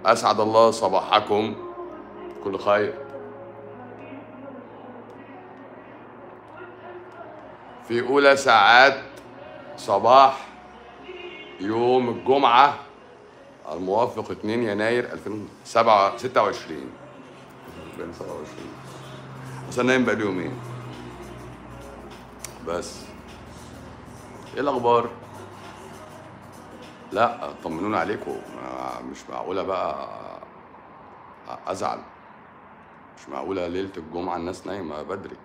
اسعد الله صباحكم كل خير في اولى ساعات صباح يوم الجمعه الموافق 2 يناير 2026 2027 اصل نايم بقالي يومين بس ايه الاخبار لا طمنونا عليكم ما- مش معقوله بقى ازعل مش معقوله ليله الجمعه الناس نايمه بدري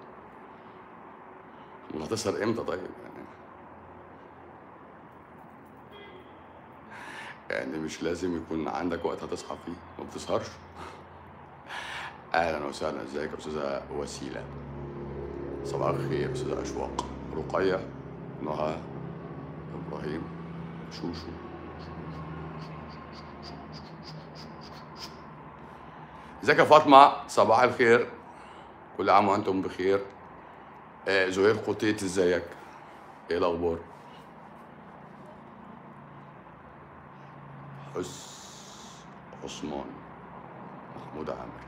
امال هتسهر امتى طيب يعني يعني مش لازم يكون عندك وقت هتصحى فيه ما بتسهرش اهلا وسهلا ازيك يا استاذه وسيله صباح الخير استاذه اشواق رقيه نهى ابراهيم شوشو ازيك يا فاطمه صباح الخير كل عام وانتم بخير آه زهير قطيت ازيك ايه الاخبار حس عثمان محمود عامر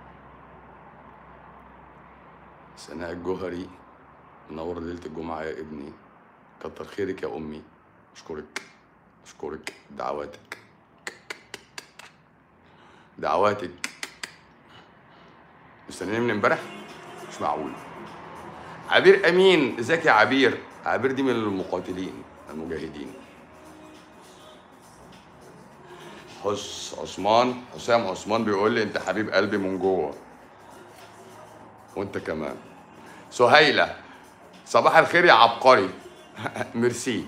سناء الجوهري منور ليلة الجمعة يا ابني كتر خيرك يا أمي أشكرك أشكرك دعواتك دعواتك مستنيين من امبارح مش معقول عبير أمين ازيك يا عبير عبير دي من المقاتلين المجاهدين حس عثمان حسام عثمان بيقول لي انت حبيب قلبي من جوه وانت كمان سهيلة صباح الخير يا عبقري ميرسي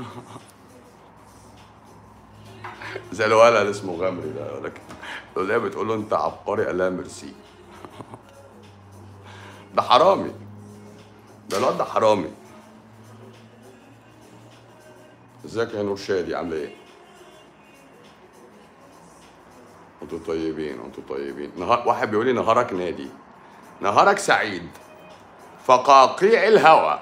زي الولد اللي اسمه غمري ده يقول لك اللي هي بتقول له انت عبقري قال لها ميرسي ده حرامي ده الواد ده حرامي ازيك يا نور شادي عامله ايه؟ انتوا طيبين انتوا طيبين نهار واحد بيقول لي نهارك نادي نهارك سعيد فقاقيع الهوى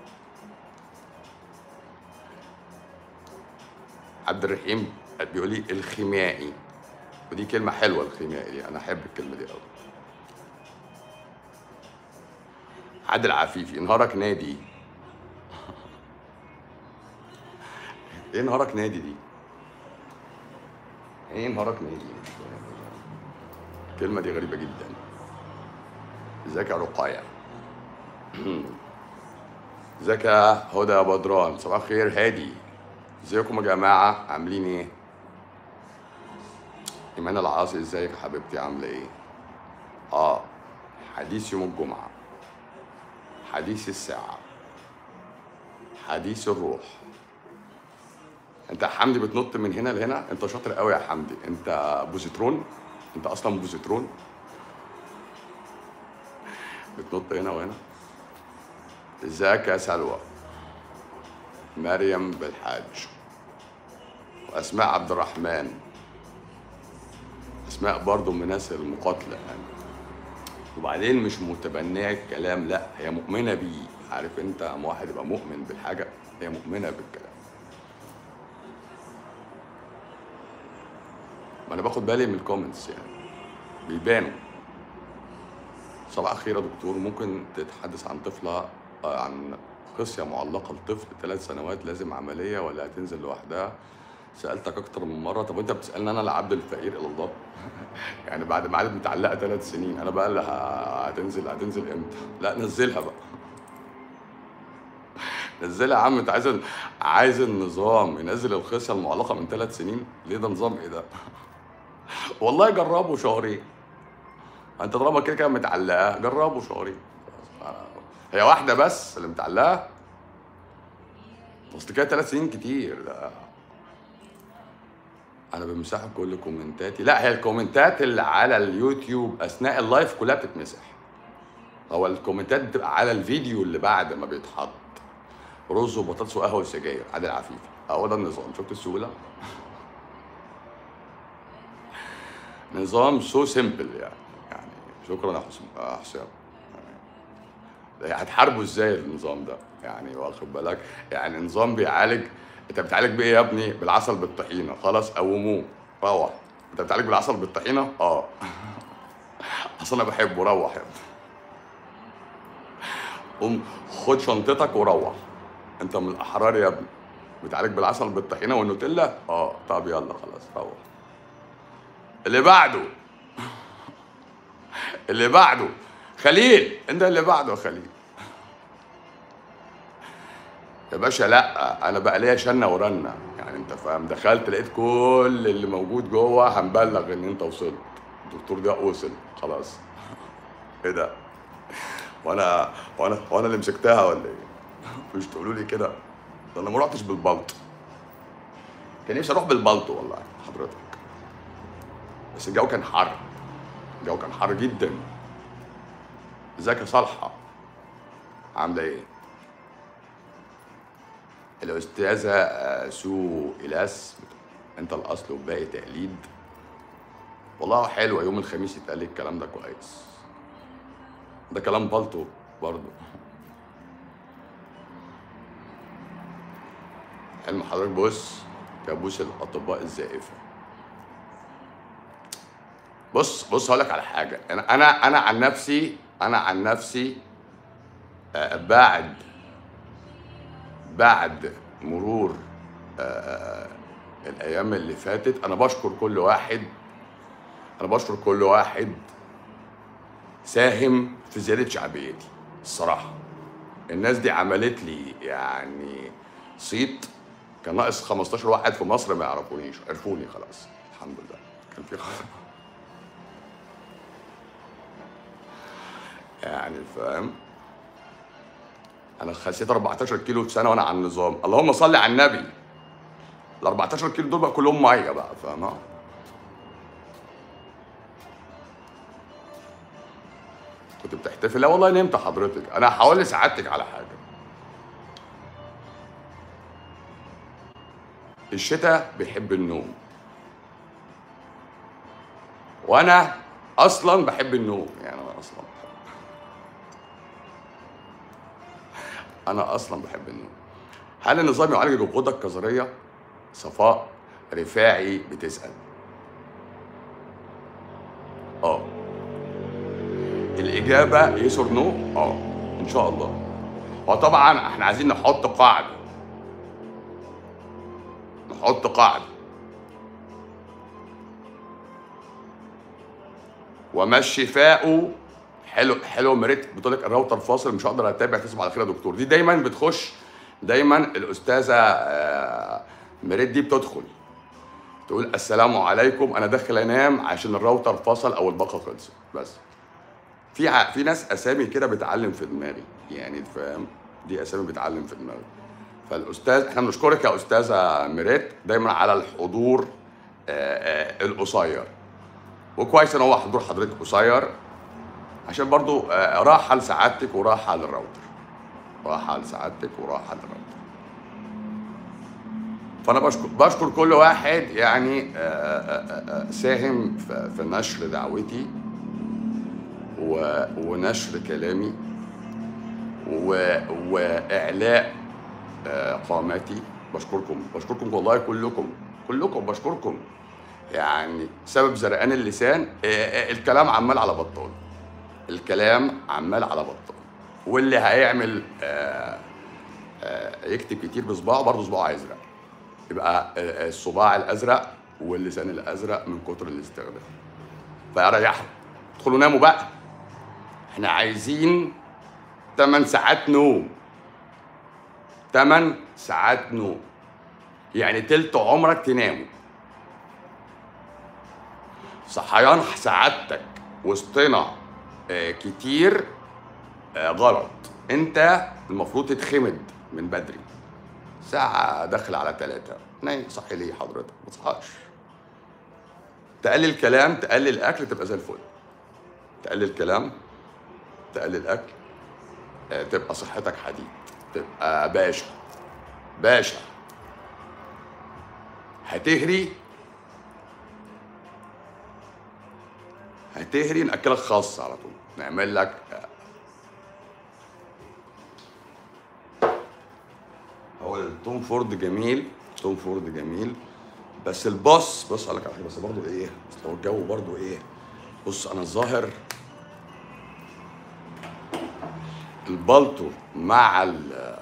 عبد الرحيم بيقول لي الخيميائي ودي كلمة حلوة الخيميائي دي أنا أحب الكلمة دي أوي عادل عفيفي نهارك نادي ايه نهارك نادي دي؟ ايه نهارك نادي؟ مش فاهم. الكلمة دي غريبة جدا ازيك يا رقاية ازيك يا هدى يا بدران صباح الخير هادي ازيكم يا جماعة عاملين ايه؟ ايمان العاصي ازيك يا حبيبتي عاملة ايه؟ اه حديث يوم الجمعة حديث الساعة حديث الروح انت يا حمدي بتنط من هنا لهنا انت شاطر قوي يا حمدي انت بوزيترون انت اصلا بوزيترون بتنط هنا وهنا ازيك يا سلوى مريم بالحاج واسماء عبد الرحمن اسماء برضو من الناس المقاتله يعني وبعدين مش متبنيه الكلام لا هي مؤمنه بيه عارف انت اما واحد يبقى مؤمن بالحاجه هي مؤمنه بالكلام ما انا باخد بالي من الكومنتس يعني بيبانوا صباح الخير يا دكتور ممكن تتحدث عن طفله آه، عن خصيه معلقه لطفل ثلاث سنوات لازم عمليه ولا هتنزل لوحدها سالتك اكتر من مره طب انت بتسالني انا العبد الفقير الى الله يعني بعد ما قعدت متعلقه ثلاث سنين انا بقى اللي ه- هتنزل هتنزل امتى لا نزلها بقى نزلها يا عم انت عايز عايز النظام ينزل الخصيه المعلقه من ثلاث سنين ليه ده نظام ايه ده والله جربوا شهرين انت طالما كده كده متعلقه جربوا شهرين هي واحده بس اللي متعلقه اصل كده ثلاث سنين كتير ده انا بمسح كل كومنتاتي لا هي الكومنتات اللي على اليوتيوب اثناء اللايف كلها بتتمسح هو الكومنتات بتبقى على الفيديو اللي بعد ما بيتحط رز وبطاطس وقهوه وسجاير عادل عفيفي هو ده النظام شفت السهوله نظام سو سيمبل يعني يعني شكرا يا حسام يا حسام يعني هتحاربوا ازاي النظام ده يعني واخد بالك يعني نظام بيعالج انت بتعالج بايه يا ابني بالعسل بالطحينه خلاص قوموه روح انت بتعالج بالعسل بالطحينه اه اصل انا بحبه روح يا ابني قوم خد شنطتك وروح انت من الاحرار يا ابني بتعالج بالعسل بالطحينه والنوتيلا اه طب يلا خلاص روح اللي بعده اللي بعده خليل انت اللي بعده يا خليل يا باشا لا انا بقى ليا شنه ورنه يعني انت فاهم دخلت لقيت كل اللي موجود جوه هنبلغ ان انت وصلت الدكتور ده وصل خلاص ايه ده وانا وانا وانا اللي مسكتها ولا ايه مش تقولوا لي كده ده انا ما رحتش بالبلط كان نفسي اروح بالبلط والله حضرتك بس الجو كان حر الجو كان حر جدا ازيك يا صالحه عامله ايه الأستاذة آه، سو إلاس أنت الأصل وباقي تقليد والله حلوة يوم الخميس يتقال لي الكلام ده كويس ده كلام بلطو برضه حلم حضرتك بص كابوس الأطباء الزائفة بص بص هقول لك على حاجة أنا أنا أنا عن نفسي أنا عن نفسي آه، بعد بعد مرور آه، الايام اللي فاتت انا بشكر كل واحد انا بشكر كل واحد ساهم في زياده شعبيتي الصراحه الناس دي عملت لي يعني صيت كان ناقص 15 واحد في مصر ما يعرفونيش عرفوني خلاص الحمد لله كان في خلاص يعني فاهم انا خسيت 14 كيلو في سنه وانا على النظام اللهم صل على النبي ال 14 كيلو دول بقى كلهم ميه بقى فاهمة كنت بتحتفل لا والله نمت حضرتك انا هقول لسعادتك على حاجه الشتاء بيحب النوم وانا اصلا بحب النوم يعني انا اصلا بحب انا اصلا بحب النوم هل النظام يعالج الغدة الكظرية؟ صفاء رفاعي بتسأل اه الإجابة يس اور نو؟ اه إن شاء الله وطبعا احنا عايزين نحط قاعدة نحط قاعدة وما الشفاء حلو حلو مريت بتقول لك الراوتر فاصل مش هقدر اتابع تصبح على خير يا دكتور دي دايما بتخش دايما الاستاذه آه، مريت دي بتدخل تقول السلام عليكم انا داخل انام عشان الراوتر فصل او الباقه خلصت بس في ع- في ناس اسامي كده بتعلم في دماغي يعني فاهم دي اسامي بتعلم في دماغي فالاستاذ احنا بنشكرك يا استاذه ميريت دايما على الحضور آه، آه، القصير وكويس ان هو حضور حضرتك قصير عشان برضو آه، راحه لسعادتك وراحه للراوتر راحه لسعادتك وراحه للراوتر فانا بشكر بشكر كل واحد يعني آه، آه، آه، ساهم في في نشر دعوتي و- ونشر كلامي و- واعلاء آه، قامتي بشكركم بشكركم والله كلكم كلكم بشكركم يعني سبب زرقان اللسان آه، آه، الكلام عمال على بطال الكلام عمال على بطال واللي هيعمل آه، آه، يكتب كتير بصباعه برضه صباعه هيزرق يبقى آه، الصباع الازرق واللسان الازرق من كتر الاستخدام فيريحوا ادخلوا ناموا بقى احنا عايزين 8 ساعات نوم 8 ساعات نوم يعني تلت عمرك تناموا صحيان سعادتك وسطنا آه، كتير آه، غلط انت المفروض تتخمد من بدري ساعة داخل على ثلاثة نايم صحي ليه حضرتك ما تصحاش تقلل كلام تقلل اكل تبقى زي الفل تقلل كلام تقلل اكل آه، تبقى صحتك حديد تبقى باشا باشا هتهري هتهري ناكلك خاص على طول نعمل لك هو التوم فورد جميل توم فورد جميل بس الباص بص اقول لك على حاجه بس برضه ايه بس لو الجو برضه ايه بص انا الظاهر البلطو مع ال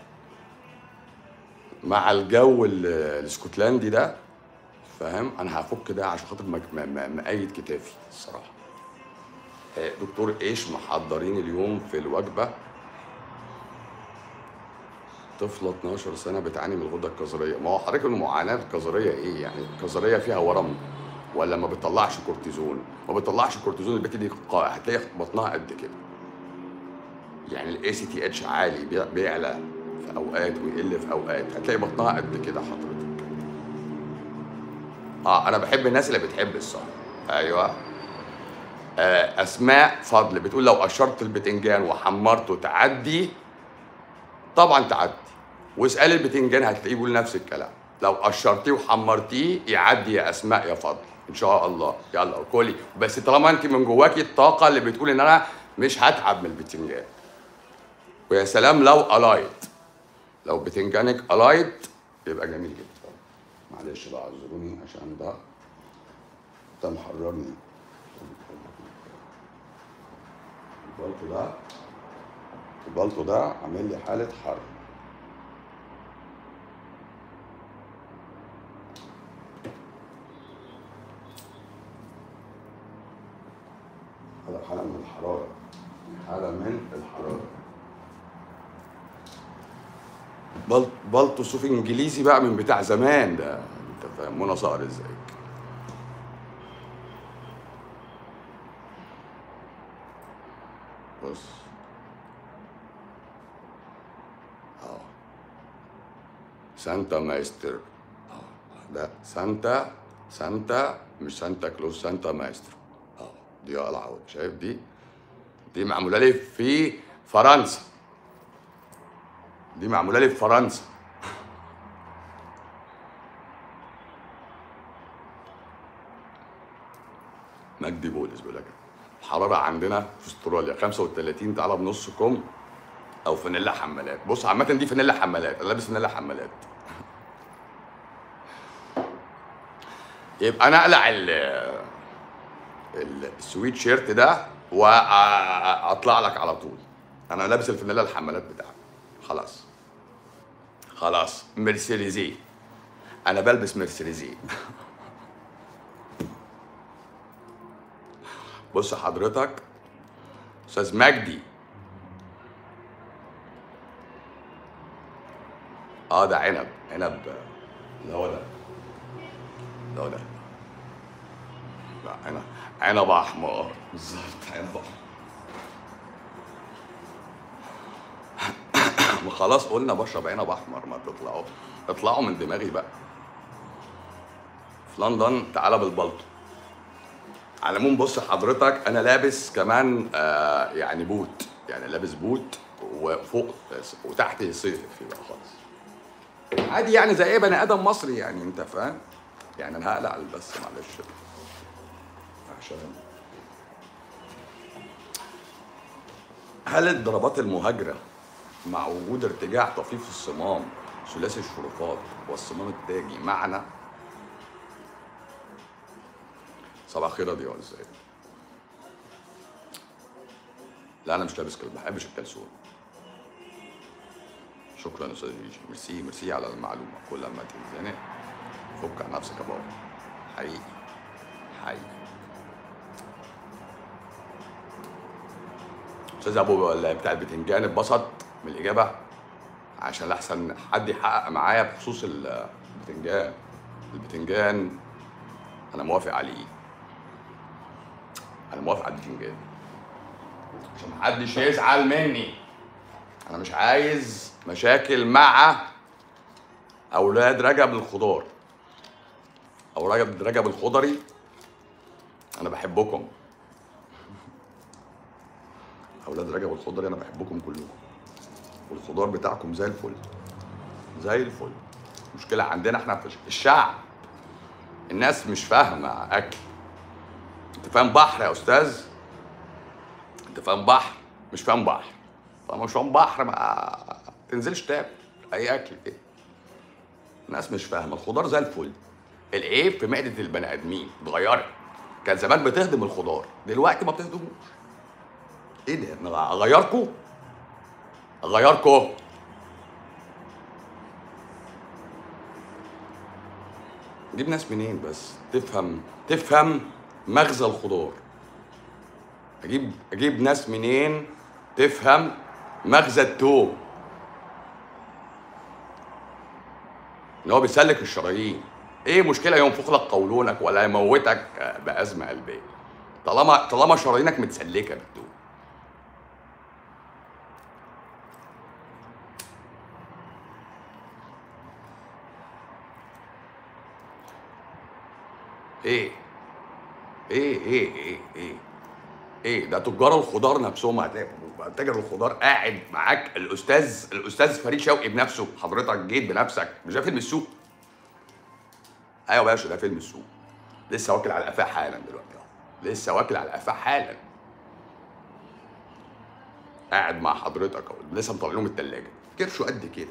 مع الجو ال- الاسكتلندي ده فاهم انا هفك ده عشان خاطر مج- م- م- مقيد كتافي الصراحه آه، دكتور ايش محضرين اليوم في الوجبه طفله 12 سنه بتعاني من الغده الكظريه ما هو حضرتك المعاناه الكظريه ايه يعني الكظريه فيها ورم ولا ما بتطلعش كورتيزون ما بتطلعش كورتيزون البت دي قا- هتلاقي بطنها قد كده يعني الاي سي تي اتش عالي بي- بيعلى في اوقات ويقل في اوقات هتلاقي بطنها قد كده حضرتك اه انا بحب الناس اللي بتحب الصح ايوه آه اسماء فضل بتقول لو قشرت البتنجان وحمرته تعدي طبعا تعدي واسال البتنجان هتلاقيه بيقول نفس الكلام لو قشرتيه وحمرتيه يعدي يا اسماء يا فضل ان شاء الله يلا كلي بس طالما انت من جواكي الطاقه اللي بتقول ان انا مش هتعب من البتنجان ويا سلام لو الايت لو بتنجانك الايت يبقى جميل جدا معلش بقى اعذروني عشان ده ده محررني البلطو ده البلطو ده عامل لي حالة حر هذا حالة من الحرارة حالة من الحرارة بلط بلطو صوفي انجليزي بقى من بتاع زمان ده انت فاهم منى صقر ازاي بص اه سانتا مايستر اه ده سانتا سانتا مش سانتا كلوز سانتا مايسترو اه دي قلعه شايف دي دي معموله لي في فرنسا دي معموله لي في فرنسا مجدي بولس بيقول لك الحراره عندنا في استراليا 35 تعالى بنص كم او فانيلا حمالات بص عامه دي فانيلا حمالات انا لابس فانيلا حمالات يبقى انا اقلع ال ال- السويت شيرت ده واطلع لك على طول انا لابس الفانيلا الحمالات بتاعتي خلاص خلاص مرسيدسي انا بلبس مرسيدسي بص حضرتك استاذ مجدي اه ده عنب عنب اللي هو ده اللي هو ده لا عنب عنب احمر بالظبط عنب احمر ما خلاص قلنا بشرب عنب احمر ما تطلعوا اطلعوا من دماغي بقى في لندن تعالى بالبلطو على العموم بص حضرتك انا لابس كمان آه يعني بوت يعني لابس بوت وفوق وتحت صيفي بقى خالص عادي يعني زي اي بني ادم مصري يعني انت فاهم يعني انا هقلع بس معلش عشان هل الضربات المهاجرة مع وجود ارتجاع طفيف الصمام ثلاثي الشرفات والصمام التاجي معنى صباح الخير يا ضياء ازيك لا انا مش لابس كلب ما بحبش الكلسون شكرا يا استاذ جيجي ميرسي ميرسي على المعلومه كل ما تنزنق فك عن نفسك يا بابا حقيقي حقيقي استاذ ابو ولا بتاع البتنجان اتبسط من الاجابه عشان احسن حد يحقق معايا بخصوص البتنجان البتنجان انا موافق عليه انا موافق على البتنجان عشان محدش يزعل مني انا مش عايز مشاكل مع اولاد رجب الخضار او رجب رجب الخضري انا بحبكم اولاد رجب الخضري انا بحبكم كلكم والخضار بتاعكم زي الفل زي الفل المشكله عندنا احنا في الشعب الناس مش فاهمه اكل انت فاهم بحر يا استاذ انت فاهم بحر مش فاهم بحر طالما مش فاهم بحر ما تنزلش تاكل اي اكل ايه الناس مش فاهمه الخضار زي الفل العيب في معده البني ادمين اتغيرت كان زمان بتهضم الخضار دلوقتي ما بتهضموش ايه ده انا اغيركم اغيركم اجيب ناس منين بس تفهم تفهم مغزى الخضار اجيب اجيب ناس منين تفهم مغزى التوم ان هو بيسلك الشرايين ايه مشكله ينفخ لك قولونك ولا يموتك بازمه قلبيه طالما طالما شرايينك متسلكه بالتوم ايه ايه ايه ايه ايه ايه ده تجار الخضار نفسهم هتلاقي تاجر الخضار قاعد معاك الاستاذ الاستاذ فريد شوقي بنفسه حضرتك جيت بنفسك مش ده فيلم السوق ايوه يا باشا ده فيلم السوق لسه واكل على قفاه حالا دلوقتي اهو لسه واكل على قفاه حالا قاعد مع حضرتك اهو لسه مطلع لهم التلاجة كرشه قد كده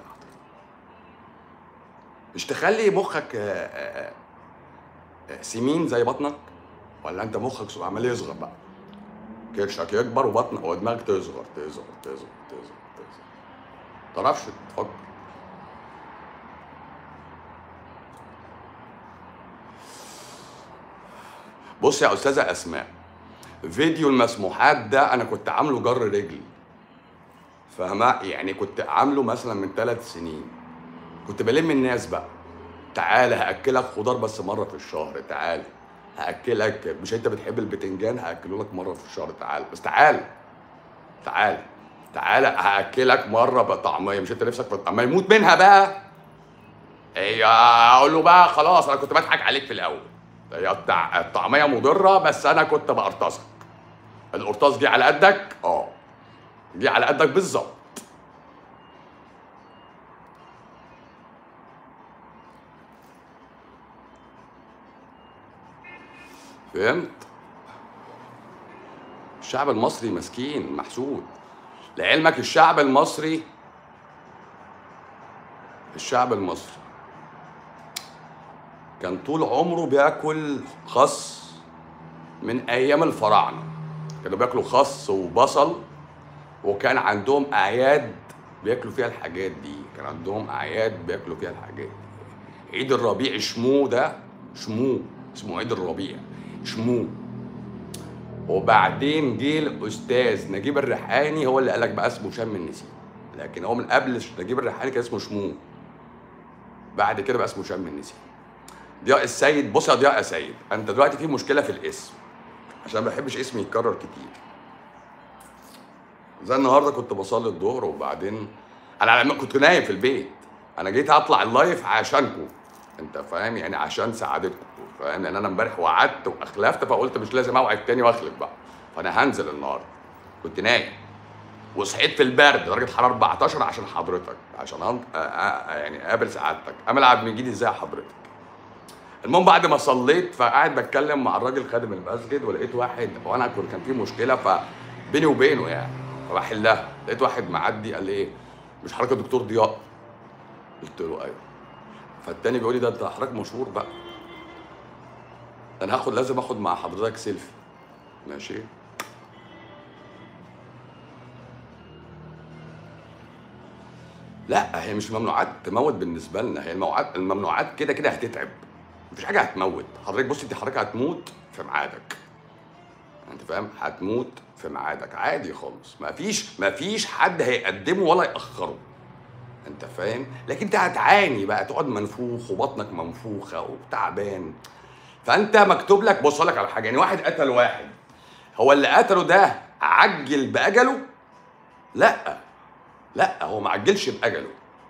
مش تخلي مخك آه، آه، آه، سمين زي بطنك ولا انت مخك عمال يصغر بقى كرشك يكبر وبطنك ودماغك تصغر تصغر تصغر تصغر تصغر تعرفش تفكر بص يا استاذه اسماء فيديو المسموحات ده انا كنت عامله جر رجل فاهمه يعني كنت عامله مثلا من ثلاث سنين كنت بلم الناس بقى تعالى هاكلك خضار بس مره في الشهر تعالى هاكلك مش انت بتحب البتنجان هاكله لك مره في الشهر تعالى بس تعالى تعالى تعالى هاكلك مره بطعميه مش انت نفسك في اما يموت منها بقى ايه اقول له بقى خلاص انا كنت بضحك عليك في الاول هي الطع- الطعميه مضره بس انا كنت بقرطصك القرطاس جه على قدك اه جه على قدك بالظبط فهمت الشعب المصري مسكين محسود لعلمك الشعب المصري الشعب المصري كان طول عمره بياكل خس من ايام الفراعنه كانوا بياكلوا خس وبصل وكان عندهم اعياد بياكلوا فيها الحاجات دي كان عندهم اعياد بياكلوا فيها الحاجات دي عيد الربيع شمو ده شمو اسمه عيد الربيع شمو وبعدين جه الاستاذ نجيب الريحاني هو اللي قالك بقى اسمه شم النسيم لكن هو من قبل نجيب الريحاني كان اسمه شمو بعد كده بقى اسمه شم النسيم ضياء السيد بص يا ضياء يا سيد انت دلوقتي في مشكله في الاسم عشان ما بحبش اسمي يتكرر كتير زي النهارده كنت بصلي الظهر وبعدين انا لما كنت نايم في البيت انا جيت اطلع اللايف عشانكم انت فاهم يعني عشان سعادتكم فاهم لان انا امبارح وعدت واخلفت فقلت مش لازم اوعد تاني واخلف بقى فانا هنزل النهارده كنت نايم وصحيت في البرد درجه حراره 14 عشان حضرتك عشان أن- أ- أ- يعني اقابل سعادتك امل عبد المجيد ازاي حضرتك المهم بعد ما صليت فقاعد بتكلم مع الراجل خادم المسجد ولقيت واحد وانا كنت كان في مشكله فبيني وبينه يعني فبحلها لقيت واحد معدي قال لي ايه مش حضرتك الدكتور ضياء قلت له ايوه فالتاني بيقول لي ده انت حضرتك مشهور بقى انا هاخد لازم اخد مع حضرتك سيلفي ماشي لا هي مش ممنوعات تموت بالنسبه لنا هي الممنوعات الممنوعات كده كده هتتعب مفيش حاجه هتموت حضرتك بص انت حضرتك هتموت في ميعادك انت فاهم هتموت في ميعادك عادي خالص مفيش مفيش حد هيقدمه ولا ياخره انت فاهم لكن انت هتعاني بقى تقعد منفوخ وبطنك منفوخه وتعبان فانت مكتوب لك بص أقول لك على حاجه يعني واحد قتل واحد هو اللي قتله ده عجل باجله لا لا هو ما عجلش باجله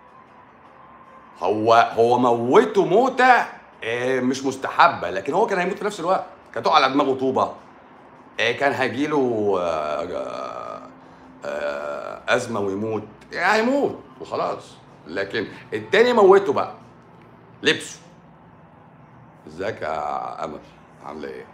هو هو موته موته آه، مش مستحبه لكن هو كان هيموت في نفس الوقت كانت تقع على دماغه طوبه آه، كان هيجيله آه، آه، آه، ازمه ويموت يعني هيموت وخلاص لكن التاني موته بقى لبسه ازيك يا امل عامله ايه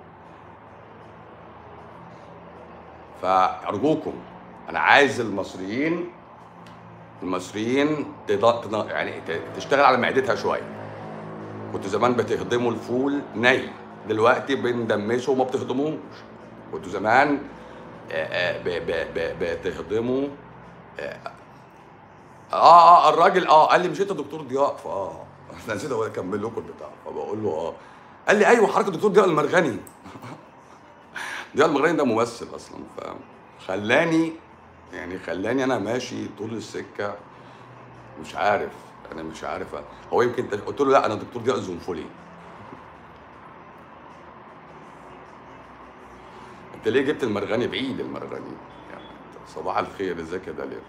فارجوكم انا عايز المصريين المصريين تض... تض... يعني ت- تشتغل على معدتها شويه كنتوا زمان بتهضموا الفول ني دلوقتي بندمسه وما بتهضموش كنتوا زمان آه، آه، ب- ب- ب- بتهضموا اه اه الراجل اه قال لي مش انت دكتور ضياء فاه انا نسيت اقول اكمل لكم البتاع فبقول له اه قال لي ايوه حضرتك الدكتور ضياء المرغني ضياء المرغني ده ممثل اصلا فخلاني يعني خلاني انا ماشي طول السكه مش عارف انا مش عارف هو يمكن قلت له لا انا دكتور ضياء الزنفولي انت ليه جبت المرغني بعيد المرغني يعني أنت صباح الخير ازيك يا داليا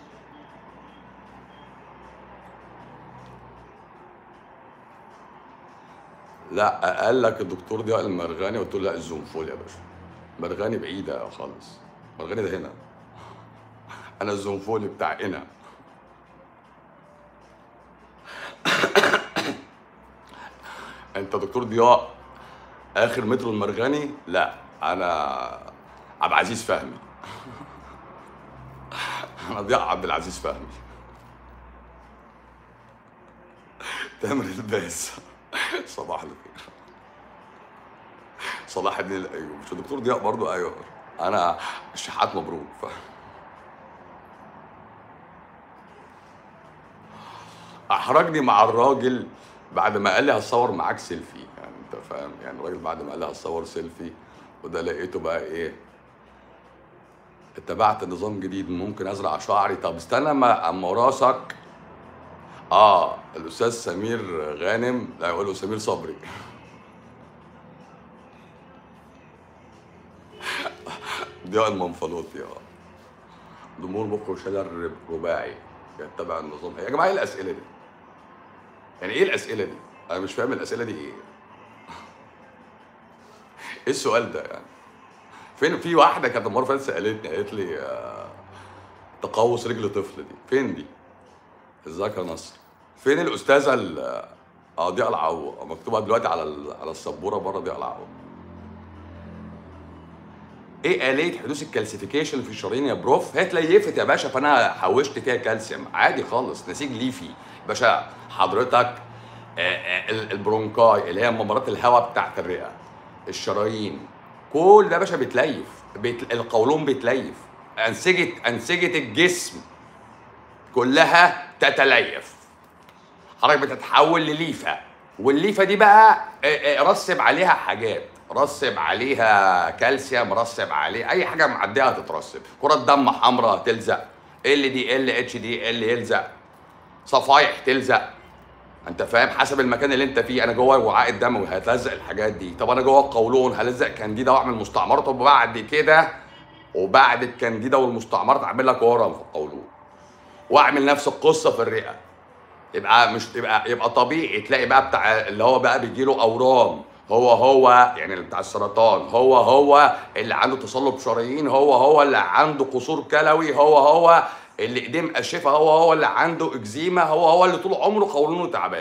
لا قال لك الدكتور ضياء المرغني قلت له لا الزنفول يا باشا مرغني بعيده خالص مرغني ده هنا انا الزنفولي بتاع هنا انت دكتور ضياء اخر مترو المرغني لا انا عبد العزيز فهمي انا ضياء عبد العزيز فهمي تامر الباس صباح الخير صلاح الدين الايوبي مش الدكتور ضياء برضو ايوه انا الشحات مبروك ف... احرجني مع الراجل بعد ما قال لي هتصور معاك سيلفي يعني انت فاهم يعني الراجل بعد ما قال لي هتصور سيلفي وده لقيته بقى ايه اتبعت نظام جديد ممكن ازرع شعري طب استنى اما اما راسك اه الاستاذ سمير غانم لا يقول له سمير صبري ضياء المنفلوطي اه ضمور مخ وشلل رباعي يتبع النظام يا جماعه ايه الاسئله دي؟ يعني ايه الاسئله دي؟ انا مش فاهم الاسئله دي ايه؟ ايه السؤال ده يعني؟ فين في واحده كانت المره اللي فاتت سالتني قالت لي آه، تقوس رجل طفل دي فين دي؟ ازيك يا نصر؟ فين الاستاذه ال- اه ضياء العو مكتوبه دلوقتي على ال- على السبوره بره ضياء العو ايه آلية حدوث الكالسيفيكيشن في الشرايين يا بروف؟ هي اتليفت يا باشا فانا حوشت فيها كالسيوم عادي خالص نسيج ليفي باشا حضرتك آه، آه، ال- البرونكاي اللي هي ممرات الهواء بتاعت الرئه الشرايين كل ده يا باشا بيتليف بيت... القولون بيتليف انسجه انسجه الجسم كلها تتليف حضرتك بتتحول لليفه والليفه دي بقى آه، آه، رسب عليها حاجات رسب عليها كالسيوم رسب عليه اي حاجه معديه هتترسب كره دم حمراء هتلزق ال دي ال اتش دي ال يلزق صفايح تلزق انت فاهم حسب المكان اللي انت فيه انا جوه الوعاء الدموي هتلزق الحاجات دي طب انا جوه القولون هلزق كانديدا واعمل مستعمرات وبعد كده وبعد الكانديدا والمستعمرات اعمل لك ورم في القولون واعمل نفس القصه في الرئه يبقى مش يبقى يبقى طبيعي تلاقي بقى بتاع اللي هو بقى بيجي له اورام هو هو يعني اللي بتاع السرطان هو هو اللي عنده تصلب شرايين هو هو اللي عنده قصور كلوي هو هو اللي ايديه مقشفه هو هو اللي عنده اكزيما هو هو اللي طول عمره قولونه تعبان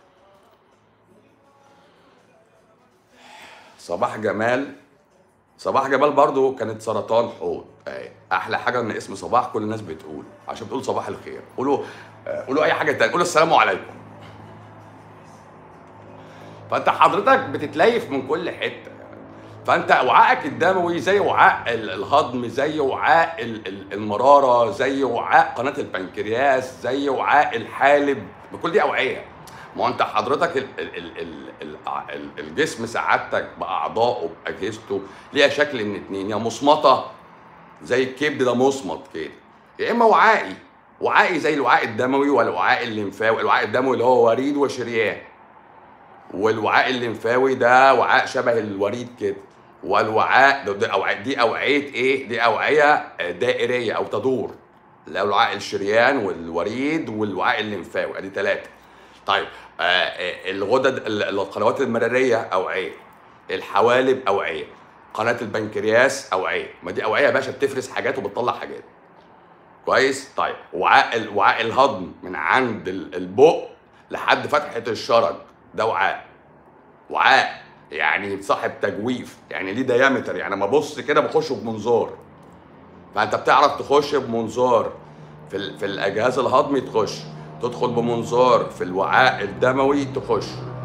صباح جمال صباح جمال برضو كانت سرطان حوض أي. احلى حاجه ان اسم صباح كل الناس بتقول عشان بتقول صباح الخير قولوا آه، قولوا اي حاجه تانية قولوا السلام عليكم فانت حضرتك بتتليف من كل حته يعني. فانت وعائك الدموي زي وعاء ال- الهضم زي وعاء ال- ال- المراره زي وعاء قناه البنكرياس زي وعاء الحالب بكل دي اوعيه ما هو انت حضرتك ال ال ال ال ال ال الجسم سعادتك باعضائه باجهزته ليها شكل من اتنين يا مصمطه زي الكبد ده مصمت كده يا اما وعائي وعائي زي الوعاء الدموي والوعاء الليمفاوي الوعاء الدموي اللي هو وريد وشريان والوعاء الليمفاوي ده وعاء شبه الوريد كده والوعاء ده, ده أوعية دي أوعية إيه؟ دي أوعية دائرية أو تدور اللي هو الوعاء الشريان والوريد والوعاء الليمفاوي ادي ثلاثة طيب آه آه، الغدد ال- القنوات المرارية أوعية الحوالب أوعية قناة البنكرياس أوعية ما دي أوعية يا باشا بتفرز حاجات وبتطلع حاجات كويس طيب وعاء ال- وعاء الهضم من عند ال- البق لحد فتحة الشرج ده وعاء وعاء يعني صاحب تجويف يعني ليه ديامتر يعني لما ابص كده بخش بمنظار فانت بتعرف تخش بمنظار في ال... في الجهاز الهضمي تخش تدخل بمنظار في الوعاء الدموي تخش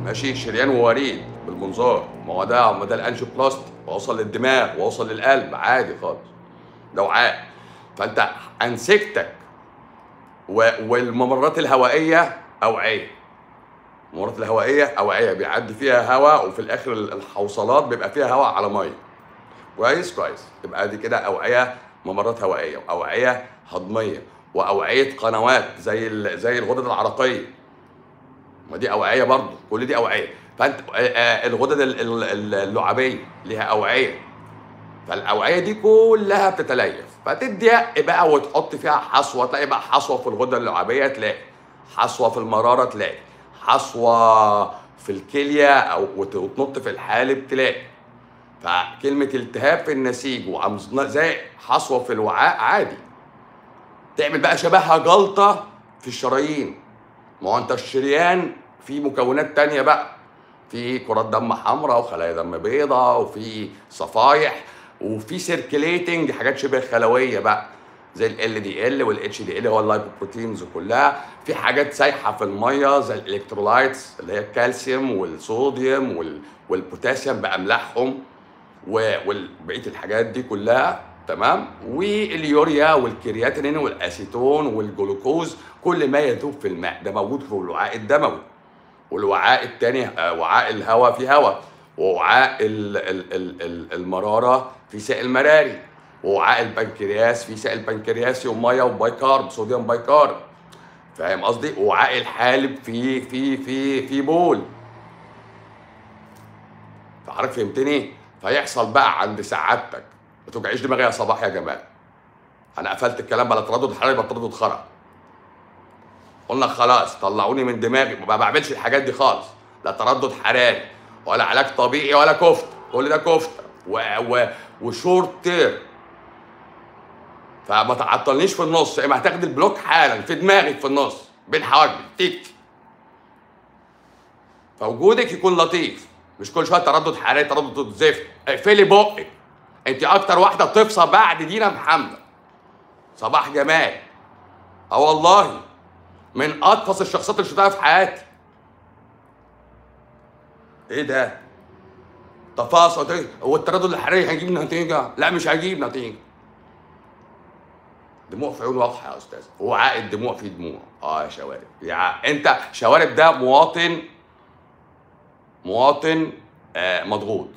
ماشي شريان ووريد بالمنظار ما هو ده ما ده الانجيوبلاستي وصل للدماغ ووصل للقلب عادي خالص ده وعاء فانت انسجتك و- والممرات الهوائيه اوعيه الممرات الهوائيه اوعيه بيعدي فيها هواء وفي الاخر الحوصلات بيبقى فيها هواء على ميه كويس كويس يبقى دي كده اوعيه ممرات هوائيه واوعيه هضميه واوعيه قنوات زي ال- زي الغدد العرقيه ما دي اوعيه برضه كل دي اوعيه فانت آه، آه، الغدد ال- ال- ال- اللعابيه ليها اوعيه فالاوعيه دي كلها بتتليف فتضيق بقى وتحط فيها حصوه تلاقي بقى حصوه في الغده اللعابيه تلاقي حصوه في المراره تلاقي حصوه في الكليه او وت- وتنط في الحالب تلاقي فكلمه التهاب في النسيج وعم زي حصوه في الوعاء عادي تعمل بقى شبهها جلطه في الشرايين ما هو انت الشريان فيه مكونات تانية بقى في كرات دم حمراء وخلايا دم بيضاء وفي صفايح وفي سيركيليتنج حاجات شبه خلويه بقى زي ال دي ال والاتش دي ال هو اللايبوبروتينز كلها في حاجات سايحه في الميه زي الالكترولايتس اللي هي الكالسيوم والصوديوم وال- والبوتاسيوم باملاحهم و- وبقيه الحاجات دي كلها تمام واليوريا والكرياتينين والاسيتون والجلوكوز كل ما يذوب في الماء ده موجود في الوعاء الدموي والوعاء الثاني وعاء الهواء في هواء ووعاء ال- ال- ال- ال- المراره في سائل مراري ووعاء البنكرياس في سائل بنكرياسيوم ميه وبايكارب صوديوم بايكارب فاهم قصدي ووعاء الحالب في في في في بول فحضرتك فهمتني فيحصل بقى عند سعادتك ما توجعيش دماغي يا صباح يا جمال انا قفلت الكلام بلا تردد حراري بلا تردد خرق قلنا خلاص طلعوني من دماغي ما بعملش الحاجات دي خالص لا تردد حراري ولا علاج طبيعي ولا كفته كل ده كفته و... و... وشورت تير فما تعطلنيش في النص اما هتاخد البلوك حالا في دماغك في النص بين حواجبي تيك فوجودك يكون لطيف مش كل شويه تردد حراري تردد زفت اقفلي بقك انت اكتر واحده تفصى بعد دينا محمد صباح جمال اه والله من اطفس الشخصيات اللي شفتها في حياتي ايه ده تفاصيل هو التردد الحراري هيجيب نتيجه لا مش هيجيب نتيجه دموع في عيون واضحه يا استاذ هو عائد دموع في دموع اه يا شوارب يا انت شوارب ده مواطن مواطن آه مضغوط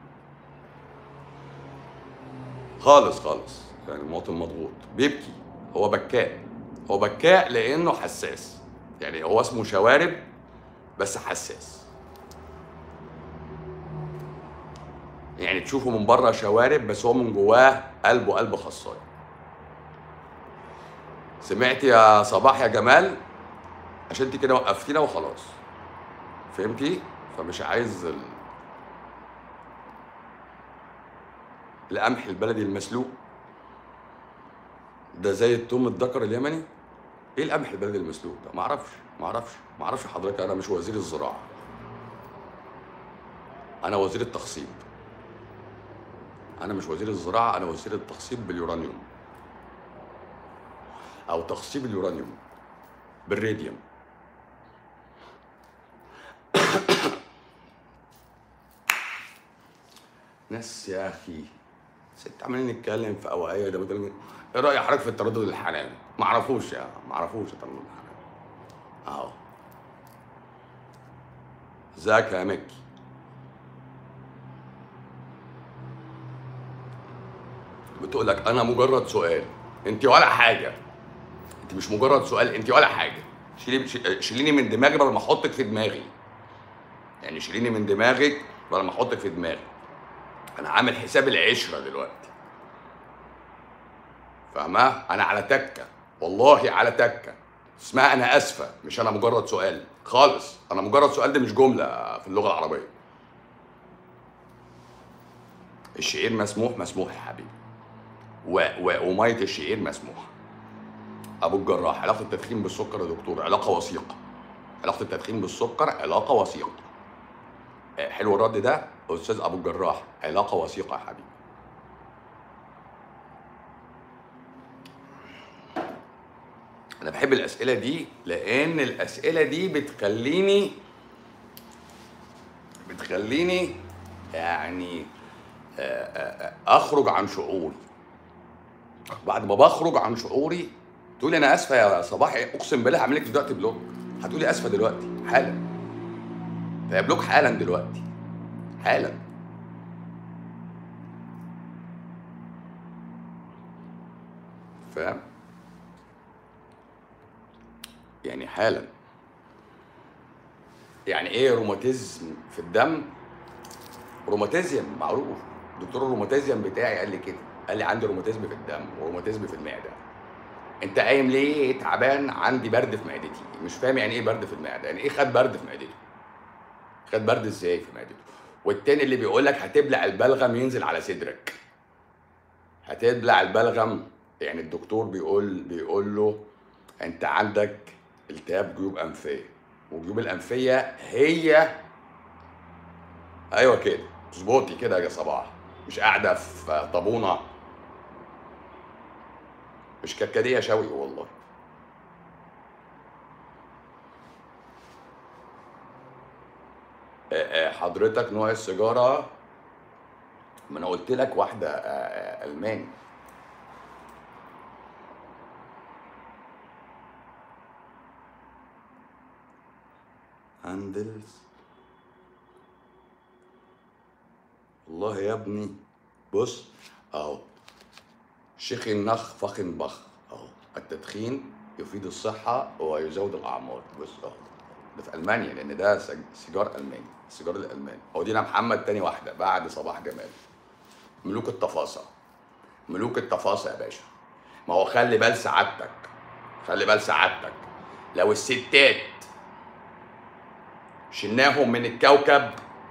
خالص خالص يعني مواطن مضغوط بيبكي هو بكاء هو بكاء لانه حساس يعني هو اسمه شوارب بس حساس يعني تشوفه من بره شوارب بس هو من جواه قلبه قلب خصاي سمعت يا صباح يا جمال عشان انت كده وقفتينا وخلاص فهمتي فمش عايز ال... القمح البلدي المسلوق ده زي التوم الذكر اليمني ايه القمح البلدي المسلوق ده ما اعرفش ما اعرفش ما اعرفش حضرتك انا مش وزير الزراعه انا وزير التخصيب انا مش وزير الزراعه انا وزير التخصيب باليورانيوم او تخصيب اليورانيوم بالراديوم ناس يا اخي ست عمالين نتكلم في اوعيه ده مثلا ايه راي حضرتك في التردد الحراري؟ ما اعرفوش يا ما اعرفوش التردد الحراري اهو ازيك يا مكي بتقول لك انا مجرد سؤال انت ولا حاجه انت مش مجرد سؤال انت ولا حاجه شيلي شيليني من دماغي بدل ما احطك في دماغي يعني شيليني من دماغك بدل ما احطك في دماغي انا عامل حساب العشره دلوقتي فاهمة؟ انا على تكه والله على تكه اسمها انا اسفه مش انا مجرد سؤال خالص انا مجرد سؤال دي مش جمله في اللغه العربيه الشعير مسموح مسموح يا حبيبي و... و... وميه الشعير مسموحه ابو الجراح علاقه التدخين بالسكر يا دكتور علاقه وثيقه علاقه التدخين بالسكر علاقه وثيقه آه، حلو الرد ده استاذ ابو الجراح علاقه وثيقه يا حبيبي انا بحب الاسئله دي لان الاسئله دي بتخليني بتخليني يعني آه، آه، آه، اخرج عن شعوري بعد ما بخرج عن شعوري تقولي انا اسفه يا صباحي اقسم بالله هعمل لك دلوقتي بلوك هتقولي اسفه دلوقتي حالا فهي بلوك حالا دلوقتي حالا فاهم يعني حالا يعني ايه روماتيزم في الدم روماتيزم معروف دكتور الروماتيزم بتاعي قال لي كده قال لي عندي روماتيزم في الدم وروماتيزم في المعده انت قايم ليه تعبان عندي برد في معدتي مش فاهم يعني ايه برد في المعده يعني ايه خد برد في معدته خد برد ازاي في معدته والتاني اللي بيقول لك هتبلع البلغم ينزل على صدرك هتبلع البلغم يعني الدكتور بيقول بيقول له انت عندك التهاب جيوب انفيه والجيوب الانفيه هي ايوه كده اظبطي كده يا صباح مش قاعده في طابونه مش كركديه شوقي والله آه، آه، حضرتك نوع السيجاره ما انا قلت لك واحده آه، آه، الماني هاندلز والله يا ابني بص اهو شيخ النخ فخن بخ اهو التدخين يفيد الصحة ويزود الأعمار بص اهو ده في ألمانيا لأن ده سج- سيجار ألماني السيجار الألماني هو دينا محمد تاني واحدة بعد صباح جمال ملوك التفاصيل ملوك التفاصيل يا باشا ما هو خلي بال سعادتك خلي بال سعادتك لو الستات شلناهم من الكوكب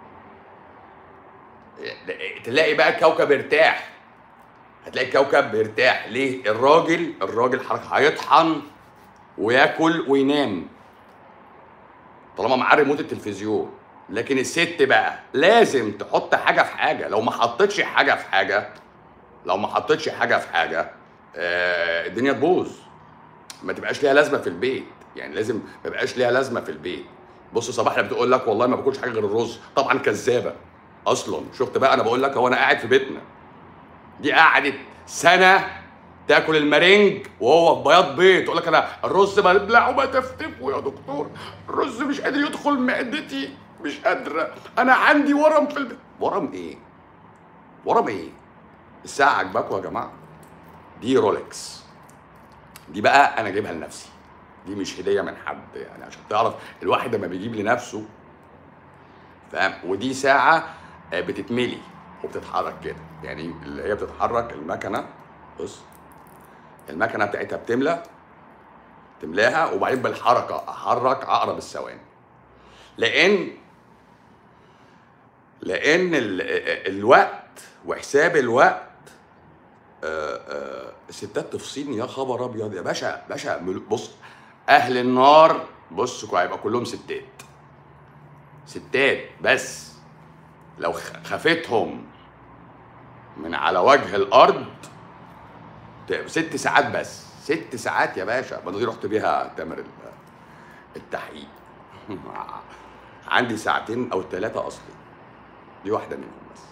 تلاقي بقى الكوكب ارتاح هتلاقي الكوكب بيرتاح ليه الراجل الراجل حركة هيطحن وياكل وينام طالما معاه ريموت التلفزيون لكن الست بقى لازم تحط حاجه في حاجه لو ما حطيتش حاجه في حاجه لو ما حطيتش حاجه في حاجه آه الدنيا تبوظ ما تبقاش ليها لازمه في البيت يعني لازم ما يبقاش ليها لازمه في البيت بص صباح لما بتقول لك والله ما باكلش حاجه غير الرز طبعا كذابه اصلا شفت بقى انا بقول لك هو انا قاعد في بيتنا دي قعدت سنه تاكل المارينج وهو في بياض بيت تقول لك انا الرز ببلعه بتفتفه يا دكتور الرز مش قادر يدخل معدتي مش قادره انا عندي ورم في البيت ورم ايه ورم ايه الساعه عجباكوا يا جماعه دي رولكس دي بقى انا جايبها لنفسي دي مش هديه من حد يعني عشان تعرف الواحد لما بيجيب لنفسه فاهم ودي ساعه آه، بتتملي وبتتحرك كده يعني اللي هي بتتحرك المكنه بص المكنه بتاعتها بتملى تملاها وبعدين بالحركه احرك اقرب الثواني لان لان ال- الوقت وحساب الوقت آه، آه، الستات تفصيني يا خبر ابيض يا باشا باشا مل- بص اهل النار بص هيبقى كلهم ستات ستات بس لو خ- خفتهم من على وجه الارض ت- ست ساعات بس ست ساعات يا باشا ما دي رحت بيها تامر ال- التحقيق عندي ساعتين او ثلاثه اصلي دي واحده منهم بس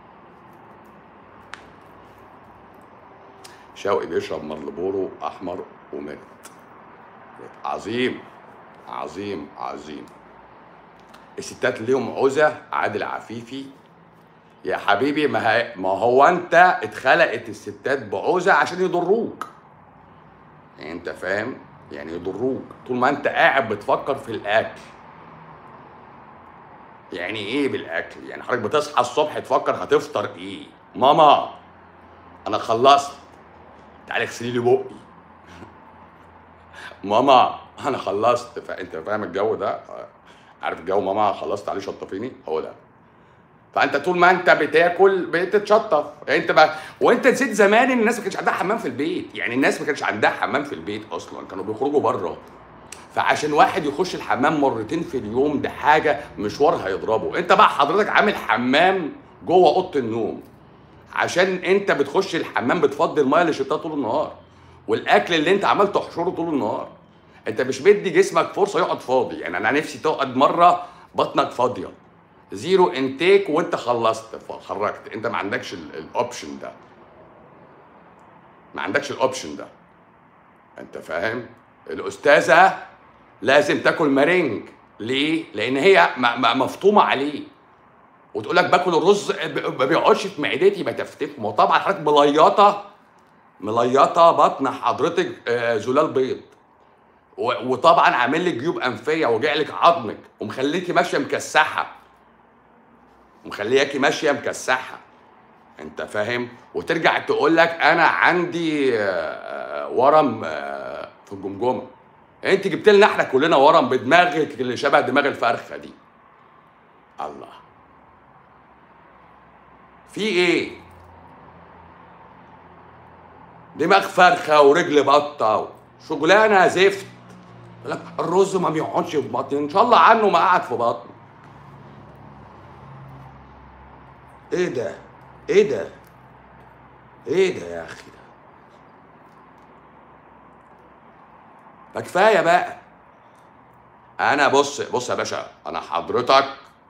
شوقي بيشرب مرلبورو احمر ومرت عظيم عظيم عظيم الستات ليهم عزة عادل عفيفي يا حبيبي ما, هي ما هو انت اتخلقت الستات بعوزة عشان يضروك يعني انت فاهم يعني يضروك طول ما انت قاعد بتفكر في الاكل يعني ايه بالاكل يعني حضرتك بتصحى الصبح تفكر هتفطر ايه ماما انا خلصت تعالي اغسلي لي بقي ماما انا خلصت فانت فاهم الجو ده عارف الجو ماما خلصت عليه شطفيني هو ده فانت طول ما انت بتاكل بتتشطف يعني انت بقى وانت نسيت زمان ان الناس ما كانش عندها حمام في البيت يعني الناس ما كانش عندها حمام في البيت اصلا كانوا بيخرجوا بره فعشان واحد يخش الحمام مرتين في اليوم ده حاجه مشوار هيضربه انت بقى حضرتك عامل حمام جوه اوضه النوم عشان انت بتخش الحمام بتفضي الميه اللي شربتها طول النهار والاكل اللي انت عمال تحشره طول النهار انت مش مدي جسمك فرصه يقعد فاضي يعني انا نفسي تقعد مره بطنك فاضيه زيرو انتيك وانت خلصت خرجت انت ما عندكش الاوبشن ده ما عندكش الاوبشن ده انت فاهم الاستاذه لازم تاكل مارينج ليه لان هي مفطومه عليه وتقول لك باكل الرز ما بيقعدش في معدتي بتفتف ما هو طبعا حضرتك مليطه مليطه بطن حضرتك آه، زلال بيض وطبعا عامل لك جيوب انفيه وجع لك عظمك ومخليكي ماشيه مكسحه ومخلياكي ماشيه مكسحه انت فاهم وترجع تقول لك انا عندي آه، آه، ورم في الجمجمه انت جبت لنا احنا كلنا ورم بدماغك اللي شبه دماغ الفرخه دي الله في ايه دماغ فرخه ورجل بطه شغلانه زفت لك الرز ما بيقعدش في بطني ان شاء الله عنه ما قعد في بطني ايه ده ايه ده ايه ده يا اخي ده فكفايه بقى انا بص بص يا باشا انا حضرتك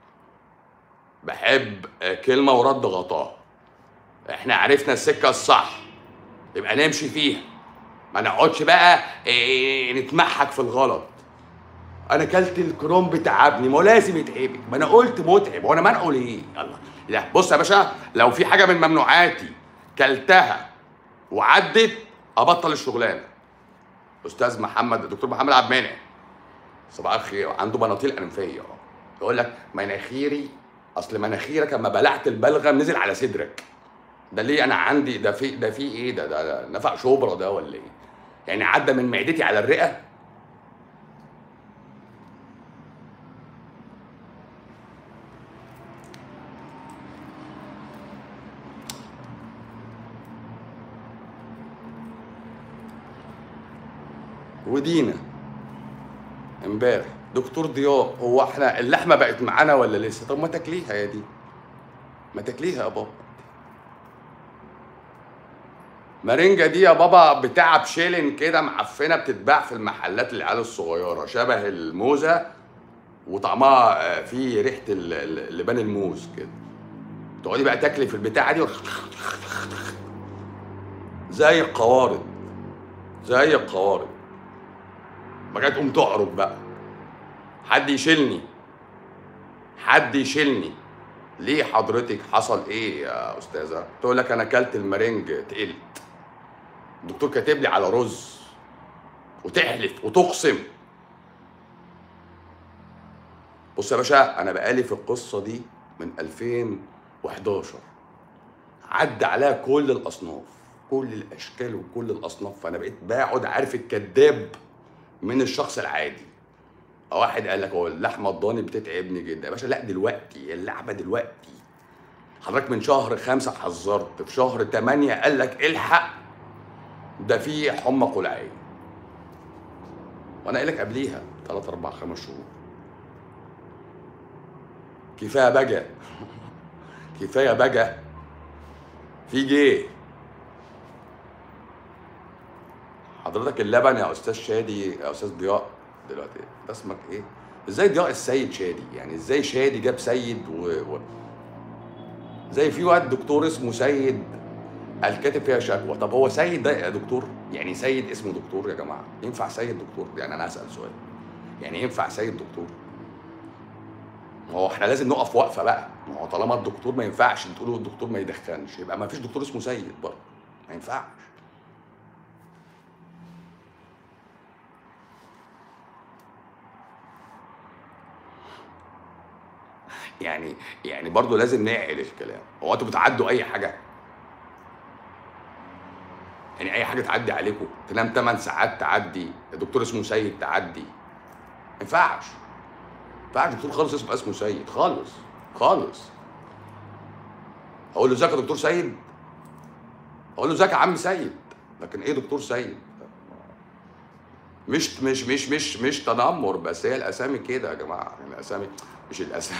بحب كلمة ورد غطاء احنا عرفنا السكة الصح يبقى نمشي فيها ما نقعدش بقى إيه نتمحك في الغلط انا كلت الكرومب تعبني ما هو لازم يتعبك ما انا قلت متعب وانا منعه ليه الله لا بص يا باشا لو في حاجه من ممنوعاتي كلتها وعدت ابطل الشغلانه استاذ محمد الدكتور محمد عبد المنعم صباح الخير عنده بناطيل انفيه يقول لك مناخيري اصل مناخيرك اما بلعت البلغم نزل على صدرك ده ليه انا عندي ده في ده في ايه ده ده نفق شبرا ده ولا ايه يعني عدى من معدتي على الرئه ودينا امبارح دكتور ضياء هو احنا اللحمه بقت معانا ولا لسه طب ما تاكليها يا دي ما تاكليها يا بابا مارينجا دي يا بابا بتاع بشيلن كده معفنه بتتباع في المحلات العيال الصغيره شبه الموزه وطعمها آه، فيه ريحه لبان الموز كده تقعدي بقى تاكلي في البتاعه دي زي القوارض زي القوارض بقى تقوم تعرض بقى حد يشيلني حد يشيلني ليه حضرتك حصل ايه يا استاذه تقول لك انا اكلت المارينج تقلت الدكتور كاتب لي على رز وتحلف وتقسم بص يا باشا انا بقالي في القصه دي من 2011 عدى عليها كل الاصناف كل الاشكال وكل الاصناف فانا بقيت بقعد عارف الكذاب من الشخص العادي واحد قال لك هو اللحمه الضاني بتتعبني جدا يا باشا لا دلوقتي اللعبه دلوقتي حضرتك من شهر خمسة حذرت في شهر تمانية قال لك الحق ده في حمى قلعية وانا قايل لك قبليها ثلاثة أربع خمس شهور كفاية بقى كفاية بقى في جه حضرتك اللبن يا استاذ شادي يا استاذ ضياء دلوقتي ده اسمك ايه ازاي ضياء السيد شادي يعني ازاي شادي جاب سيد و, و... زي في واحد دكتور اسمه سيد قال كاتب فيها شكوى طب هو سيد ده يا دكتور يعني سيد اسمه دكتور يا جماعه ينفع سيد دكتور يعني انا هسال سؤال يعني ينفع سيد دكتور ما هو احنا لازم نقف وقفه بقى ما هو طالما الدكتور ما ينفعش تقولوا الدكتور ما يدخنش يبقى ما فيش دكتور اسمه سيد برضه ما ينفعش يعني يعني برضه لازم نعقل الكلام هو انتوا بتعدوا اي حاجه يعني اي حاجه تعدي عليكم تنام 8 ساعات تعدي الدكتور اسمه سيد تعدي ما ينفعش ما ينفعش دكتور خالص اسمه اسمه سيد خالص خالص اقول له ازيك يا دكتور سيد اقول له ازيك يا عم سيد لكن ايه دكتور سيد مش مش مش مش مش تنمر بس هي الاسامي كده يا جماعه يعني الاسامي مش الاسامي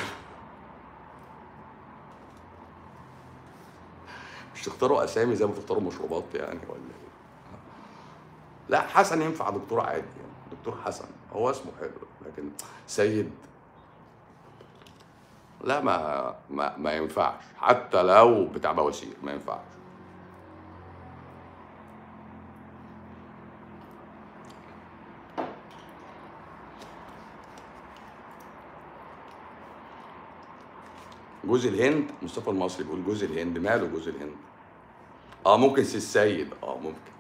مش تختاروا اسامي زي ما تختاروا مشروبات يعني ولا ايه لا حسن ينفع دكتور عادي يعني دكتور حسن هو اسمه حلو لكن سيد لا ما ما, ما ينفعش حتى لو بتاع بواسير ما ينفعش جوز الهند مصطفى المصري بيقول جوز الهند ماله جوز الهند اه ممكن سي السيد اه ممكن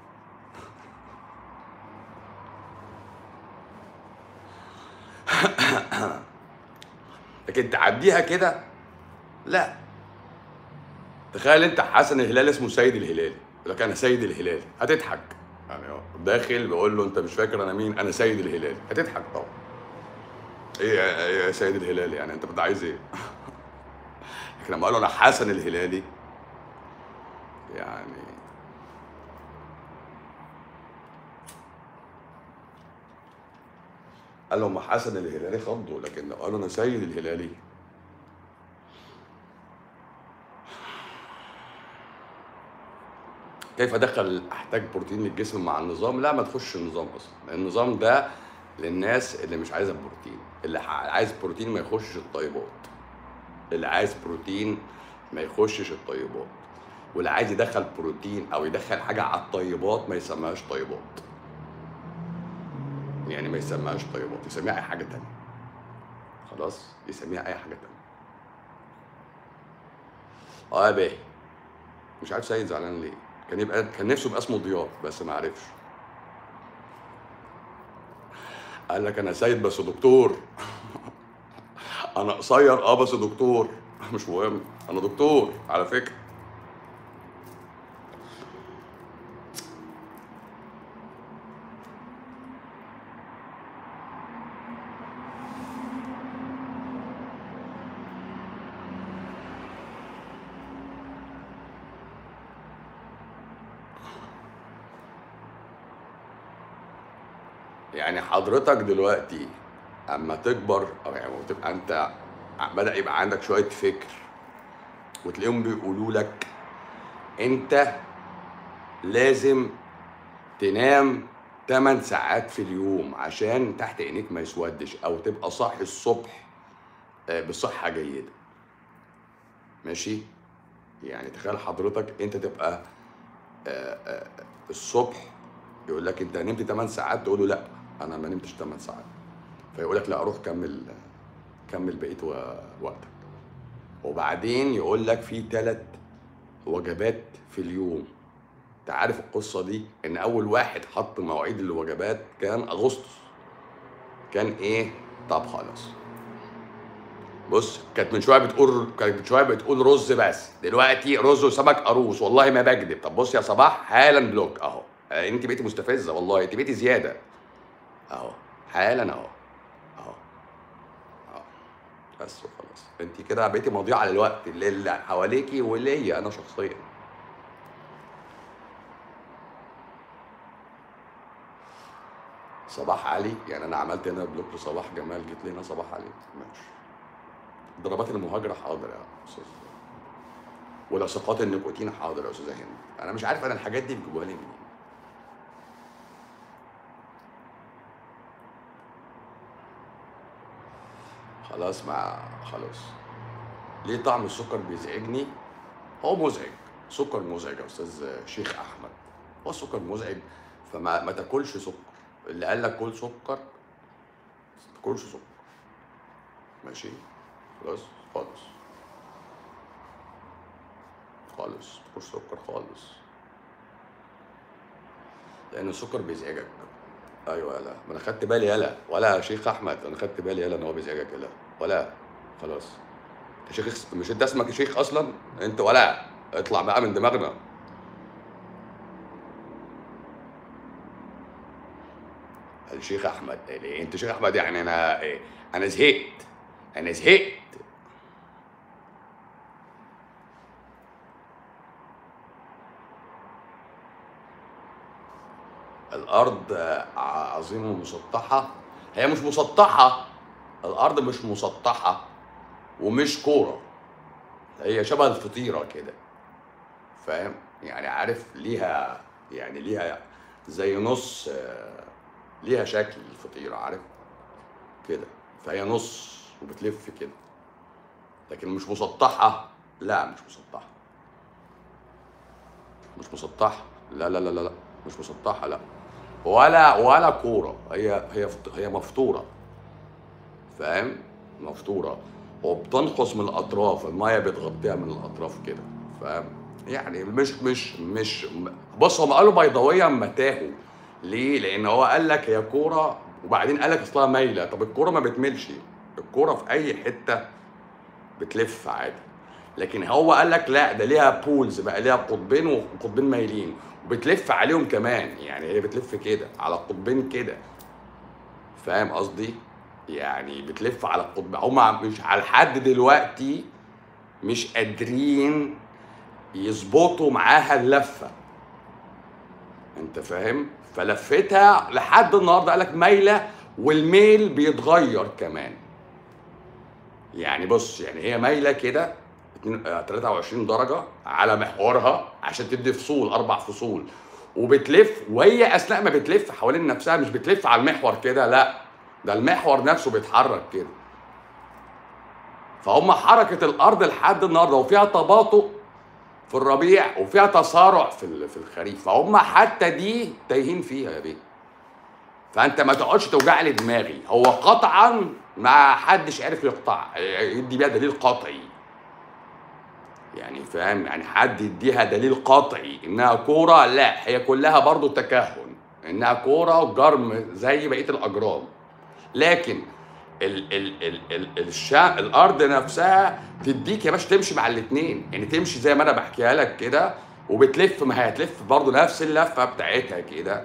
لكن تعديها كده لا تخيل انت حسن الهلال اسمه سيد الهلالي يقول لك انا سيد الهلالي هتضحك يعني هو داخل بيقول له انت مش فاكر انا مين انا سيد الهلالي هتضحك طبعا ايه يا- ايه يا سيد الهلالي يعني انت كنت عايز ايه لكن لما قال له انا حسن الهلالي يعني قال لهم حسن الهلالي خضوا لكن لو قالوا انا سيد الهلالي كيف ادخل احتاج بروتين للجسم مع النظام لا ما تخش النظام اصلا لأن النظام ده للناس اللي مش عايزه بروتين اللي ح- عايز بروتين ما يخشش الطيبات اللي عايز بروتين ما يخشش الطيبات واللي عايز يدخل بروتين او يدخل حاجه على الطيبات ما يسميهاش طيبات يعني ما يسميهاش طيبات يسميها اي حاجه تانية خلاص يسميها اي حاجه تانية اه يا باهي مش عارف سيد زعلان ليه كان يبقى كان نفسه يبقى اسمه ضياء بس ما عرفش قال لك انا سيد بس دكتور انا قصير اه بس دكتور مش مهم انا دكتور على فكره يعني حضرتك دلوقتي اما تكبر او يعني وتبقى انت بدا يبقى عندك شويه فكر وتلاقيهم بيقولوا لك انت لازم تنام 8 ساعات في اليوم عشان تحت عينيك ما يسودش او تبقى صاحي الصبح آه، بصحه جيده ماشي يعني تخيل حضرتك انت تبقى آه، آه، الصبح يقول لك انت نمت 8 ساعات تقول له لا انا ما نمتش 8 ساعات فيقول لك لا روح كمل كمل بقيه و- وقتك وبعدين يقول لك في ثلاث وجبات في اليوم انت عارف القصه دي ان اول واحد حط مواعيد الوجبات كان اغسطس كان ايه طب خلاص بص كانت من شويه بتقول كانت من شويه بتقول رز بس دلوقتي رز وسمك قاروص والله ما بكذب طب بص يا صباح حالا بلوك اهو آه، انت بقيتي مستفزه والله انت بقيتي زياده اهو حالا اهو اهو اهو بس وخلاص انت كده بقيتي مضيعه للوقت اللي اللي حواليكي وليا انا شخصيا صباح علي يعني انا عملت هنا بلوك لصباح جمال جيت لي هنا صباح علي ماشي ضربات المهاجره حاضر يا استاذ ولصقات النيكوتين حاضر يا استاذه هند انا مش عارف انا الحاجات دي بيجيبوها لي منين خلاص مع خلاص ليه طعم السكر بيزعجني هو مزعج سكر مزعج يا استاذ شيخ احمد هو السكر مزعج فما ما تاكلش سكر اللي قال لك كل سكر ما تاكلش سكر ماشي خلاص خالص خالص ما تاكلش سكر خالص لان السكر بيزعجك ايوه يلا ما انا خدت بالي يلا ولا يا شيخ احمد انا خدت بالي يلا ان هو بيزعجك يلا ولا خلاص انت شيخ مش انت اسمك شيخ اصلا انت ولا اطلع بقى من دماغنا الشيخ احمد إيه، انت شيخ احمد يعني انا إيه، انا زهقت انا زهقت الارض ع- عظيمه مسطحه هي مش مسطحه الارض مش مسطحه ومش كوره هي شبه الفطيره كده فاهم يعني عارف ليها يعني ليها زي نص آه، ليها شكل الفطيره عارف كده فهي نص وبتلف كده لكن مش مسطحه لا مش مسطحه مش مسطحه لا لا لا لا لا مش مسطحه لا ولا ولا كوره هي هي هي مفطوره فاهم مفطوره وبتنقص من الاطراف الميه بتغطيها من الاطراف كده فاهم يعني مش مش مش بص هم قالوا بيضاويه اما تاهوا ليه؟ لان هو قال لك هي كوره وبعدين قال لك اصلها مايله طب الكوره ما بتملش الكوره في اي حته بتلف عادي لكن هو قال لك لا ده ليها بولز بقى ليها قطبين وقطبين مايلين وبتلف عليهم كمان يعني هي بتلف كده على قطبين كده فاهم قصدي؟ يعني بتلف على القطب هما مش على لحد دلوقتي مش قادرين يظبطوا معاها اللفه انت فاهم فلفتها لحد النهارده قال لك مايله والميل بيتغير كمان يعني بص يعني هي مايله كده 23 درجه على محورها عشان تدي فصول اربع فصول وبتلف وهي اثناء ما بتلف حوالين نفسها مش بتلف على المحور كده لا ده المحور نفسه بيتحرك كده فهم حركه الارض لحد النهارده وفيها تباطؤ في الربيع وفيها تسارع في في الخريف فهم حتى دي تايهين فيها يا بيه فانت ما تقعدش توجع لي دماغي هو قطعا ما حدش عرف يقطع يدي بيها دليل قطعي يعني فاهم يعني حد يديها دليل قطعي انها كوره لا هي كلها برضو تكهن انها كوره وجرم زي بقيه الاجرام لكن ال ال ال ال الشا... الارض نفسها تديك يا باشا تمشي مع الاثنين يعني تمشي زي ما انا بحكيها لك كده وبتلف ما هي هتلف برضه نفس اللفه بتاعتها كده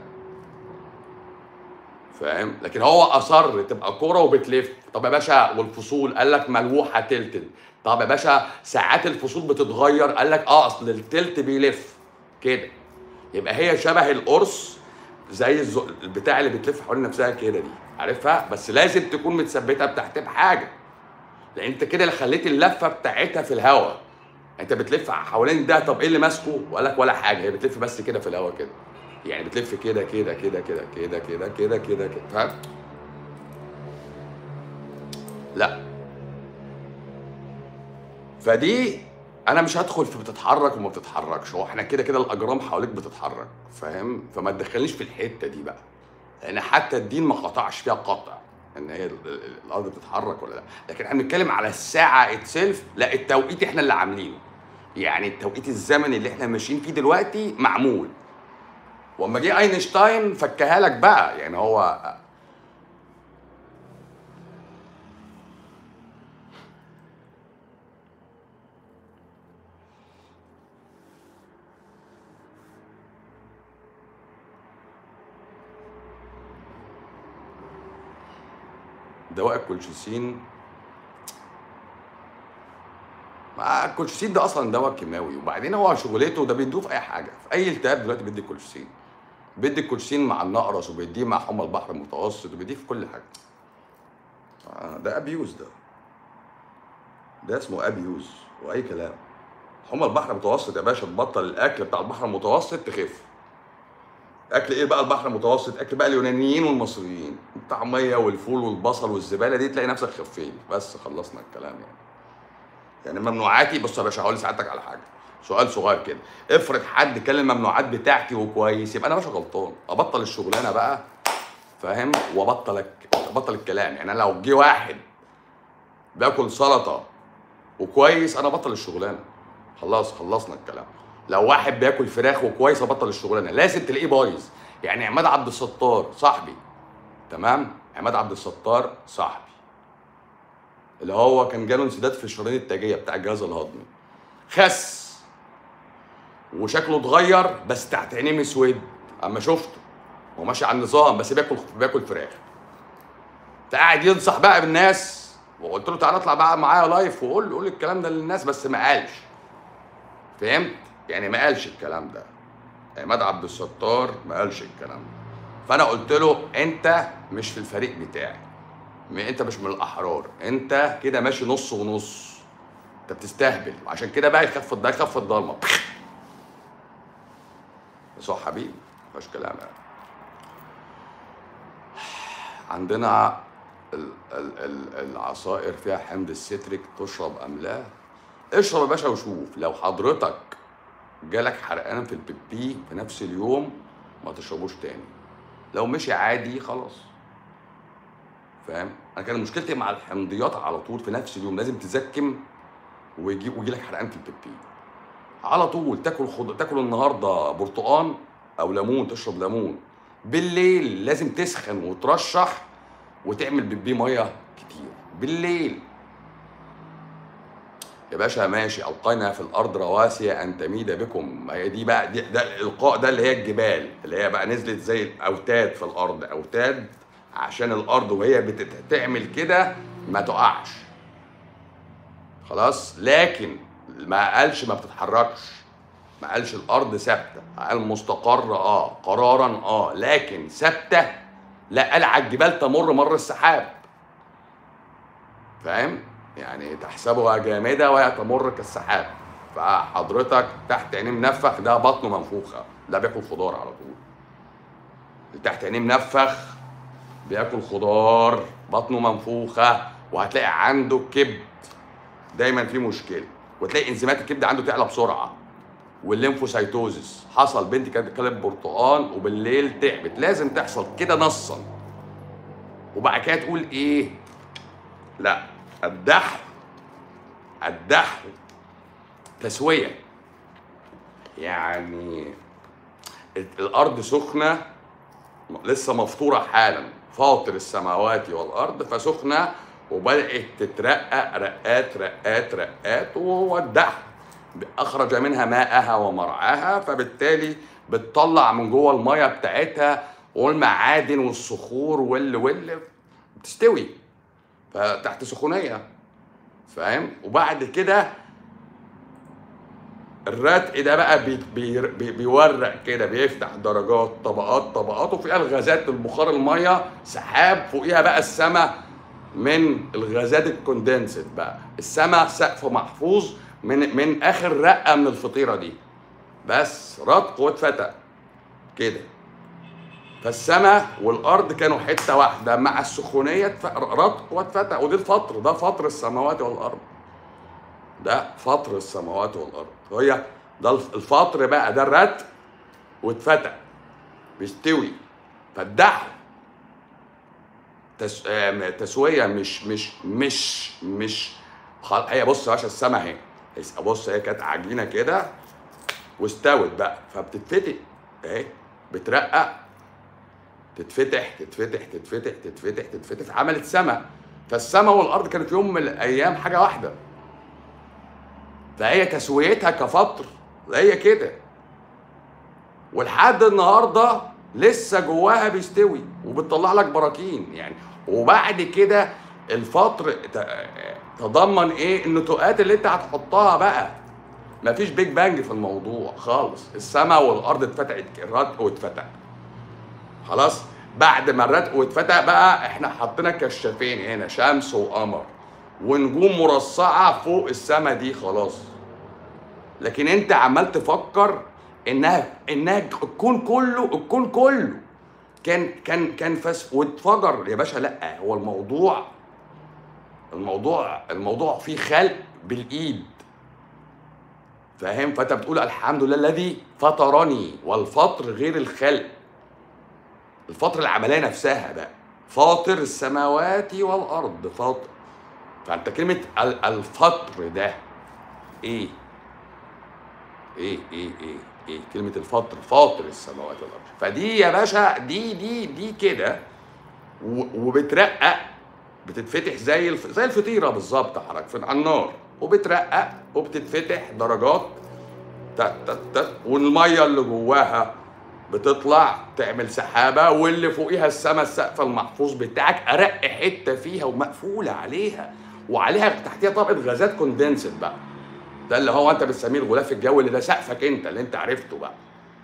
فاهم لكن هو اصر تبقى كوره وبتلف طب يا باشا والفصول قال لك ملوحه تلت طب يا باشا ساعات الفصول بتتغير قال لك اه اصل التلت بيلف كده يبقى هي شبه القرص زي الز... البتاع اللي بتلف حوالين نفسها كده دي عارفها بس لازم تكون متثبته بتحت بحاجه لان انت كده اللي خليت اللفه بتاعتها في الهواء انت بتلف حوالين ده طب ايه اللي ماسكه وقال لك ولا حاجه هي بتلف بس كده في الهواء كده يعني بتلف كده كده كده كده كده كده كده كده كده فاهم لا فدي انا مش هدخل في بتتحرك وما بتتحركش هو احنا كده كده الاجرام حواليك بتتحرك فاهم فما تدخلنيش في الحته دي بقى لان حتى الدين ما قطعش فيها قطع ان هي الارض بتتحرك ولا لا لكن احنا بنتكلم على الساعه اتسلف لا التوقيت احنا اللي عاملينه يعني التوقيت الزمني اللي احنا ماشيين فيه دلوقتي معمول واما جه اينشتاين فكها لك بقى يعني هو دواء الكولشيسين ما الكولشيسين ده اصلا دواء كيماوي وبعدين هو شغلته ده بيدوه في اي حاجه في اي التهاب دلوقتي بيدي الكولشيسين بيدي الكولشيسين مع النقرس وبيديه مع حمى البحر المتوسط وبيديه في كل حاجه آه ده ابيوز ده ده اسمه ابيوز واي كلام حمى البحر المتوسط يا باشا تبطل الاكل بتاع البحر المتوسط تخف اكل ايه بقى البحر المتوسط اكل بقى اليونانيين والمصريين الطعميه والفول والبصل والزباله دي تلاقي نفسك خفيت بس خلصنا الكلام يعني يعني ممنوعاتي بص يا باشا هقول لسعادتك على حاجه سؤال صغير كده افرض حد كان الممنوعات بتاعتي وكويس يبقى انا باشا غلطان ابطل الشغلانه بقى فاهم وابطل ابطل الكلام يعني انا لو جه واحد بياكل سلطه وكويس انا بطل الشغلانه خلاص خلصنا الكلام لو واحد بياكل فراخ وكويس ابطل الشغلانه لازم تلاقيه بايظ يعني عماد عبد الستار صاحبي تمام عماد عبد الستار صاحبي اللي هو كان جاله انسداد في الشرايين التاجيه بتاع الجهاز الهضمي خس وشكله اتغير بس تحت عينيه مسود اما شفته هو ماشي على النظام بس بياكل بياكل فراخ فقاعد ينصح بقى بالناس وقلت له تعالى اطلع بقى معايا لايف وقول قول الكلام ده للناس بس ما قالش فهمت يعني ما قالش الكلام ده عماد عبد الستار ما قالش الكلام ده فانا قلت له انت مش في الفريق بتاعي انت مش من الاحرار انت كده ماشي نص ونص انت بتستهبل وعشان كده بقى يخف ده يخف الضلمه بس هو حبيبي مفيهاش كلام يعني عندنا ال- ال- ال- العصائر فيها حمض الستريك تشرب ام لا اشرب يا باشا وشوف لو حضرتك جالك حرقان في البيبي في نفس اليوم ما تشربوش تاني لو مشي عادي خلاص فاهم انا كان مشكلتي مع الحمضيات على طول في نفس اليوم لازم تزكم ويجي ويجي لك حرقان في البيبي على طول تاكل خض... تاكل النهارده برتقان او ليمون تشرب ليمون بالليل لازم تسخن وترشح وتعمل بيبي ميه كتير بالليل يا باشا ماشي القينا في الارض رواسي ان تميد بكم ما هي دي بقى دي ده الالقاء ده اللي هي الجبال اللي هي بقى نزلت زي الاوتاد في الارض اوتاد عشان الارض وهي بتعمل كده ما تقعش خلاص لكن ما قالش ما بتتحركش ما قالش الارض ثابته قال مستقره اه قرارا اه لكن ثابته لا قال على الجبال تمر مر السحاب فاهم يعني تحسبها جامده وهي تمر كالسحاب فحضرتك تحت عينيه منفخ ده بطنه منفوخه ده بياكل خضار على طول اللي تحت عينيه منفخ بياكل خضار بطنه منفوخه وهتلاقي عنده كبد دايما في مشكله وتلاقي انزيمات الكبد عنده تعلى بسرعه والليمفوسايتوزس حصل بنتي كانت كلت برتقال وبالليل تعبت لازم تحصل كده نصا وبعد كده تقول ايه لا الدحو الدحو تسويه يعني الارض سخنه لسه مفطوره حالا فاطر السماوات والارض فسخنه وبدات تترقى رقات رقات رقات وهو الدحو اخرج منها ماءها ومرعاها فبالتالي بتطلع من جوه الميه بتاعتها والمعادن والصخور وال وال بتستوي فتحت سخونيه فاهم وبعد كده الرتق ده بقى بي بي بي بيورق كده بيفتح درجات طبقات طبقات وفيها الغازات البخار الميه سحاب فوقيها بقى السماء من الغازات الكوندنسد بقى السماء سقف محفوظ من من اخر رقه من الفطيره دي بس رتق واتفتق كده فالسماء والارض كانوا حته واحده مع السخونيه رتق واتفتق ودي الفطر ده فطر السماوات والارض ده فطر السماوات والارض هي ده الفطر بقى ده الرتق واتفتق بيستوي فالدحو تس... تسويه مش مش مش مش هي بص يا باشا السما اهي بص هي كانت عجينه كده واستوت بقى فبتتفتح اهي بترقق تتفتح تتفتح تتفتح تتفتح تتفتح عملت سما فالسما والارض كانت يوم من الايام حاجه واحده فهي تسويتها كفطر هي كده ولحد النهارده لسه جواها بيستوي وبتطلع لك براكين يعني وبعد كده الفطر تضمن ايه النتوءات اللي انت هتحطها بقى مفيش بيج بانج في الموضوع خالص السماء والارض اتفتحت الرتق واتفتح خلاص بعد ما الرتق واتفتح بقى احنا حطينا كشافين هنا شمس وقمر ونجوم مرصعه فوق السماء دي خلاص لكن انت عمال تفكر انها انها الكون كله الكون كله كان كان كان فس واتفجر يا باشا لا هو الموضوع الموضوع الموضوع فيه خلق بالايد فاهم فانت بتقول الحمد لله الذي فطرني والفطر غير الخلق الفطر العمليه نفسها بقى فاطر السماوات والارض فاطر فانت كلمه الفطر ده ايه ايه ايه ايه ايه كلمه الفطر فاطر السماوات والارض فدي يا باشا دي دي دي كده وبترقق بتتفتح زي الف... زي الفطيره بالظبط حضرتك على النار وبترقق وبتتفتح درجات تت تت تت والميه اللي جواها بتطلع تعمل سحابه واللي فوقيها السما السقف المحفوظ بتاعك ارق حته فيها ومقفوله عليها وعليها تحتيها طبقه غازات كوندنسد بقى ده اللي هو انت بتسميه الغلاف الجوي اللي ده سقفك انت اللي انت عرفته بقى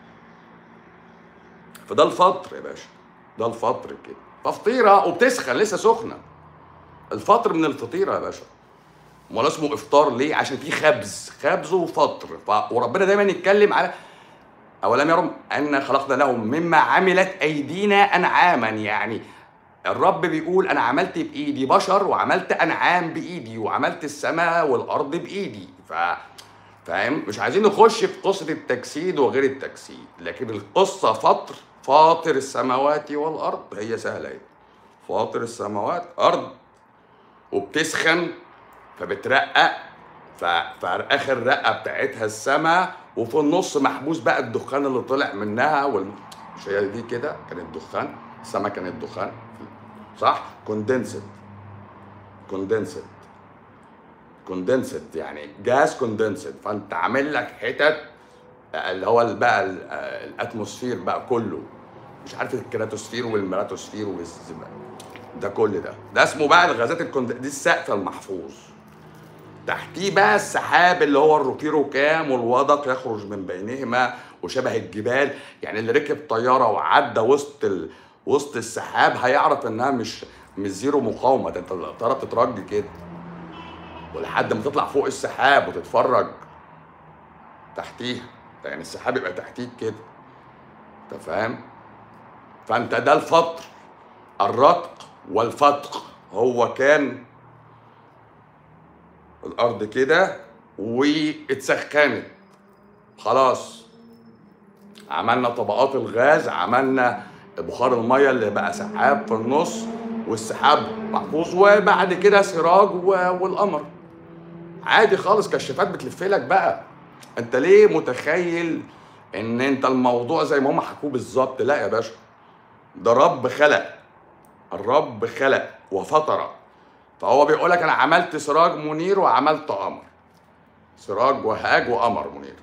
فده الفطر يا باشا ده الفطر كده ففطيره وبتسخن لسه سخنه الفطر من الفطيره يا باشا امال اسمه افطار ليه عشان فيه خبز خبز وفطر ف... وربنا دايما يتكلم على اولم يرم ان خلقنا لهم مما عملت ايدينا انعاما يعني الرب بيقول انا عملت بايدي بشر وعملت انعام بايدي وعملت السماء والارض بايدي ف فاهم مش عايزين نخش في قصه التجسيد وغير التجسيد لكن القصه فطر فاطر السماوات والارض هي سهله اهي فاطر السماوات ارض وبتسخن فبترقق ف... فاخر رقه بتاعتها السماء وفي النص محبوس بقى الدخان اللي طلع منها وال... مش هي دي كده كانت دخان السماء كانت دخان صح كوندنسد كوندنسد كوندنسد يعني جاز كوندنسد فانت عامل لك حتت اللي هو بقى ال- الاتموسفير بقى كله مش عارف الكراتوسفير والميراتوسفير والزبالة. ده كل ده ده اسمه بقى الغازات الكوند... دي السقف المحفوظ تحتيه بقى السحاب اللي هو الروكيرو كام والودق يخرج من بينهما وشبه الجبال يعني اللي ركب طياره وعدى وسط ال... وسط السحاب هيعرف انها مش مش زيرو مقاومه ده انت الطياره بتترج كده ولحد ما تطلع فوق السحاب وتتفرج تحتيها يعني السحاب يبقى تحتيك كده انت فاهم فانت ده الفطر الرتق والفتق هو كان الارض كده واتسخنت خلاص عملنا طبقات الغاز عملنا بخار الميه اللي بقى سحاب في النص والسحاب محفوظ وبعد كده سراج و- والقمر عادي خالص كشافات بتلف لك بقى انت ليه متخيل ان انت الموضوع زي ما هم حكوه بالظبط لا يا باشا ده رب خلق الرب خلق وفطر فهو بيقول لك انا عملت سراج منير وعملت قمر سراج وهاج وقمر منير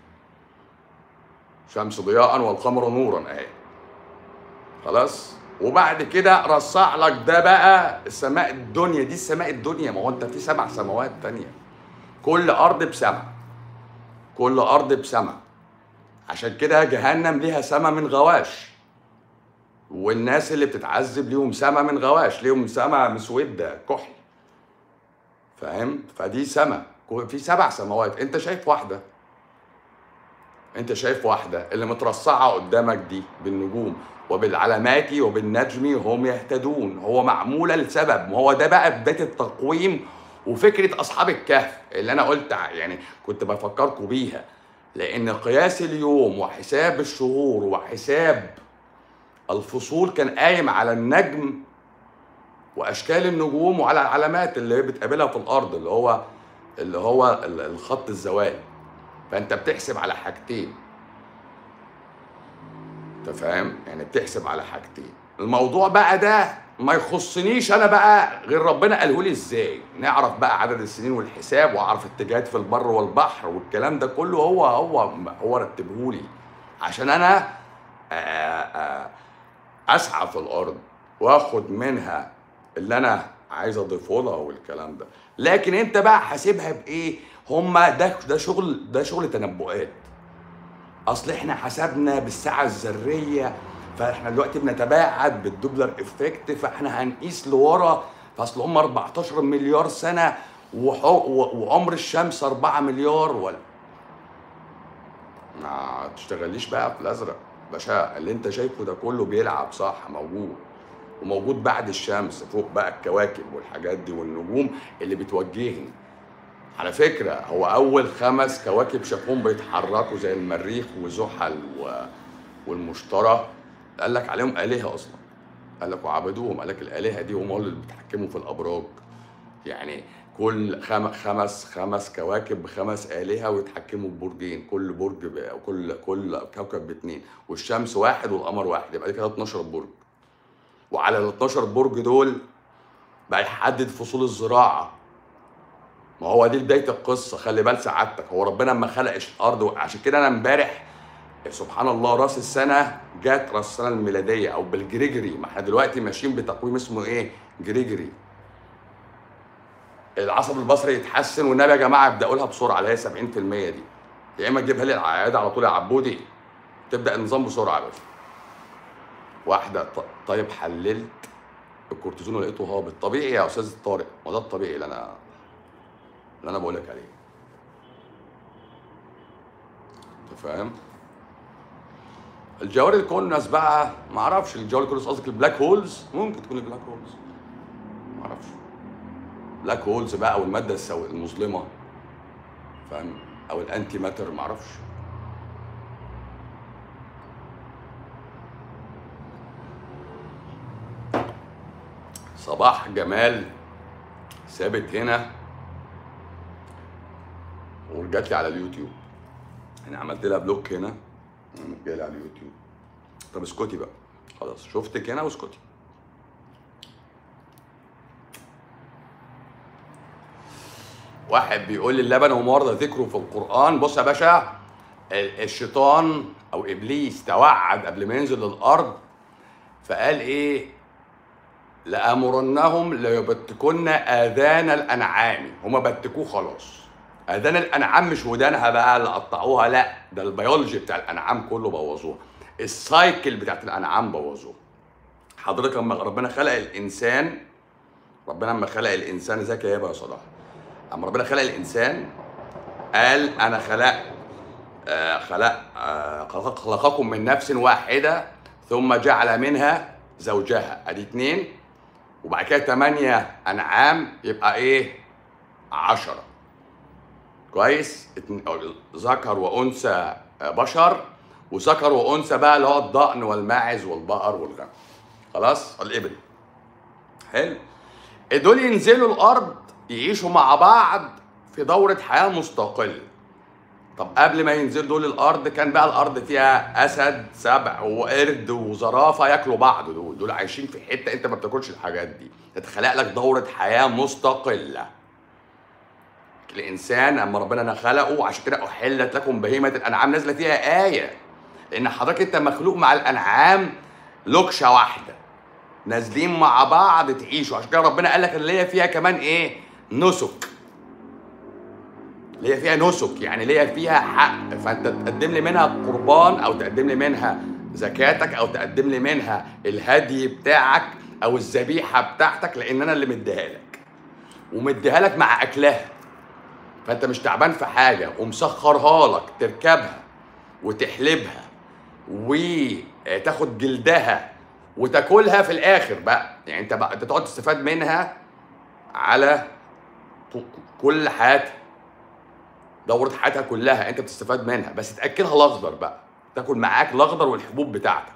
شمس ضياء والقمر نورا اهي خلاص وبعد كده رصع لك ده بقى السماء الدنيا دي السماء الدنيا ما هو انت في سبع سماوات تانية كل ارض بسماء كل ارض بسماء عشان كده جهنم ليها سما من غواش والناس اللي بتتعذب ليهم سما من غواش ليهم سما مسوده كحل فاهم فدي سما في سبع سماوات انت شايف واحده انت شايف واحده اللي مترصعه قدامك دي بالنجوم وبالعلامات وبالنجم هم يهتدون هو معموله لسبب ما هو ده بقى بدايه التقويم وفكره اصحاب الكهف اللي انا قلت ع- يعني كنت بفكركم بيها لان قياس اليوم وحساب الشهور وحساب الفصول كان قايم على النجم واشكال النجوم وعلى العلامات اللي هي بتقابلها في الارض اللي هو اللي هو ال- الخط الزوال فانت بتحسب على حاجتين انت فاهم يعني بتحسب على حاجتين الموضوع بقى ده ما يخصنيش انا بقى غير ربنا قاله لي ازاي نعرف بقى عدد السنين والحساب واعرف اتجاهات في البر والبحر والكلام ده كله هو هو هو رتبه لي عشان انا آه، آه، اسعى في الارض واخد منها اللي انا عايز اضيفه لها والكلام ده لكن انت بقى حاسبها بايه هما ده ده شغل ده شغل تنبؤات اصل احنا حسبنا بالساعه الذريه فاحنا دلوقتي بنتباعد بالدوبلر افكت فاحنا هنقيس لورا فاصل هم 14 مليار سنه وحو- و- وعمر الشمس 4 مليار ولا ما تشتغليش بقى في الازرق باشا اللي انت شايفه ده كله بيلعب صح موجود وموجود بعد الشمس فوق بقى الكواكب والحاجات دي والنجوم اللي بتوجهني على فكرة هو أول خمس كواكب شافوهم بيتحركوا زي المريخ وزحل و... والمشتري قال لك عليهم آلهة أصلا قال لك وعبدوهم قال لك الآلهة دي هم اللي بيتحكموا في الأبراج يعني كل خم... خمس خمس كواكب بخمس آلهة ويتحكموا ببرجين كل برج ب... كل كل كوكب باتنين والشمس واحد والقمر واحد يبقى دي كده 12 برج وعلى ال 12 برج دول بقى يحدد فصول الزراعه ما هو دي بدايه القصه خلي بال سعادتك هو ربنا لما خلق الارض عشان كده انا امبارح سبحان الله راس السنه جت راس السنه الميلاديه او بالجريجري ما احنا دلوقتي ماشيين بتقويم اسمه ايه جريجري العصب البصري يتحسن والنبي يا جماعه ابداوا لها بسرعه اللي هي 70% دي يا اما تجيبها لي العياده على طول يا عبودي تبدا النظام بسرعه يا باشا واحده ط- طيب حللت الكورتيزون ولقيته هابط طبيعي يا استاذ طارق ما ده الطبيعي اللي انا اللي انا بقول لك عليه انت فاهم الجوار الكونس بقى ما اعرفش الجوار الكونس قصدك البلاك هولز ممكن تكون البلاك هولز ما اعرفش بلاك هولز بقى والماده السو... المظلمه فاهم او الانتي ماتر ما اعرفش صباح جمال ثابت هنا ورجعت لي على اليوتيوب انا عملت لها بلوك هنا قامت جايه لي على اليوتيوب طب اسكتي بقى خلاص شفتك هنا واسكتي واحد بيقول لي اللبن هو ورد ذكره في القرآن بص يا باشا ال- الشيطان أو إبليس توعد قبل ما ينزل للأرض فقال إيه لأمرنهم ليبتكن آذان الأنعام هما بتكوه خلاص آذان الأنعام مش ودانها بقى اللي قطعوها لا ده البيولوجي بتاع الأنعام كله بوظوه السايكل بتاعت الأنعام بوظوه حضرتك لما ربنا خلق الإنسان ربنا لما خلق الإنسان ذكي يا يا صلاح اما ربنا خلق الانسان قال انا خلق آه خلق آه خلق- خلقكم من نفس واحده ثم جعل منها زوجها ادي اتنين وبعد كده تمانية انعام يبقى ايه عشرة كويس اتن- ذكر وانثى آه، بشر وذكر وانثى بقى اللي هو الضأن والماعز والبقر والغنم خلاص الابل حلو دول ينزلوا الارض يعيشوا مع بعض في دورة حياة مستقلة طب قبل ما ينزلوا دول الارض كان بقى الارض فيها اسد سبع وقرد وزرافه ياكلوا بعض دول دول عايشين في حته انت ما بتاكلش الحاجات دي تتخلق لك دوره حياه مستقله الانسان اما ربنا خلقه عشان كده احلت لكم بهيمه الانعام نازله فيها ايه لان حضرتك انت مخلوق مع الانعام لكشه واحده نازلين مع بعض تعيشوا عشان كده ربنا قال لك اللي هي فيها كمان ايه نسك اللي هي فيها نسك يعني اللي هي فيها حق فانت تقدم لي منها قربان او تقدم لي منها زكاتك او تقدم لي منها الهدي بتاعك او الذبيحه بتاعتك لان انا اللي مديها لك ومديها لك مع اكلها فانت مش تعبان في حاجه ومسخرها لك تركبها وتحلبها وتاخد جلدها وتاكلها في الاخر بقى يعني انت بقى انت تقعد تستفاد منها على ط- كل حياتها دورة حياتها كلها انت بتستفاد منها بس تاكلها الاخضر بقى تاكل معاك الاخضر والحبوب بتاعتك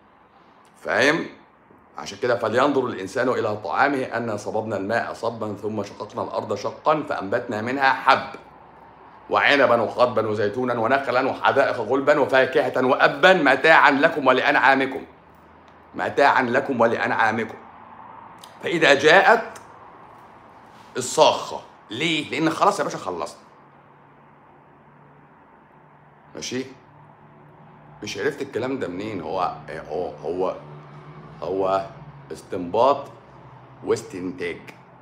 فاهم عشان كده فلينظر الانسان الى طعامه انا صببنا الماء صبا ثم شققنا الارض شقا فانبتنا منها حب وعنبا وخضبا وزيتونا ونخلا وحدائق غلبا وفاكهه وابا متاعا لكم ولانعامكم متاعا لكم ولانعامكم فاذا جاءت الصاخه ليه لان خلاص يا باشا خلصنا ماشي مش عرفت الكلام ده منين هو هو هو هو استنباط واستنتاج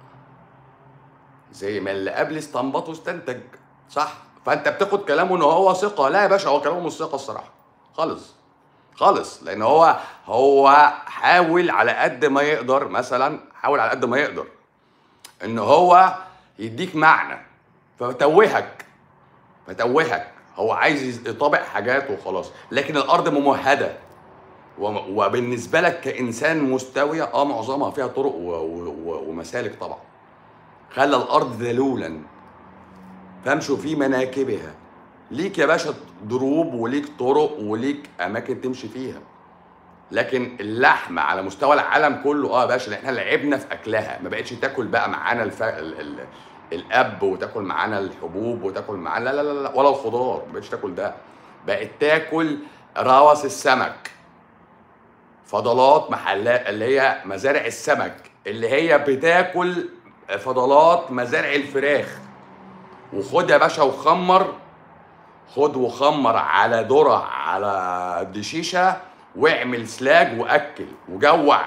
زي ما اللي قبل استنبط واستنتج صح فانت بتاخد كلامه ان هو ثقه لا يا باشا هو كلامه مش ثقه الصراحه خالص خالص لان هو هو حاول على قد ما يقدر مثلا حاول على قد ما يقدر ان هو يديك معنى فتوهك فتوهك هو عايز يطابق حاجات وخلاص لكن الارض ممهده وم- وبالنسبه لك كانسان مستويه اه معظمها فيها طرق و- و- و- ومسالك طبعا خلى الارض ذلولا فامشوا في مناكبها ليك يا باشا دروب وليك طرق وليك اماكن تمشي فيها لكن اللحمه على مستوى العالم كله اه يا باشا لأن احنا لعبنا في اكلها ما بقتش تاكل بقى معانا الف... ال... ال... الاب وتاكل معانا الحبوب وتاكل معانا لا لا لا, لا ولا الخضار ما بقتش تاكل ده بقت تاكل روث السمك فضلات محلات اللي هي مزارع السمك اللي هي بتاكل فضلات مزارع الفراخ وخد يا باشا وخمر خد وخمر على ذرة على دشيشة واعمل سلاج واكل وجوع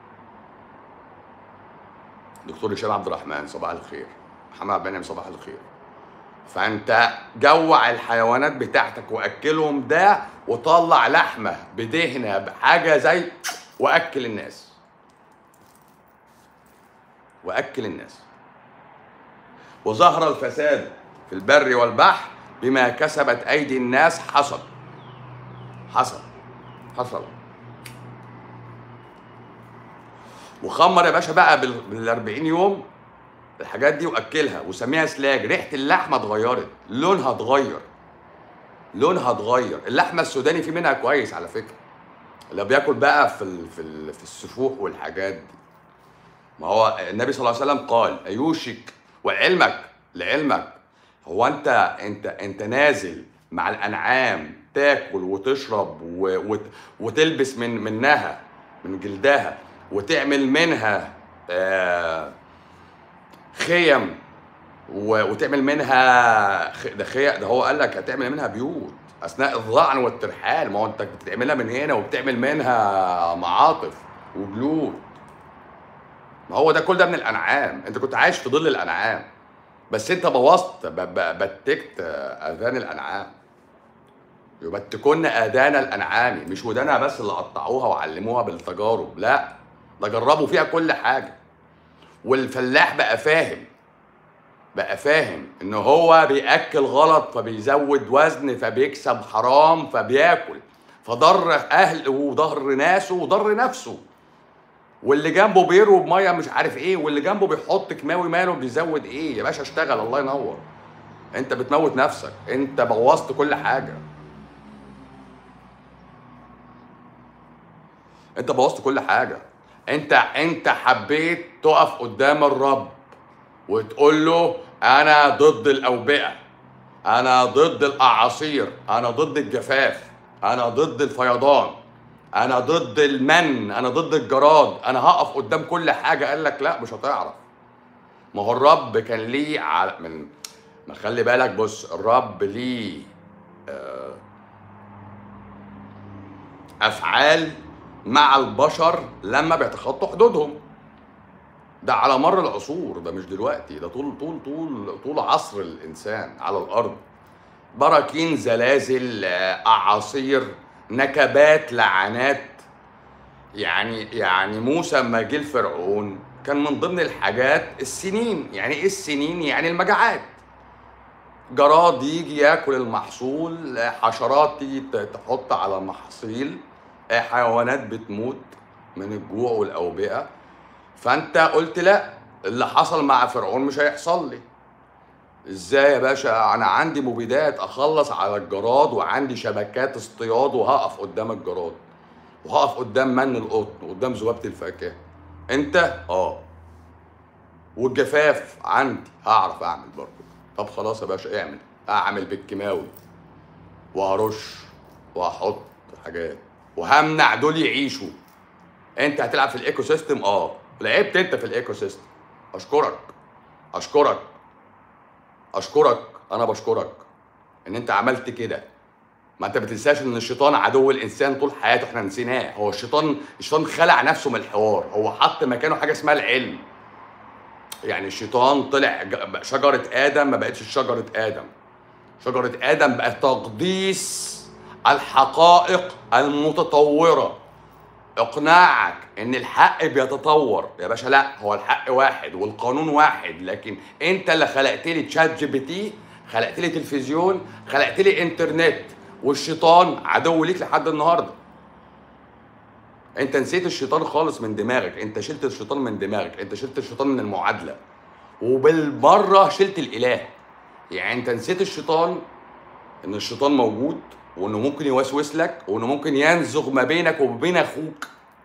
دكتور هشام عبد الرحمن صباح الخير محمد بنعم صباح الخير فانت جوع الحيوانات بتاعتك واكلهم ده وطلع لحمه بدهنه بحاجه زي واكل الناس واكل الناس وظهر الفساد في البر والبحر بما كسبت ايدي الناس حصل حصل حصل وخمر يا باشا بقى بال بال 40 يوم الحاجات دي واكلها وسميها سلاج ريحه اللحمه اتغيرت لونها اتغير لونها اتغير اللحمه السوداني في منها كويس على فكره اللي بياكل بقى في ال في ال في السفوح والحاجات دي ما هو النبي صلى الله عليه وسلم قال ايوشك وعلمك لعلمك هو انت انت انت نازل مع الانعام تاكل وتشرب و وت وتلبس من منها من جلدها وتعمل منها آه خيم و- وتعمل منها خ- ده خي... ده هو قال لك هتعمل منها بيوت اثناء الظعن والترحال ما هو انت بتعملها من هنا وبتعمل منها معاطف وبيوت ما هو ده كل ده من الانعام انت كنت عايش في ظل الانعام بس انت بوظت ب... ب... بتكت اذان الانعام يبتكن اذان الانعام مش ودانها بس اللي قطعوها وعلموها بالتجارب لا ده جربوا فيها كل حاجه والفلاح بقى فاهم بقى فاهم ان هو بياكل غلط فبيزود وزن فبيكسب حرام فبياكل فضر اهله وضر ناسه وضر نفسه واللي جنبه بيروي بميه مش عارف ايه واللي جنبه بيحط كيماوي ماله بيزود ايه يا باشا اشتغل الله ينور انت بتموت نفسك انت بوظت كل حاجه انت بوظت كل حاجه انت انت حبيت تقف قدام الرب وتقول له انا ضد الاوبئه انا ضد الاعاصير انا ضد الجفاف انا ضد الفيضان انا ضد المن انا ضد الجراد انا هقف قدام كل حاجه قال لك لا مش هتعرف ما هو الرب كان ليه على من ما خلي بالك بص الرب ليه آه، افعال مع البشر لما بيتخطوا حدودهم ده على مر العصور ده مش دلوقتي ده طول طول طول طول عصر الانسان على الارض براكين زلازل آه، اعاصير نكبات لعنات يعني يعني موسى لما جه الفرعون كان من ضمن الحاجات السنين يعني ايه السنين يعني المجاعات جراد يجي ياكل المحصول آه، حشرات تيجي ت- تحط على المحاصيل آه، حيوانات بتموت من الجوع والاوبئه فانت قلت لا اللي حصل مع فرعون مش هيحصل لي ازاي يا باشا انا عندي مبيدات اخلص على الجراد وعندي شبكات اصطياد وهقف قدام الجراد وهقف قدام من القطن وقدام ذبابه الفاكهه انت اه والجفاف عندي هعرف اعمل برضه طب خلاص يا باشا اعمل اعمل بالكيماوي وهرش وهحط حاجات وهمنع دول يعيشوا انت هتلعب في الايكو سيستم اه لعبت انت في الايكو سيستم اشكرك اشكرك اشكرك انا بشكرك ان انت عملت كده ما انت ما تنساش ان الشيطان عدو الانسان طول حياته احنا نسيناه هو الشيطان الشيطان خلع نفسه من الحوار هو حط مكانه حاجه اسمها العلم يعني الشيطان طلع ج- شجره ادم ما بقتش شجره ادم شجره ادم بقت تقديس الحقائق المتطوره اقناعك ان الحق بيتطور يا باشا لا هو الحق واحد والقانون واحد لكن انت اللي خلقت لي تشات جي بي تي خلقت لي تلفزيون خلقت لي انترنت والشيطان عدو ليك لحد النهارده انت نسيت الشيطان خالص من دماغك انت شلت الشيطان من دماغك انت شلت الشيطان من المعادله وبالمره شلت الاله يعني انت نسيت الشيطان ان الشيطان موجود وانه ممكن يوسوس لك وانه ممكن ينزغ ما بينك وبين اخوك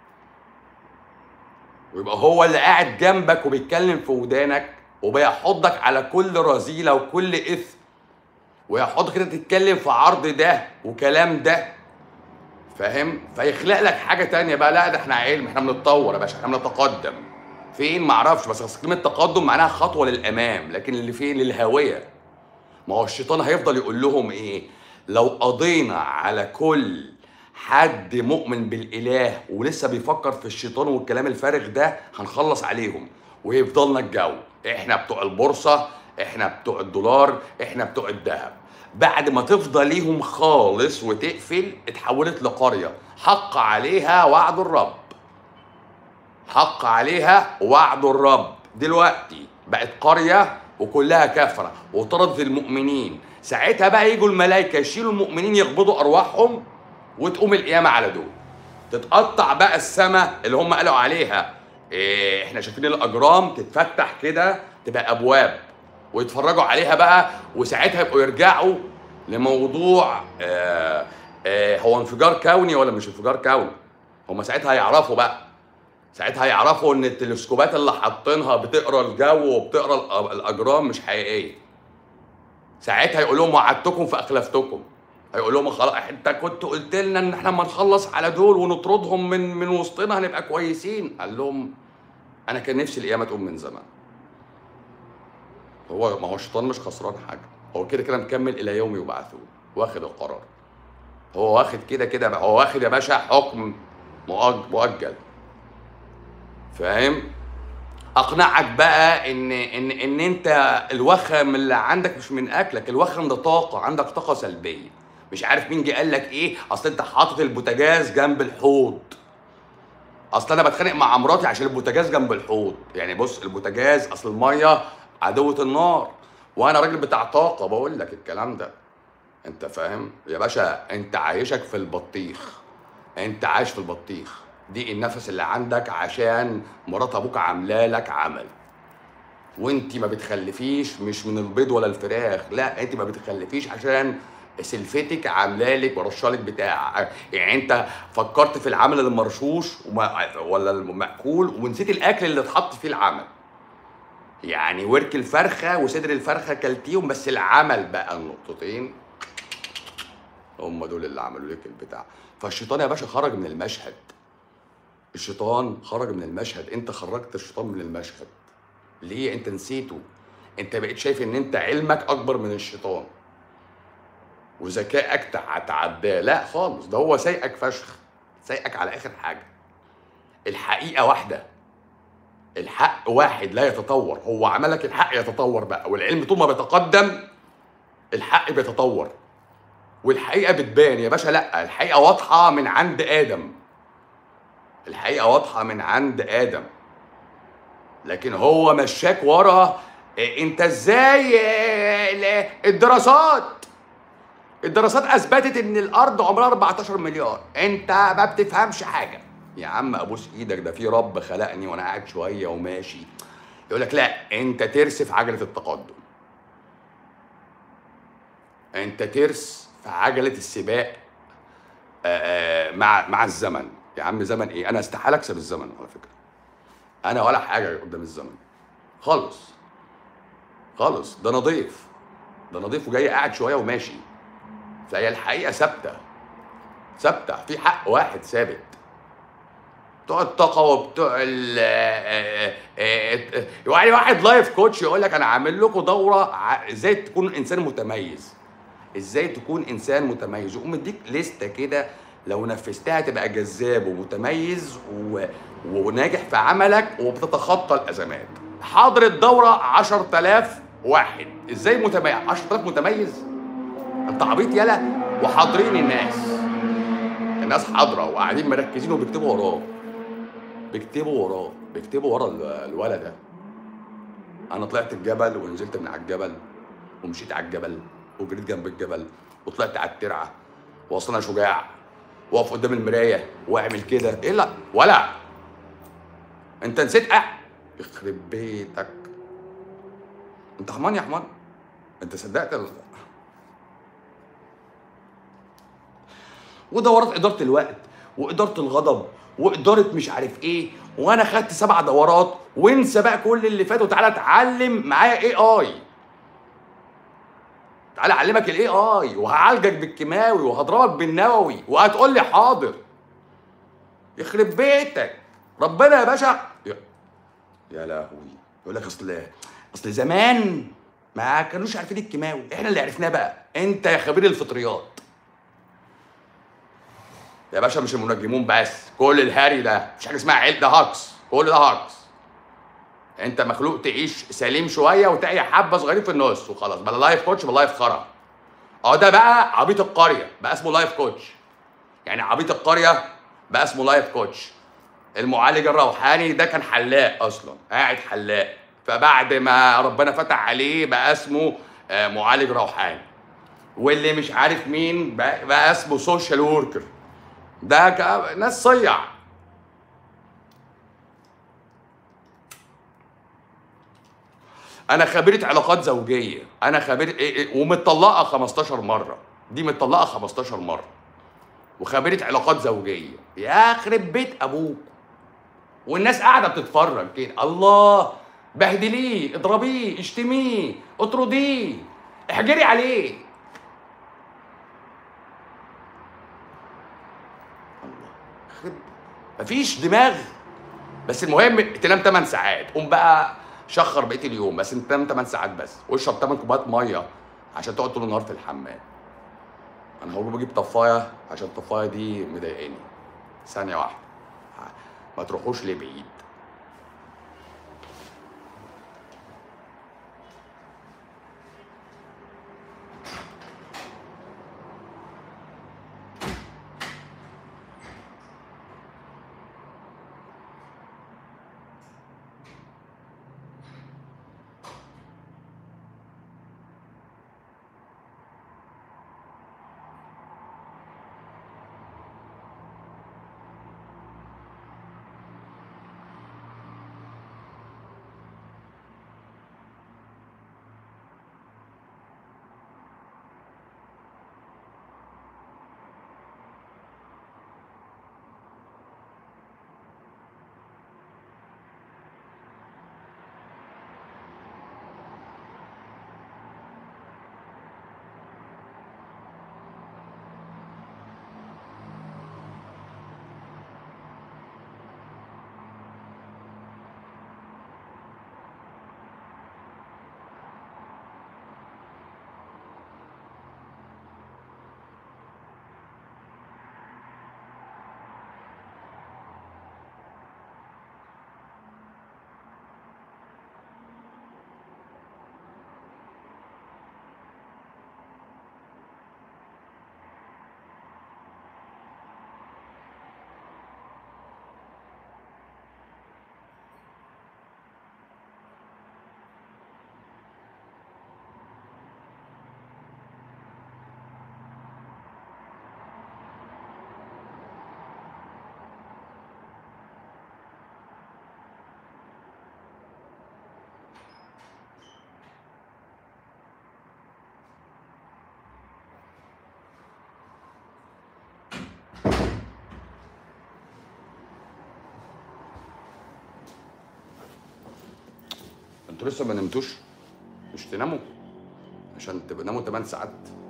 ويبقى هو اللي قاعد جنبك وبيتكلم في ودانك وبيحضك على كل رذيله وكل اثم ويحضك كده تتكلم في عرض ده وكلام ده فاهم فيخلق لك حاجه تانية بقى لا ده احنا علم احنا بنتطور يا باشا احنا بنتقدم فين معرفش بس أصل كلمه تقدم معناها خطوه للامام لكن اللي فين للهاويه ما هو الشيطان هيفضل يقول لهم ايه لو قضينا على كل حد مؤمن بالاله ولسه بيفكر في الشيطان والكلام الفارغ ده هنخلص عليهم ويفضلنا الجو احنا بتوع البورصه احنا بتوع الدولار احنا بتوع الذهب بعد ما تفضى ليهم خالص وتقفل اتحولت لقريه حق عليها وعد الرب حق عليها وعد الرب دلوقتي بقت قرية وكلها كفرة وطردت المؤمنين ساعتها بقى يجوا الملائكة يشيلوا المؤمنين يقبضوا أرواحهم وتقوم القيامة على دول تتقطع بقى السما اللي هم قالوا عليها إيه احنا شايفين الاجرام تتفتح كده تبقى ابواب ويتفرجوا عليها بقى وساعتها يبقوا يرجعوا لموضوع آه آه هو انفجار كوني ولا مش انفجار كوني هم ساعتها هيعرفوا بقى ساعتها هيعرفوا ان التلسكوبات اللي حاطينها بتقرا الجو وبتقرا الأ- الاجرام مش حقيقيه ساعتها يقول لهم وعدتكم فاخلفتكم هيقول لهم خلاص انت كنت قلت لنا ان احنا لما نخلص على دول ونطردهم من من وسطنا هنبقى كويسين قال لهم انا كان نفسي القيامه تقوم من زمان هو ما هو الشيطان مش خسران حاجه هو كده كده مكمل الى يوم يبعثون واخد القرار هو واخد كده كده بقى هو واخد يا باشا حكم مؤج- مؤجل فاهم اقنعك بقى ان ان ان انت الوخم اللي عندك مش من اكلك الوخم ده طاقه عندك طاقه سلبيه مش عارف مين جه قال لك ايه اصل انت حاطط البوتاجاز جنب الحوض اصل انا بتخانق مع مراتي عشان البوتاجاز جنب الحوض يعني بص البوتاجاز اصل الميه عدوة النار وانا راجل بتاع طاقه بقول لك الكلام ده انت فاهم يا باشا انت عايشك في البطيخ انت عايش في البطيخ دي النفس اللي عندك عشان مرات ابوك عامله لك عمل وانت ما بتخلفيش مش من البيض ولا الفراخ لا انت ما بتخلفيش عشان سلفتك عامله لك ورشالك بتاع يعني انت فكرت في العمل المرشوش وما ولا المأكول ونسيت الاكل اللي اتحط فيه العمل يعني ورك الفرخه وصدر الفرخه كلتيهم بس العمل بقى النقطتين هم دول اللي عملوا لك البتاع فالشيطان يا باشا خرج من المشهد الشيطان خرج من المشهد انت خرجت الشيطان من المشهد ليه انت نسيته انت بقيت شايف ان انت علمك اكبر من الشيطان وذكائك تع- تعداه لا خالص ده هو سايقك فشخ سايقك على اخر حاجه الحقيقه واحده الحق واحد لا يتطور هو عملك الحق يتطور بقى والعلم طول ما بيتقدم الحق بيتطور والحقيقه بتبان يا باشا لا الحقيقه واضحه من عند ادم الحقيقه واضحه من عند ادم لكن هو مشاك ورا إيه، انت ازاي إيه، ال- الدراسات الدراسات اثبتت ان الارض عمرها 14 مليار انت ما بتفهمش حاجه يا عم ابوس ايدك ده في رب خلقني وانا قاعد شويه وماشي يقول لك لا انت ترس في عجله التقدم انت ترس في عجله السباق آه، آه، مع مع الزمن يا عم زمن ايه انا استحاله اكسب الزمن على فكره انا ولا حاجه قدام الزمن خالص خالص ده نضيف ده نضيف وجاي قاعد شويه وماشي فهي الحقيقه ثابته ثابته في حق واحد ثابت بتوع الطاقه وبتوع ال آه، آه، آه، يعني واحد لايف كوتش يقول لك انا عامل لكم دوره ع- ازاي تكون انسان متميز ازاي تكون انسان متميز يقوم مديك لسته كده لو نفذتها تبقى جذاب ومتميز و... وناجح في عملك وبتتخطى الازمات حاضر الدوره 10000 واحد ازاي متميز 10000 متميز انت عبيط يالا وحاضرين الناس الناس حاضره وقاعدين مركزين وبيكتبوا وراه بيكتبوا وراه بيكتبوا ورا ال- الولد ده انا طلعت الجبل ونزلت من على الجبل ومشيت على الجبل وجريت جنب الجبل وطلعت على الترعه واصل انا شجاع واقف قدام المرايه واعمل كده ايه لا ولا انت نسيت أه. يخرب بيتك انت حمان يا حمان انت صدقت ال... ودورات اداره الوقت واداره الغضب واداره مش عارف ايه وانا خدت سبع دورات وانسى بقى كل اللي فات وتعالى اتعلم معايا اي اي تعالى اعلمك الاي اي وهعالجك بالكيماوي وهضربك بالنووي وهتقول لي حاضر يخرب بيتك ربنا يا باشا يا, يا لهوي يقول لك اصل اصل زمان ما كانوش عارفين الكيماوي احنا اللي عرفناه بقى انت يا خبير الفطريات يا باشا مش المنجمون بس كل الهري ده مش حاجه اسمها عيل ده هاكس كل ده هاكس انت مخلوق تعيش سليم شويه وتعي حبه صغيرين في النص وخلاص بلا لايف كوتش بلا لايف خرا اه ده بقى عبيط القريه بقى اسمه لايف كوتش يعني عبيط القريه بقى اسمه لايف كوتش المعالج الروحاني ده كان حلاق اصلا قاعد حلاق فبعد ما ربنا فتح عليه بقى اسمه آه، معالج روحاني واللي مش عارف مين بقى, بقى اسمه سوشيال وركر ده ك- ناس صيع انا خبيره علاقات زوجيه انا خبير إيه إيه ومتطلقه 15 مره دي متطلقه 15 مره وخبيره علاقات زوجيه يا خرب بيت ابوك والناس قاعده بتتفرج كده الله بهدليه اضربيه اشتميه اطرديه احجري عليه الله خرب مفيش دماغ بس المهم تنام 8 ساعات قوم بقى شخر بقيه اليوم بس انت تنام 8 ساعات بس واشرب 8 كوبايات ميه عشان تقعد طول النهار في الحمام انا هقوم اجيب طفايه عشان الطفايه دي مضايقاني ثانيه واحده ما تروحوش لبعيد انتوا لسه ما نمتوش مش تناموا عشان تبقى ناموا 8 ساعات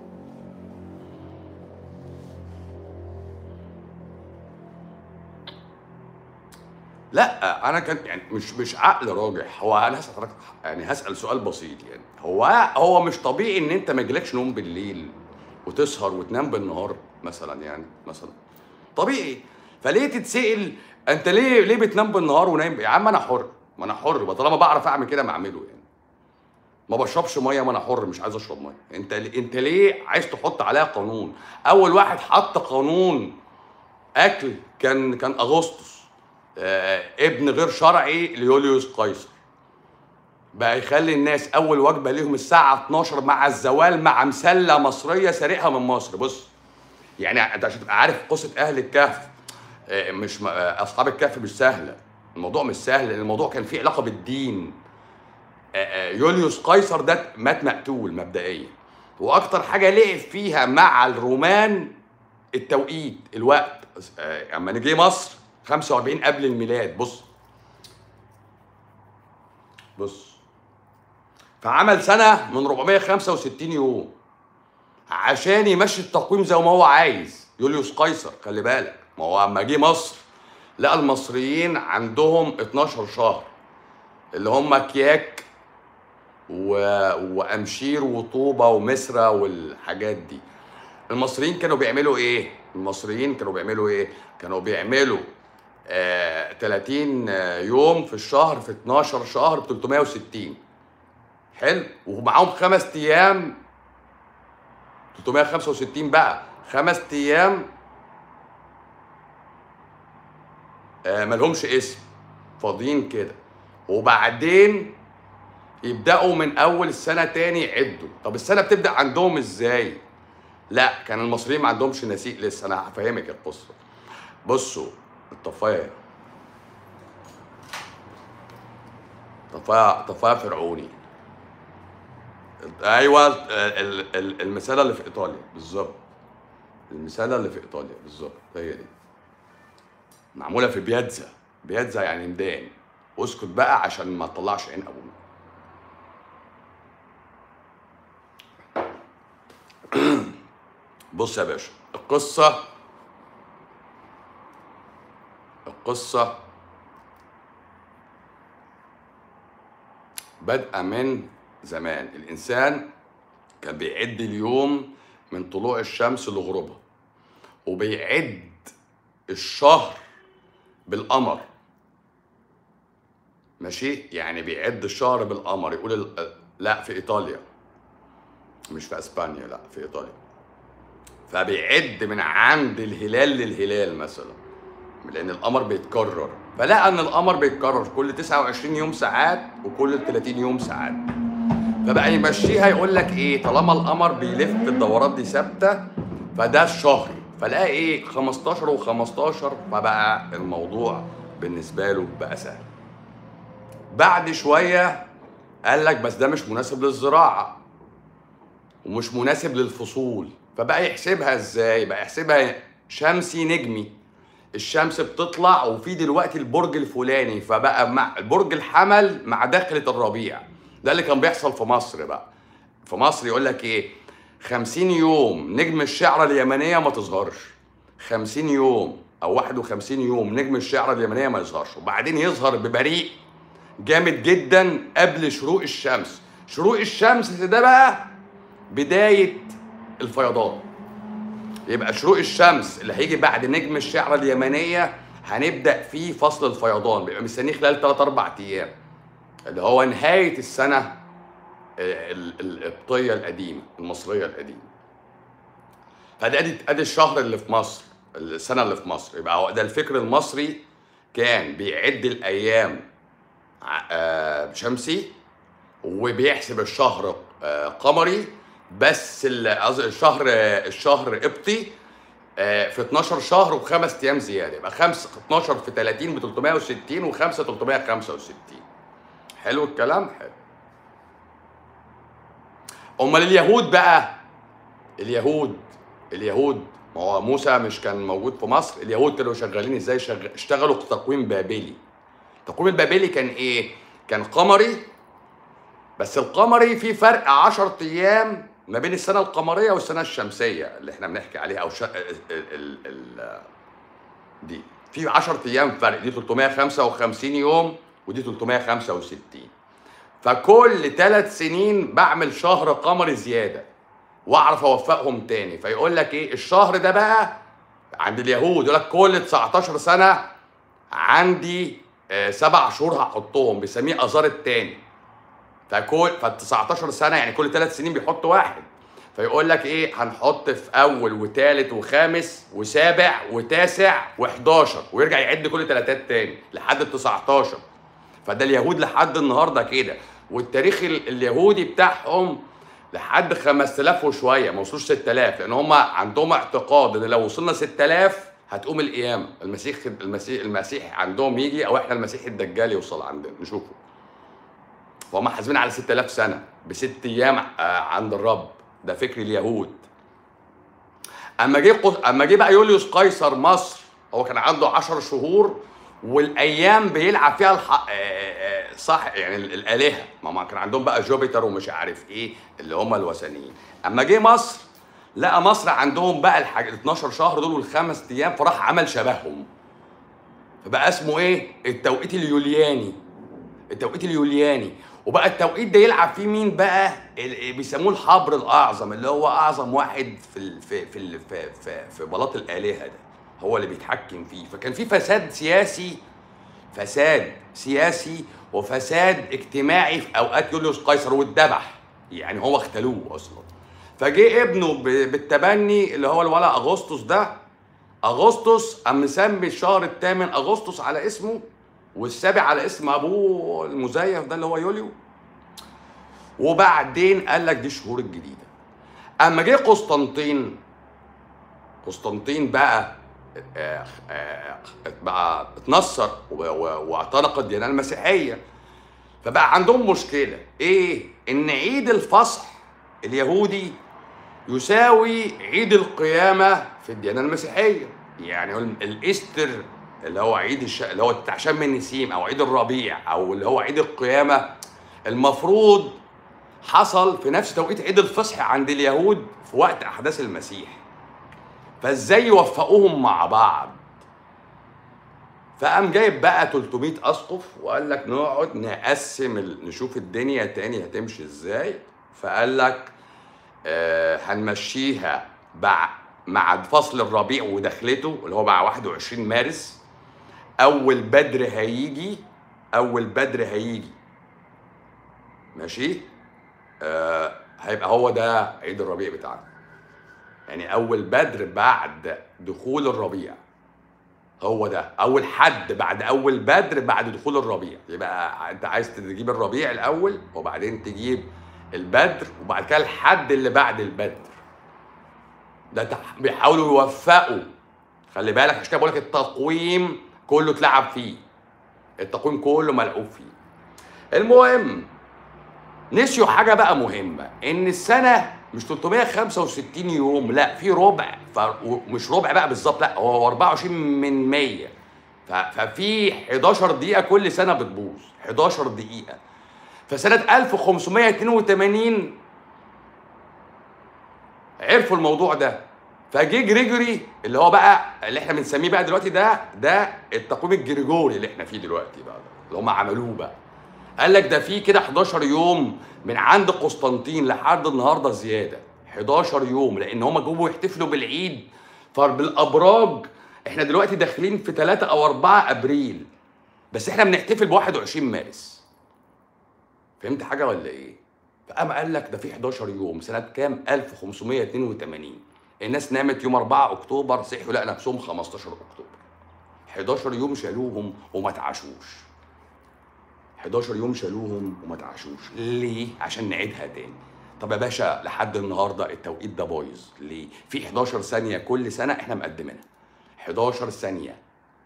لا انا كان يعني مش مش عقل راجح هو انا هسال حضرتك يعني هسال سؤال بسيط يعني هو هو مش طبيعي ان انت ما يجيلكش نوم بالليل وتسهر وتنام بالنهار مثلا يعني مثلا طبيعي فليه تتسال انت ليه ليه بتنام بالنهار ونايم يا عم انا حر ما انا حر ما طالما بعرف اعمل كده ما اعمله يعني ما بشربش ميه ما انا حر مش عايز اشرب ميه انت انت ليه عايز تحط عليها قانون اول واحد حط قانون اكل كان كان اغسطس آه ابن غير شرعي ليوليوس قيصر بقى يخلي الناس اول وجبه ليهم الساعه 12 مع الزوال مع مسله مصريه سارقها من مصر بص يعني انت عشان تبقى عارف قصه اهل الكهف آه، مش م- آه، اصحاب الكهف مش سهله الموضوع مش سهل لان الموضوع كان فيه علاقه بالدين آه، آه، يوليوس قيصر ده مات مقتول مبدئيا واكتر حاجه لعب فيها مع الرومان التوقيت الوقت آه، اما نجي مصر 45 قبل الميلاد بص بص فعمل سنه من 465 يوم عشان يمشي التقويم زي ما هو عايز يوليوس قيصر خلي بالك ما هو اما جه مصر لقى المصريين عندهم 12 شهر اللي هم كياك و... وامشير وطوبه ومسرة والحاجات دي المصريين كانوا بيعملوا ايه المصريين كانوا بيعملوا ايه كانوا بيعملوا آه 30 يوم في الشهر في 12 شهر ب 360 حلو ومعاهم خمس ايام 365 بقى خمس ايام آه ملهمش اسم فاضيين كده وبعدين يبداوا من اول السنه تاني يعدوا طب السنه بتبدا عندهم ازاي لا كان المصريين ما عندهمش نسيج لسه انا هفهمك القصه بصوا الطفايه طفايه طفايه فرعوني ايوه ال- ال- المساله اللي في ايطاليا بالظبط المساله اللي في ايطاليا بالظبط هي دي معموله في بياتزا بياتزا يعني ميدان اسكت بقى عشان ما تطلعش عين ابونا بص يا باشا القصه القصه بادئه من زمان الانسان كان بيعد اليوم من طلوع الشمس لغروبها وبيعد الشهر بالقمر ماشي يعني بيعد الشهر بالقمر يقول ال- لا في ايطاليا مش في اسبانيا لا في ايطاليا فبيعد من عند الهلال للهلال مثلا لان القمر بيتكرر فلقى ان القمر بيتكرر كل 29 يوم ساعات وكل 30 يوم ساعات فبقى يمشيها يقول لك ايه طالما القمر بيلف الدورات دي ثابته فده الشهر فلقى ايه 15 و15 فبقى الموضوع بالنسبه له بقى سهل بعد شويه قال لك بس ده مش مناسب للزراعه ومش مناسب للفصول فبقى يحسبها ازاي بقى يحسبها شمسي نجمي الشمس بتطلع وفي دلوقتي البرج الفلاني فبقى مع برج الحمل مع دخلة الربيع ده اللي كان بيحصل في مصر بقى في مصر يقول لك ايه 50 يوم نجم الشعرة اليمنية ما تظهرش 50 يوم او 51 يوم نجم الشعرة اليمنية ما يظهرش وبعدين يظهر ببريق جامد جدا قبل شروق الشمس شروق الشمس ده بقى بداية الفيضان يبقى شروق الشمس اللي هيجي بعد نجم الشعرة اليمنية هنبدأ فيه فصل الفيضان بيبقى مستنيه خلال 3 4 أيام اللي هو نهاية السنة ال- ال- القبطية القديمة المصرية القديمة فده ادي ادي الشهر اللي في مصر السنة اللي في مصر يبقى هو ده الفكر المصري كان بيعد الأيام ع- آه، شمسي وبيحسب الشهر آه، قمري بس ال- قصدي الشهر الشهر قبطي آه، في 12 شهر وخمس ايام زياده يبقى 5 12 في 30 ب 360 و5 365 حلو الكلام حلو امال اليهود بقى اليهود اليهود ما هو موسى مش كان موجود في مصر اليهود كانوا شغالين ازاي شغ... اشتغلوا تقويم بابلي التقويم البابلي كان ايه كان قمري بس القمري في فرق 10 ايام ما بين السنه القمريه والسنه الشمسيه اللي احنا بنحكي عليها او ش... ال... ال... ال... دي في 10 ايام فرق دي 355 يوم ودي 365 فكل ثلاث سنين بعمل شهر قمري زياده واعرف اوفقهم تاني فيقول لك ايه الشهر ده بقى عند اليهود يقول لك كل 19 سنه عندي آه، سبع شهور هحطهم بيسميه اذار التاني فكل ف 19 سنه يعني كل ثلاث سنين بيحط واحد فيقول لك ايه هنحط في اول وثالث وخامس وسابع وتاسع و11 ويرجع يعد كل ثلاثات تاني لحد ال 19 فده اليهود لحد النهارده كده والتاريخ ال- اليهودي بتاعهم لحد 5000 وشويه ما وصلوش 6000 لان هم عندهم اعتقاد ان لو وصلنا 6000 هتقوم القيامه المسيح المسيح المسيح عندهم يجي او احنا المسيح الدجال يوصل عندنا نشوفه فهم حاسبين على 6000 سنه بست ايام آه، عند الرب ده فكر اليهود اما جه قس- اما جه بقى يوليوس قيصر مصر هو كان عنده 10 شهور والايام بيلعب فيها الح... آه، آه، صح يعني ال- الالهه ما هم كان عندهم بقى جوبيتر ومش عارف ايه اللي هم الوثنيين اما جه مصر لقى مصر عندهم بقى الحاجة ال 12 شهر دول والخمس ايام فراح عمل شبههم فبقى اسمه ايه التوقيت اليولياني التوقيت اليولياني وبقى التوقيت ده يلعب فيه مين بقى ال- بيسموه الحبر الاعظم اللي هو اعظم واحد في ال في في ال في, في, في بلاط الالهه ده هو اللي بيتحكم فيه فكان في فساد سياسي فساد سياسي وفساد اجتماعي في اوقات يوليوس قيصر واتذبح يعني هو اختلوه اصلا فجه ابنه ب- بالتبني اللي هو الولا اغسطس ده اغسطس قام مسمي الشهر الثامن اغسطس على اسمه والسابع على اسم ابوه المزيف ده اللي هو يوليو وبعدين قال لك دي الشهور الجديده اما جه قسطنطين قسطنطين بقى آه، آه، بقى اتنصر و- و- واعتنق الديانه المسيحيه فبقى عندهم مشكله ايه ان عيد الفصح اليهودي يساوي عيد القيامه في الديانه المسيحيه يعني ال- الايستر اللي هو عيد الش... اللي هو بتاع شم النسيم او عيد الربيع او اللي هو عيد القيامه المفروض حصل في نفس توقيت عيد الفصح عند اليهود في وقت احداث المسيح فازاي يوفقوهم مع بعض فقام جايب بقى 300 اسقف وقال لك نقعد نقسم ال... نشوف الدنيا تاني هتمشي ازاي فقال لك آه هنمشيها بع... مع فصل الربيع ودخلته اللي هو مع 21 مارس اول بدر هيجي اول بدر هيجي ماشي آه هيبقى هو ده عيد الربيع بتاعنا يعني اول بدر بعد دخول الربيع هو ده اول حد بعد اول بدر بعد دخول الربيع يبقى انت عايز تجيب الربيع الاول وبعدين تجيب البدر وبعد كده الحد اللي بعد البدر ده تح- بيحاولوا يوفقوا خلي بالك عشان كده بقول لك التقويم كله اتلعب فيه التقويم كله ملعوب فيه المهم نسيوا حاجه بقى مهمه ان السنه مش 365 يوم لا في ربع ف- مش ربع بقى بالظبط لا هو 24 من 100 ف- ففي 11 دقيقه كل سنه بتبوظ 11 دقيقه فسنه 1582 عرفوا الموضوع ده فجه جريجوري اللي هو بقى اللي احنا بنسميه بقى دلوقتي ده ده التقويم الجريجوري اللي احنا فيه دلوقتي بقى اللي هم عملوه بقى قال لك ده في كده 11 يوم من عند قسطنطين لحد النهارده زياده 11 يوم لان هم جم يحتفلوا بالعيد فبالابراج احنا دلوقتي داخلين في 3 او 4 ابريل بس احنا بنحتفل ب 21 مارس فهمت حاجه ولا ايه؟ فقام قال لك ده في 11 يوم سنه كام؟ 1582 الناس نامت يوم 4 اكتوبر صحوا لقى نفسهم 15 اكتوبر 11 يوم شالوهم وما تعاشوش 11 يوم شالوهم وما تعاشوش ليه عشان نعيدها تاني طب يا باشا لحد النهارده التوقيت ده بايظ ليه في 11 ثانيه كل سنه احنا مقدمينها 11 ثانيه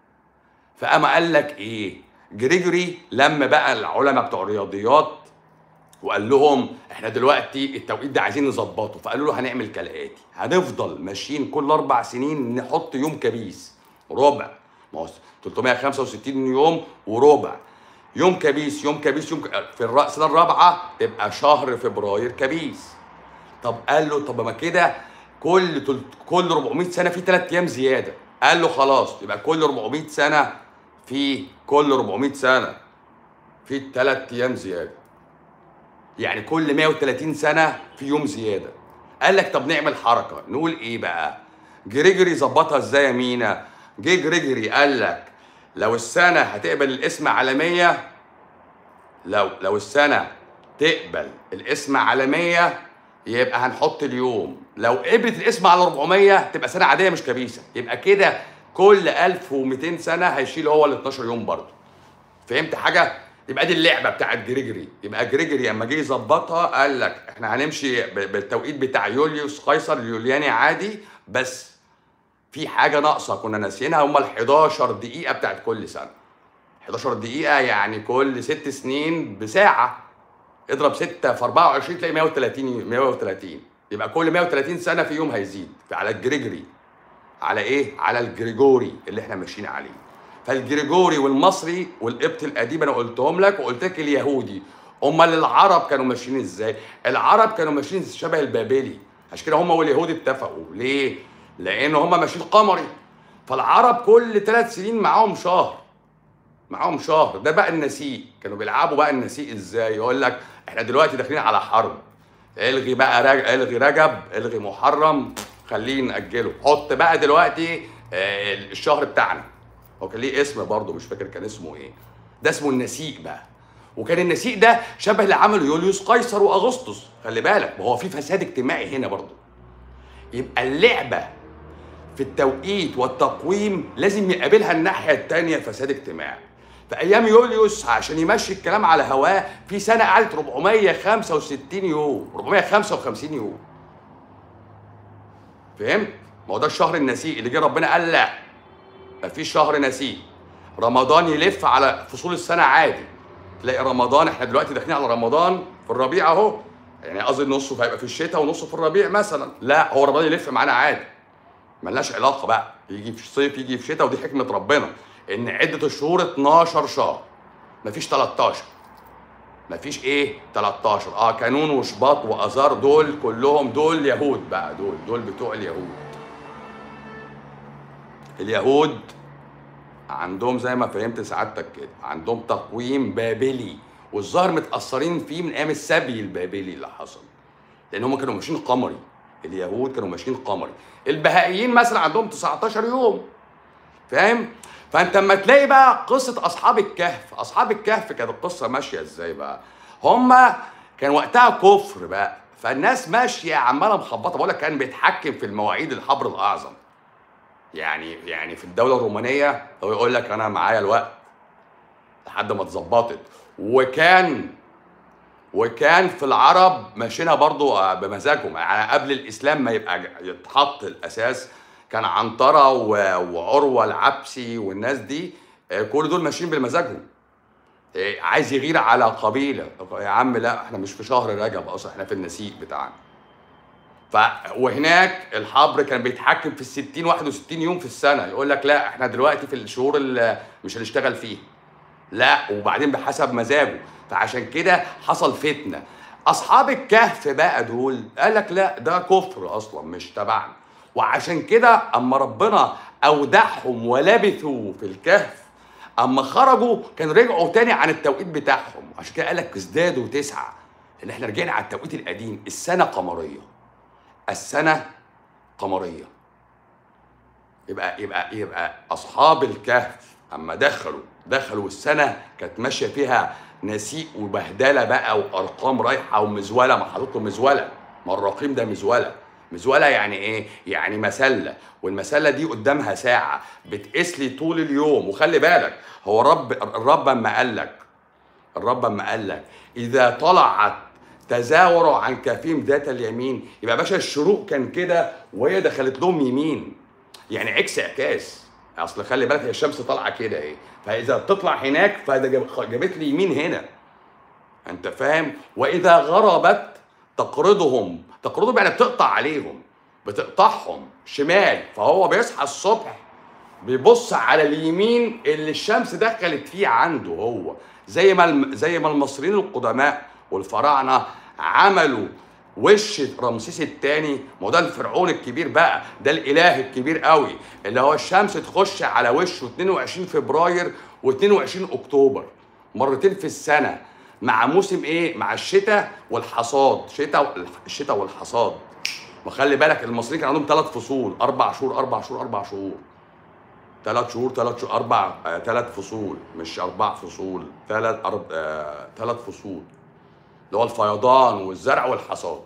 فقام قال لك ايه جريجوري لما بقى العلماء بتوع الرياضيات وقال لهم احنا دلوقتي التوقيت ده عايزين نظبطه فقالوا له هنعمل كالاتي هنفضل ماشيين كل اربع سنين نحط يوم كبيس ربع ما هو 365 يوم وربع يوم كبيس يوم كبيس يوم ك... في الر- السنه الرابعه تبقى شهر فبراير كبيس طب قال له طب ما كده كل تل... كل 400 سنه في ثلاث ايام زياده قال له خلاص يبقى كل 400 سنه في كل 400 سنه في ثلاث ايام زياده يعني كل 130 سنه في يوم زياده قال لك طب نعمل حركه نقول ايه بقى جريجوري ظبطها ازاي يا مينا جه جريجوري قال لك لو السنه هتقبل الاسم عالميه لو لو السنه تقبل الاسم عالميه يبقى هنحط اليوم لو قبلت الاسم على 400 تبقى سنه عاديه مش كبيسه يبقى كده كل 1200 سنه هيشيل هو ال 12 يوم برضه فهمت حاجه يبقى دي اللعبه بتاعت جريجوري يبقى جريجوري اما جه يظبطها قال لك احنا هنمشي ب- بالتوقيت بتاع يوليوس قيصر اليولياني عادي بس في حاجه ناقصه كنا ناسيينها هم ال 11 دقيقه بتاعت كل سنه 11 دقيقه يعني كل ست سنين بساعه اضرب 6 في 24 تلاقي 130 130 يبقى كل 130 سنه في يوم هيزيد على الجريجوري على ايه؟ على الجريجوري اللي احنا ماشيين عليه. فالجريجوري والمصري والقبط القديم انا قلتهم لك وقلت لك اليهودي. امال العرب كانوا ماشيين ازاي؟ العرب كانوا ماشيين شبه البابلي عشان كده هم واليهود اتفقوا ليه؟ لان هم ماشيين قمري فالعرب كل ثلاث سنين معاهم شهر معاهم شهر ده بقى النسيء كانوا بيلعبوا بقى النسيء ازاي يقول لك احنا دلوقتي داخلين على حرب الغي بقى رج... الغي رجب الغي محرم خليه نأجله حط بقى دلوقتي آه، الشهر بتاعنا هو كان ليه اسم برضه مش فاكر كان اسمه ايه ده اسمه النسيء بقى وكان النسيء ده شبه اللي عمله يوليوس قيصر واغسطس خلي بالك ما هو في فساد اجتماعي هنا برضه يبقى اللعبه في التوقيت والتقويم لازم يقابلها الناحيه الثانيه فساد اجتماعي في ايام يوليوس عشان يمشي الكلام على هواه في سنه قعدت 465 يوم 455 يوم فهمت ما هو ده الشهر النسيء اللي جه ربنا قال لا مفيش شهر نسيه رمضان يلف على فصول السنه عادي تلاقي رمضان احنا دلوقتي داخلين على رمضان في الربيع اهو يعني قصدي نصه هيبقى في الشتاء ونصه في الربيع مثلا لا هو رمضان يلف معانا عادي ملناش علاقه بقى يجي في صيف يجي في شتاء ودي حكمه ربنا ان عده الشهور 12 شهر مفيش 13 مفيش ايه 13 اه كانون وشباط واذار دول كلهم دول يهود بقى دول دول بتوع اليهود اليهود عندهم زي ما فهمت سعادتك كده عندهم تقويم بابلي والظاهر متاثرين فيه من ايام السبي البابلي اللي حصل لان هم كانوا ماشيين قمري اليهود كانوا ماشيين قمري البهائيين مثلا عندهم 19 يوم فاهم فانت اما تلاقي بقى قصه اصحاب الكهف اصحاب الكهف كانت القصه ماشيه ازاي بقى هم كان وقتها كفر بقى فالناس ماشيه عماله مخبطه بقول لك كان بيتحكم في المواعيد الحبر الاعظم يعني يعني في الدوله الرومانيه هو يقول لك انا معايا الوقت لحد ما اتظبطت وكان وكان في العرب ماشيينها برضو آه، بمزاجهم يعني قبل الاسلام ما يبقى يتحط الاساس كان عنتره و- وعروه العبسي والناس دي آه، كل دول ماشيين بمزاجهم آه، عايز يغير على قبيله يا عم لا احنا مش في شهر رجب اصلا احنا في النسيء بتاعنا ف وهناك الحبر كان بيتحكم في ال 60 61 يوم في السنه يقول لك لا احنا دلوقتي في الشهور اللي مش هنشتغل فيها لا وبعدين بحسب مزاجه فعشان كده حصل فتنه اصحاب الكهف بقى دول قال لك لا ده كفر اصلا مش تبعنا وعشان كده اما ربنا اودعهم ولبثوا في الكهف اما خرجوا كانوا رجعوا تاني عن التوقيت بتاعهم عشان كده قال لك ازدادوا تسعه ان احنا رجعنا على التوقيت القديم السنه قمريه السنه قمريه يبقى يبقى يبقى اصحاب الكهف اما دخلوا دخلوا السنه كانت ماشيه فيها نسيء وبهدله بقى وارقام رايحه ومزوله ما حاطط له مزوله ما الرقيم ده مزوله مزوله يعني ايه يعني مسله والمسله دي قدامها ساعه بتقيس لي طول اليوم وخلي بالك هو الرب الرب اما قال لك الرب اما قال لك اذا طلعت تزاوروا عن كفيم ذات اليمين يبقى يا باشا الشروق كان كده وهي دخلت لهم يمين يعني عكس اعكاس اصل خلي بالك هي الشمس طالعه كده اهي فاذا بتطلع هناك فده جاب- جابت لي يمين هنا انت فاهم واذا غربت تقرضهم تقرضهم يعني بتقطع عليهم بتقطعهم شمال فهو بيصحى الصبح بيبص على اليمين اللي الشمس دخلت فيه عنده هو زي ما الم... زي ما المصريين القدماء والفراعنه عملوا وش رمسيس الثاني ما هو ده الفرعون الكبير بقى ده الاله الكبير قوي اللي هو الشمس تخش على وشه 22 فبراير و22 اكتوبر مرتين في السنه مع موسم ايه مع الشتاء والحصاد شتاء الشتاء والحصاد وخلي بالك المصريين كان عندهم ثلاث فصول اربع شهور اربع شهور اربع شهور ثلاث شهور ثلاث شهور اربع آه، ثلاث فصول مش اربع فصول ثلاث أرب... آه، ثلاث فصول اللي هو الفيضان والزرع والحصاد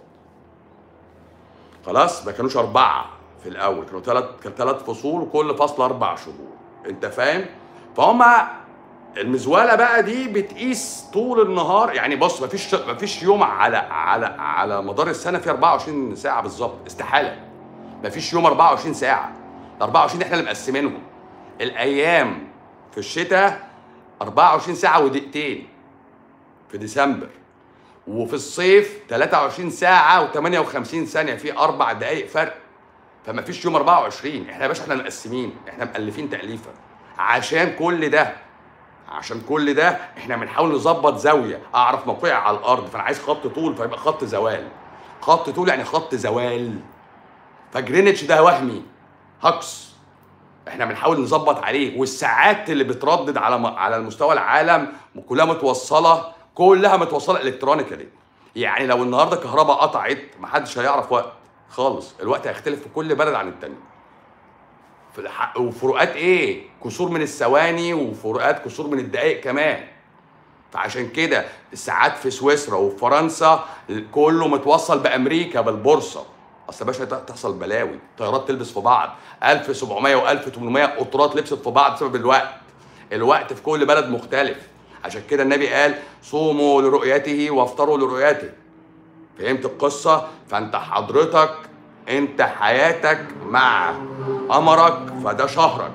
خلاص ما كانوش اربعه في الاول كانوا ثلاث كان ثلاث فصول وكل فصل اربع شهور انت فاهم فهم المزوله بقى دي بتقيس طول النهار يعني بص مفيش مفيش يوم على على على مدار السنه فيه 24 ساعه بالظبط استحاله مفيش يوم 24 ساعه ال 24 احنا اللي مقسمينهم الايام في الشتاء 24 ساعه ودقيقتين في ديسمبر وفي الصيف 23 ساعه و58 ثانيه في اربع دقائق فرق فما فيش يوم 24 احنا يا باشا احنا مقسمين احنا مؤلفين تاليفه عشان كل ده عشان كل ده احنا بنحاول نظبط زاويه اعرف موقعي على الارض فانا عايز خط طول فيبقى خط زوال خط طول يعني خط زوال فجرينتش ده وهمي هكس احنا بنحاول نظبط عليه والساعات اللي بتردد على م- على المستوى العالم كلها متوصله كلها متوصله الكترونيكالي يعني لو النهارده كهرباء قطعت محدش هيعرف وقت خالص الوقت هيختلف في كل بلد عن التاني في الح... وفروقات ايه كسور من الثواني وفروقات كسور من الدقائق كمان فعشان كده الساعات في سويسرا وفي فرنسا كله متوصل بامريكا بالبورصه اصل يا باشا ت- تحصل بلاوي طيارات تلبس في بعض 1700 و1800 قطارات لبست في بعض بسبب الوقت الوقت في كل بلد مختلف عشان كده النبي قال صوموا لرؤيته وافطروا لرؤيته فهمت القصة؟ فأنت حضرتك أنت حياتك مع قمرك فده شهرك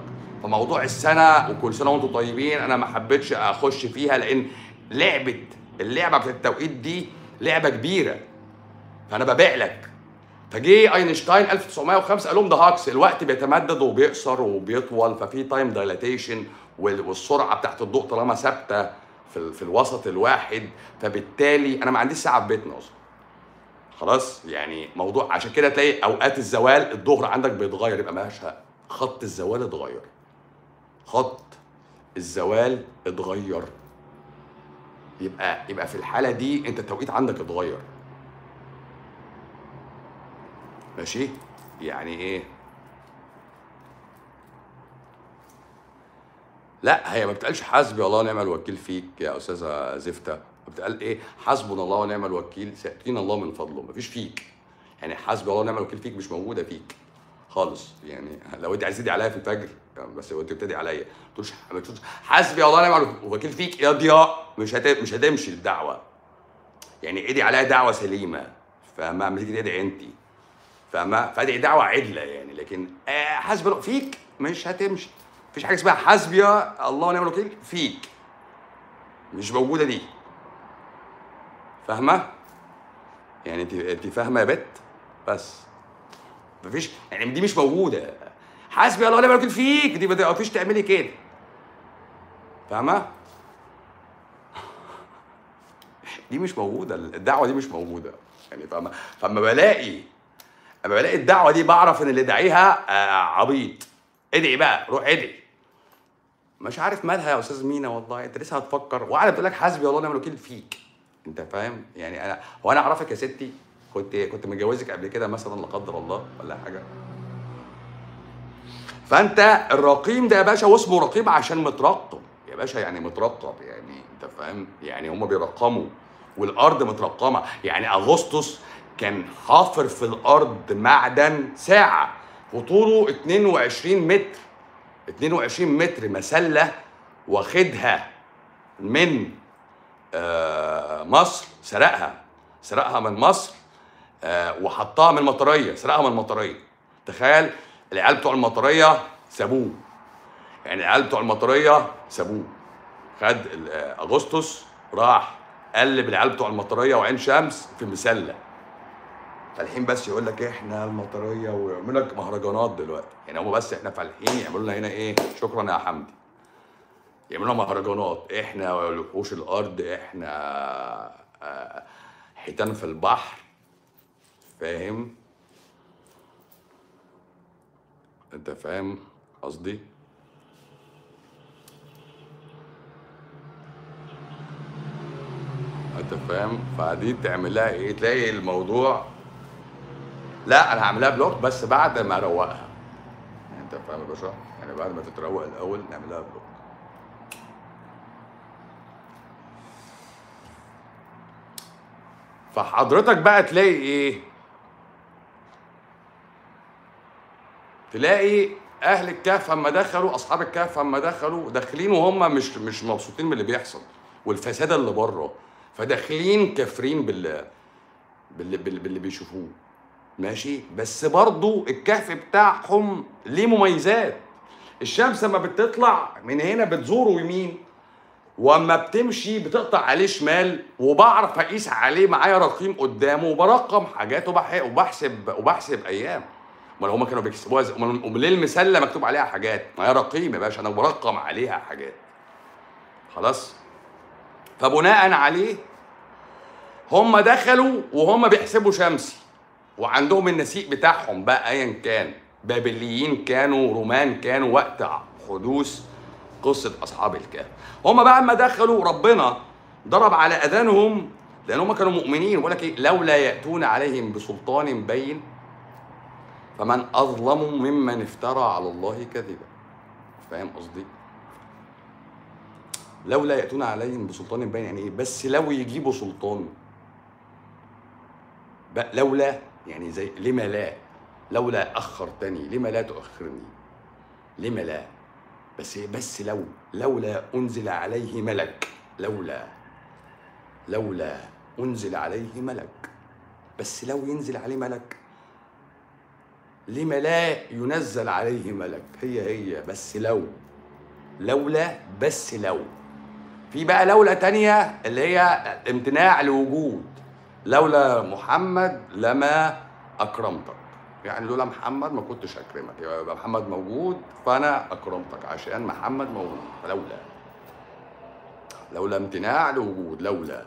فموضوع السنه وكل سنه وانتم طيبين انا ما حبيتش اخش فيها لان لعبه اللعبه بتاعت التوقيت دي لعبه كبيره فانا ببيع لك فجه اينشتاين 1905 قال لهم ده هاكس الوقت بيتمدد وبيقصر وبيطول ففي تايم دايلاتيشن والسرعه بتاعت الضوء طالما ثابته في, في الوسط الواحد فبالتالي انا ما عنديش ساعه في بيتنا اصلا خلاص يعني موضوع عشان كده تلاقي اوقات الزوال الظهر عندك بيتغير يبقى ماشي خط الزوال اتغير خط الزوال اتغير يبقى يبقى في الحاله دي انت التوقيت عندك اتغير ماشي يعني ايه لا هي ما بتقالش حسبي الله ونعم الوكيل فيك يا استاذه زفته بتقال ايه حسبنا الله ونعم الوكيل سيأتينا الله من فضله مفيش فيك يعني حسبي الله ونعم الوكيل فيك مش موجوده فيك خالص يعني لو انت عايز تدعي عليا في الفجر بس لو انت بتدعي عليا ما تقولش ما تقولش حسبي الله ونعم الوكيل فيك يا ضياء مش هت... مش هتمشي الدعوه يعني ادعي عليا دعوه سليمه فاهمه لما تيجي تدعي انت فاهمه فادعي دعوه عدله يعني لكن آه حسبي الله فيك مش هتمشي مفيش حاجه اسمها حسبي الله ونعم الوكيل فيك مش موجوده دي فاهمه يعني انت انت فاهمه يا بت بس مفيش يعني دي مش موجوده حسبي الله ونعم الوكيل فيك دي ما فيش تعملي كده فاهمه دي مش موجوده الدعوه دي مش موجوده يعني فاهمه فاما بلاقي اما بلاقي الدعوه دي بعرف ان اللي داعيها آه عبيط ادعي بقى روح ادعي مش عارف مالها يا استاذ مينا والله انت لسه هتفكر وقاعده بتقول لك حسبي الله ونعم الوكيل فيك انت فاهم يعني انا هو انا اعرفك يا ستي كنت كنت متجوزك قبل كده مثلا لا قدر الله ولا حاجه فانت الرقيم ده يا باشا واسمه رقيب عشان مترقب يا باشا يعني مترقب يعني انت فاهم يعني هم بيرقموا والارض مترقمه يعني اغسطس كان حافر في الارض معدن ساعه وطوله 22 متر 22 متر مسله واخدها من آه مصر سرقها سرقها من مصر آه وحطها من المطريه سرقها من المطريه تخيل العيال بتوع المطريه سابوه يعني العيال بتوع المطريه سابوه خد اغسطس راح قلب العيال بتوع المطريه وعين شمس في مسله فالحين بس يقول لك احنا المطريه ويعملوا لك مهرجانات دلوقتي يعني هم بس احنا فالحين يعملوا لنا هنا ايه شكرا يا حمدي يعملوا لنا مهرجانات احنا وحوش الارض احنا آه حيتان في البحر فاهم انت فاهم قصدي انت فاهم فدي تعمل لها ايه تلاقي الموضوع لا انا هعملها بلوك بس بعد ما اروقها يعني انت فاهم يا باشا يعني بعد ما تتروق الاول نعملها بلوك فحضرتك بقى تلاقي ايه تلاقي اهل الكهف اما دخلوا اصحاب الكهف اما دخلوا داخلين وهم مش مش مبسوطين باللي بيحصل والفساد اللي بره فداخلين كافرين بالله باللي, باللي, باللي بيشوفوه ماشي بس برضو الكهف بتاعهم ليه مميزات الشمس لما بتطلع من هنا بتزوره يمين واما بتمشي بتقطع عليه شمال وبعرف اقيس عليه معايا رقيم قدامه وبرقم حاجات وبحسب وبحسب ايام امال هما كانوا بيكسبوها ازاي امال ليه المسله مكتوب عليها حاجات معايا رقيم يا باشا انا برقم عليها حاجات خلاص فبناء عليه هم دخلوا وهم بيحسبوا شمسي وعندهم النسيق بتاعهم بقى ايا كان بابليين كانوا رومان كانوا وقت حدوث قصه اصحاب الكهف هم بقى اما دخلوا ربنا ضرب على اذانهم لان هم كانوا مؤمنين ولك إيه؟ لولا ياتون عليهم بسلطان بين فمن اظلم ممن افترى على الله كذبا فاهم قصدي لولا ياتون عليهم بسلطان بين يعني ايه بس لو يجيبوا سلطان لولا يعني زي لما لا لولا اخرتني لما لا تؤخرني لما لا بس بس لو لولا انزل عليه ملك لولا لولا انزل عليه ملك بس لو ينزل عليه ملك لما لا ينزل عليه ملك هي هي بس لو لولا بس لو في بقى لولا تانية اللي هي امتناع الوجود لولا محمد لما أكرمتك يعني لولا محمد ما كنتش أكرمك يبقى محمد موجود فأنا أكرمتك عشان محمد موجود فلولا لولا امتناع الوجود لولا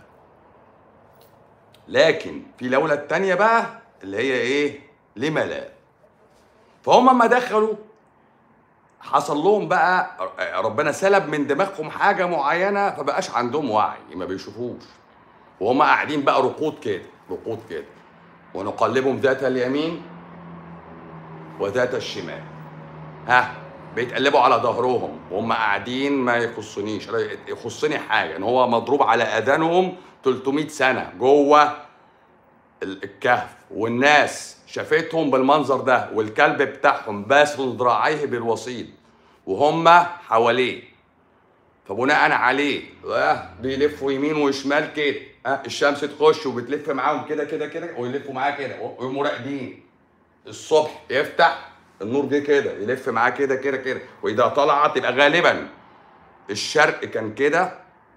لكن في لولا التانية بقى اللي هي ايه لما لا فهم اما دخلوا حصل لهم بقى ربنا سلب من دماغهم حاجه معينه فبقاش عندهم وعي ما بيشوفوش وهم قاعدين بقى رقود كده رقود كده ونقلبهم ذات اليمين وذات الشمال ها بيتقلبوا على ظهرهم وهم قاعدين ما يخصنيش يخصني حاجه ان هو مضروب على اذانهم 300 سنه جوه الكهف والناس شافتهم بالمنظر ده والكلب بتاعهم باسل ذراعيه بالوسيط وهم حواليه فبناء عليه آه بيلفوا يمين وشمال كده آه الشمس تخش وبتلف معاهم كده كده كده ويلفوا معاه كده ويقوموا راقدين الصبح يفتح النور جه كده يلف معاه كده كده كده واذا طلعت يبقى غالبا الشرق كان كده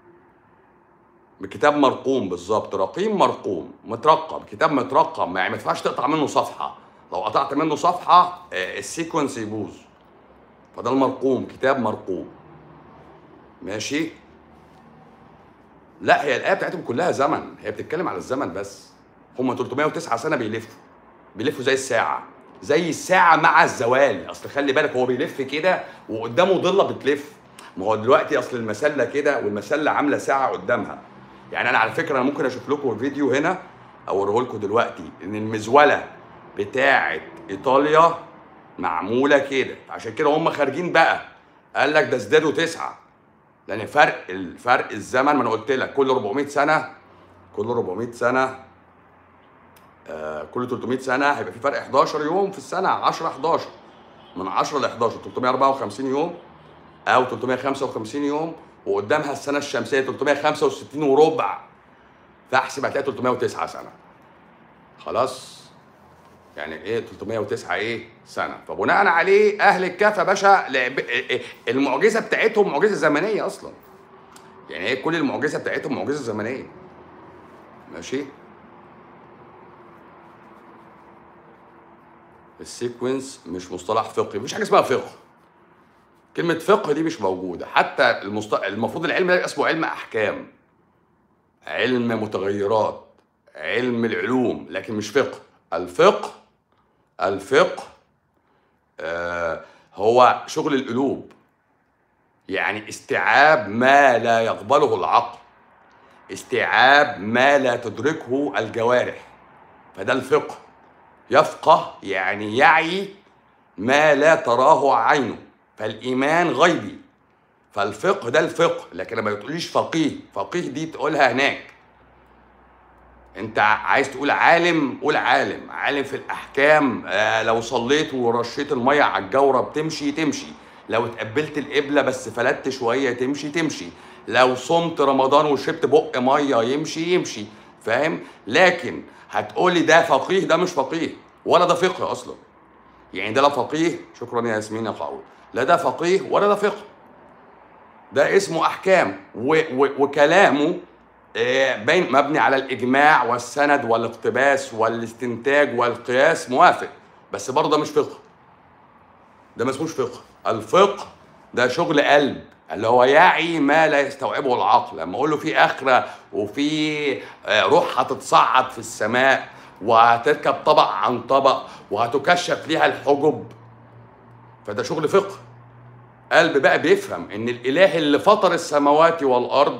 بكتاب مرقوم بالظبط رقيم مرقوم مترقم كتاب مترقم يعني ما ينفعش تقطع منه صفحه لو قطعت منه صفحه آه، السيكونس يبوظ فده المرقوم كتاب مرقوم ماشي لا هي الايه بتاعتهم كلها زمن هي بتتكلم على الزمن بس هم 309 سنه بيلفوا بيلفوا زي الساعه زي الساعه مع الزوال اصل خلي بالك هو بيلف كده وقدامه ضله بتلف ما هو دلوقتي اصل المسله كده والمسله عامله ساعه قدامها يعني انا على فكره انا ممكن اشوف لكم فيديو هنا اوريه لكم دلوقتي ان المزوله بتاعه ايطاليا معموله كده عشان كده هم خارجين بقى قال لك ده ازدادوا تسعه لان فرق الفرق الزمن ما انا قلت لك كل 400 سنه كل 400 سنه آه كل 300 سنه هيبقى في فرق 11 يوم في السنه 10 11 من 10 ل 11 354 يوم او 355 يوم وقدامها السنه الشمسيه 365 وربع فاحسب هتلاقي 309 سنه خلاص يعني ايه 309 ايه سنه فبناء عليه اهل الكهف يا باشا المعجزه بتاعتهم معجزه زمنيه اصلا يعني ايه كل المعجزه بتاعتهم معجزه زمنيه ماشي السيكونس مش مصطلح فقهي مفيش حاجه اسمها فقه كلمة فقه دي مش موجودة حتى المست... المفروض العلم ده اسمه علم أحكام علم متغيرات علم العلوم لكن مش فقه الفقه الفقه آه هو شغل القلوب يعني استيعاب ما لا يقبله العقل استيعاب ما لا تدركه الجوارح فده الفقه يفقه يعني يعي ما لا تراه عينه فالايمان غيبي فالفقه ده الفقه لكن ما تقوليش فقيه فقيه دي تقولها هناك انت عايز تقول عالم قول عالم عالم في الاحكام آه لو صليت ورشيت الميه على الجوره بتمشي تمشي لو اتقبلت القبله بس فلتت شويه تمشي تمشي لو صمت رمضان وشربت بق ميه يمشي يمشي فاهم لكن هتقولي ده فقيه ده مش فقيه ولا ده فقه اصلا يعني ده لا فقيه شكرا يا ياسمين يا قاول لا ده فقيه ولا ده فقه ده اسمه احكام و و وكلامه آه، بين مبني على الاجماع والسند والاقتباس والاستنتاج والقياس موافق بس برضه ده مش فقه ده ما اسموش فقه الفقه ده شغل قلب اللي هو يعي ما لا يستوعبه العقل لما اقول له في اخره وفي آه، روح هتتصعد في السماء وهتركب طبق عن طبق وهتكشف ليها الحجب فده شغل فقه قلب بقى بيفهم ان الاله اللي فطر السماوات والارض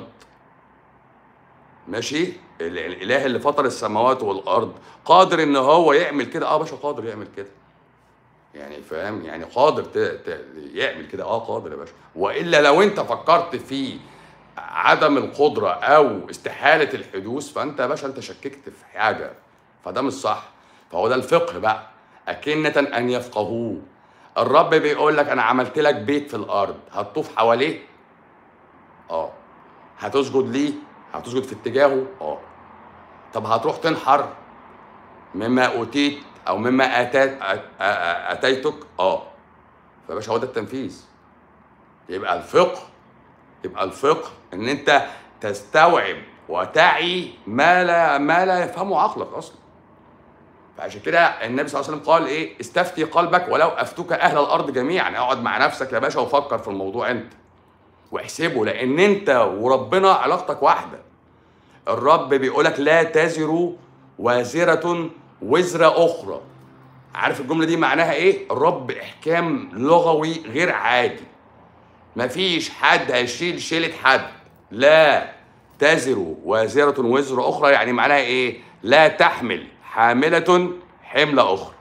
ماشي الاله اللي فطر السماوات والارض قادر ان هو يعمل كده اه باشا قادر يعمل كده يعني فاهم يعني قادر ت... ت... يعمل كده اه قادر يا باشا والا لو انت فكرت في عدم القدره او استحاله الحدوث فانت يا باشا انت شككت في حاجه فده مش صح فهو ده الفقه بقى أكنة أن يفقهوه الرب بيقول لك انا عملت لك بيت في الارض هتطوف حواليه اه هتسجد ليه هتسجد في اتجاهه اه طب هتروح تنحر مما اوتيت او مما اتيت اتيتك اه فباشا هو ده التنفيذ يبقى الفقه يبقى الفقه ان انت تستوعب وتعي ما لا ما لا يفهمه عقلك اصلا فعشان كده النبي صلى الله عليه وسلم قال ايه استفتي قلبك ولو افتك اهل الارض جميعا اقعد مع نفسك يا باشا وفكر في الموضوع انت واحسبه لان انت وربنا علاقتك واحده الرب بيقولك لا تزر وازره وزر اخرى عارف الجمله دي معناها ايه الرب احكام لغوي غير عادي مفيش حد هيشيل شيله حد لا تزر وازره وزر اخرى يعني معناها ايه لا تحمل حامله حمل اخرى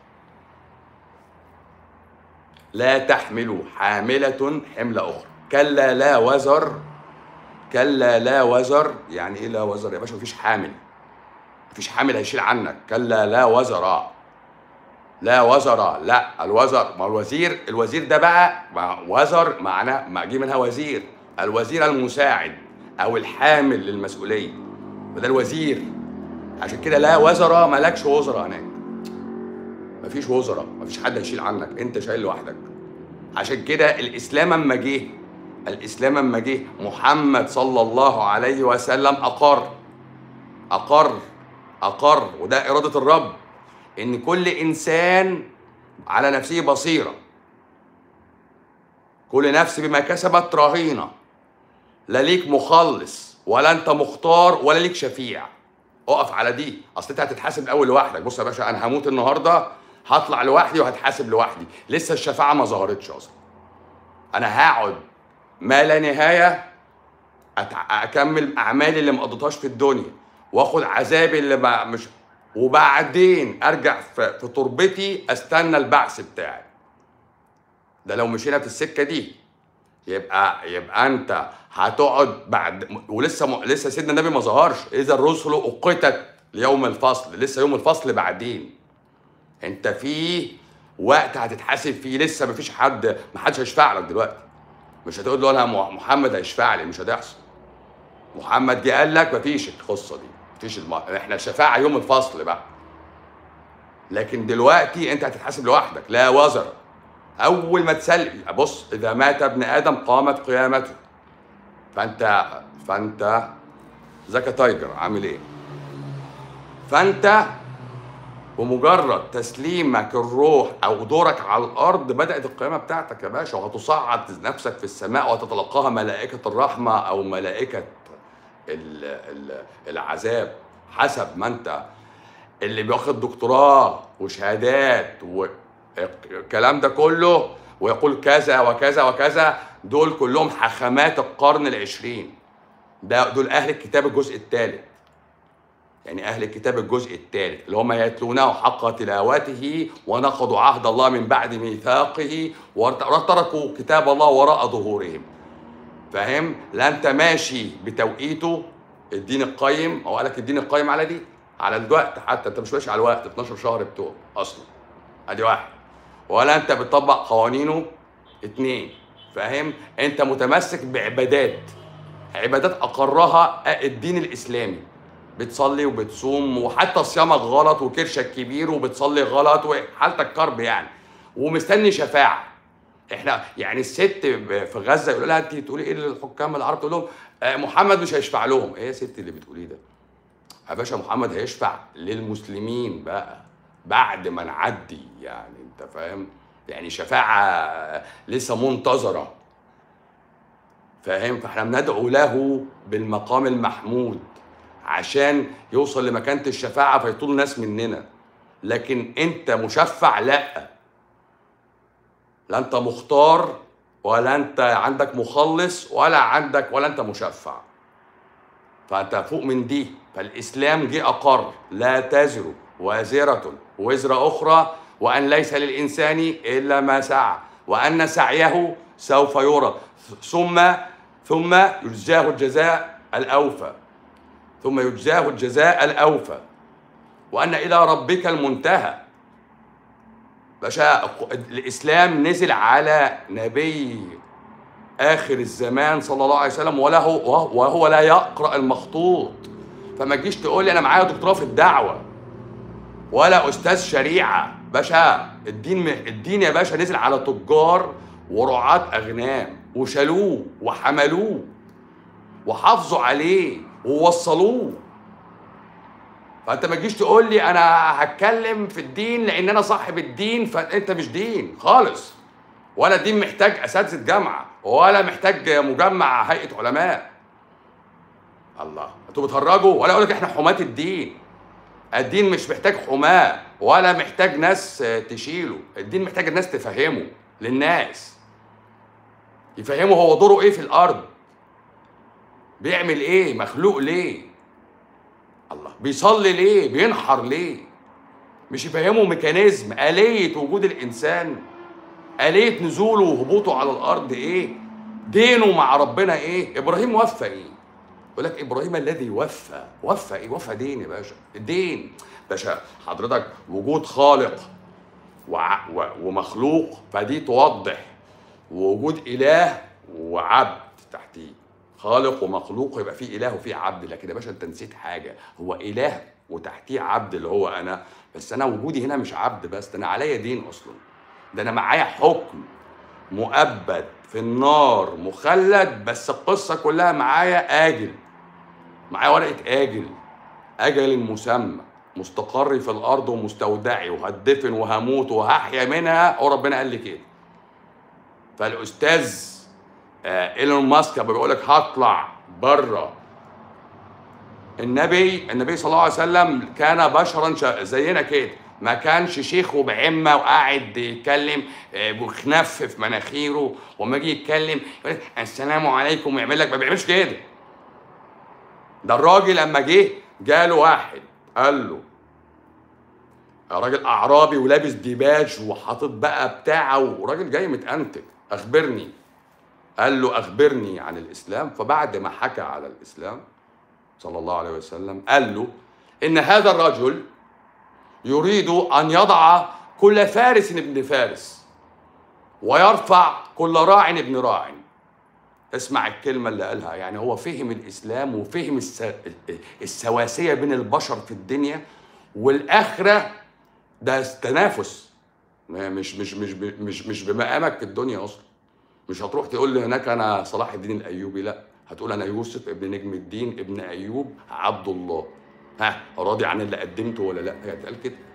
لا تحمل حامله حمل اخرى كلا لا وزر كلا لا وزر يعني ايه لا وزر يا باشا مفيش حامل مفيش حامل هيشيل عنك كلا لا وزر لا وزر لا الوزر ما الوزير الوزير ده بقى مع وزر معناه ما جه منها وزير الوزير المساعد او الحامل للمسؤوليه وده الوزير عشان كده لا وزراء مالكش وزراء هناك مفيش وزراء مفيش حد هيشيل عنك انت شايل لوحدك عشان كده الاسلام اما جه الاسلام اما جه محمد صلى الله عليه وسلم اقر اقر اقر وده اراده الرب ان كل انسان على نفسه بصيره كل نفس بما كسبت رهينه لا ليك مخلص ولا انت مختار ولا ليك شفيع اقف على دي اصل انت هتتحاسب الاول لوحدك بص يا باشا انا هموت النهارده هطلع لوحدي وهتحاسب لوحدي لسه الشفاعه ما ظهرتش اصلا انا هقعد ما لا نهايه أتع... اكمل اعمالي اللي ما قضيتهاش في الدنيا واخد عذابي اللي ما مش وبعدين ارجع في, في تربتي استنى البعث بتاعي ده لو مشينا في السكه دي يبقى يبقى انت هتقعد بعد ولسه م... لسه سيدنا النبي ما ظهرش اذا الرسل اقتت ليوم الفصل لسه يوم الفصل بعدين انت في وقت هتتحاسب فيه لسه مفيش حد ما حدش هيشفع لك دلوقتي مش هتقول له انا محمد هيشفع لي مش هتحصل محمد جه قال لك مفيش القصه دي مفيش الم... احنا الشفاعه يوم الفصل بقى لكن دلوقتي انت هتتحاسب لوحدك لا وزر اول ما تسلم بص اذا مات ابن ادم قامت قيامته فانت فانت زكا تايجر عامل ايه فانت بمجرد تسليمك الروح او دورك على الارض بدات القيامه بتاعتك يا باشا وهتصعد نفسك في السماء وتتلقاها ملائكه الرحمه او ملائكه ال ال العذاب حسب ما انت اللي بياخد دكتوراه وشهادات والكلام ده كله ويقول كذا وكذا وكذا دول كلهم حخامات القرن العشرين ده دول اهل الكتاب الجزء الثالث يعني اهل الكتاب الجزء الثالث اللي هم يتلونه حق تلاوته ونقضوا عهد الله من بعد ميثاقه وتركوا كتاب الله وراء ظهورهم فاهم لا انت ماشي بتوقيته الدين القيم هو قال لك الدين القيم على دي على الوقت حتى انت مش ماشي على الوقت 12 شهر بتوع اصلا ادي واحد ولا انت بتطبق قوانينه اتنين فاهم انت متمسك بعبادات عبادات اقرها الدين الاسلامي بتصلي وبتصوم وحتى صيامك غلط وكرشك كبير وبتصلي غلط وحالتك كرب يعني ومستني شفاعه احنا يعني الست في غزه يقول لها انت تقولي ايه للحكام العرب تقول لهم آه محمد مش هيشفع لهم ايه يا ست اللي بتقوليه ده يا باشا محمد هيشفع للمسلمين بقى بعد ما نعدي يعني انت فاهم يعني شفاعه لسه منتظره فاهم فاحنا بندعو له بالمقام المحمود عشان يوصل لمكانة الشفاعة فيطول ناس مننا لكن انت مشفع لا لا انت مختار ولا انت عندك مخلص ولا عندك ولا انت مشفع فانت فوق من دي فالاسلام جه اقر لا تزر وازرة وزر اخرى وان ليس للانسان الا ما سعى وان سعيه سوف يرى ثم ثم يجزاه الجزاء الاوفى ثم يجزاه الجزاء الأوفى وأن إلى ربك المنتهى باشا الإسلام نزل على نبي آخر الزمان صلى الله عليه وسلم وله وهو لا يقرأ المخطوط فما تجيش تقول لي أنا معايا دكتوراه في الدعوة ولا استاذ شريعه باشا الدين الدين يا باشا نزل على تجار ورعاة اغنام وشالوه وحملوه وحافظوا عليه ووصلوه فانت ما تجيش تقول لي انا هتكلم في الدين لان انا صاحب الدين فانت مش دين خالص ولا الدين محتاج اساتذه جامعه ولا محتاج مجمع هيئه علماء الله انتوا بتهرجوا ولا اقول لك احنا حماة الدين الدين مش محتاج حماة ولا محتاج ناس تشيله الدين محتاج الناس تفهمه للناس يفهمه هو دوره ايه في الارض بيعمل ايه مخلوق ليه الله بيصلي ليه بينحر ليه مش يفهمه ميكانيزم آلية وجود الإنسان آلية نزوله وهبوطه على الأرض إيه دينه مع ربنا إيه إبراهيم وفى إيه يقول لك إبراهيم الذي وفى وفى إيه وفى دين يا باشا الدين باشا حضرتك وجود خالق وع... و... ومخلوق فدي توضح ووجود إله وعبد تحتيه خالق ومخلوق يبقى في اله وفي عبد لكن يا باشا انت نسيت حاجه هو اله وتحتيه عبد اللي هو انا بس انا وجودي هنا مش عبد بس ده انا عليا دين اصلا ده انا معايا حكم مؤبد في النار مخلد بس القصه كلها معايا اجل معايا ورقه اجل اجل مسمى مستقري في الارض ومستودعي وهدفن وهموت وهحيا منها وربنا قال لي كده فالاستاذ آه ايلون ماسك بيقول لك هطلع بره النبي النبي صلى الله عليه وسلم كان بشرا زينا كده ما كانش شيخ وبعمه وقاعد يتكلم وخنف في مناخيره وما يجي يتكلم يقول السلام عليكم ويعمل لك ما بيعملش كده ده الراجل لما جه جاله واحد قال له راجل اعرابي ولابس ديباج وحاطط بقى بتاعه وراجل جاي متأنتج اخبرني قال له أخبرني عن الإسلام فبعد ما حكى على الإسلام صلى الله عليه وسلم قال له إن هذا الرجل يريد أن يضع كل فارس ابن فارس ويرفع كل راع ابن راع اسمع الكلمة اللي قالها يعني هو فهم الإسلام وفهم الس... السواسية بين البشر في الدنيا والآخرة ده تنافس مش مش مش مش مش بمقامك في الدنيا أصلا مش هتروح تقول لي هناك انا صلاح الدين الايوبي لا هتقول انا يوسف ابن نجم الدين ابن ايوب عبد الله ها راضي عن اللي قدمته ولا لا هي هتقال كده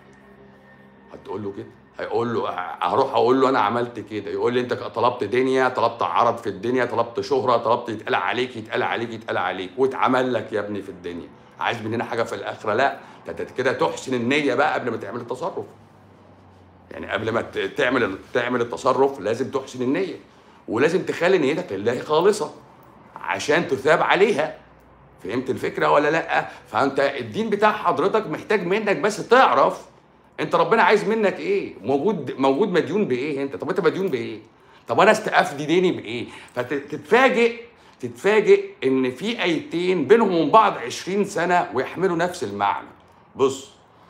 هتقول له كده هيقول له هروح اقول له انا عملت كده يقول لي انت طلبت دنيا طلبت عرض في الدنيا طلبت شهره طلبت يتقال عليك يتقال عليك يتقال عليك واتعمل لك يا ابني في الدنيا عايز مننا حاجه في الاخره لا انت كده تحسن النيه بقى قبل ما تعمل التصرف يعني قبل ما تعمل تعمل التصرف لازم تحسن النيه ولازم تخلي نيتك لله خالصه عشان تثاب عليها فهمت الفكره ولا لا فانت الدين بتاع حضرتك محتاج منك بس تعرف انت ربنا عايز منك ايه موجود موجود مديون بايه انت طب انت مديون بايه طب انا استقفدي ديني بايه فتتفاجئ تتفاجئ ان في ايتين بينهم وبين بعض 20 سنه ويحملوا نفس المعنى بص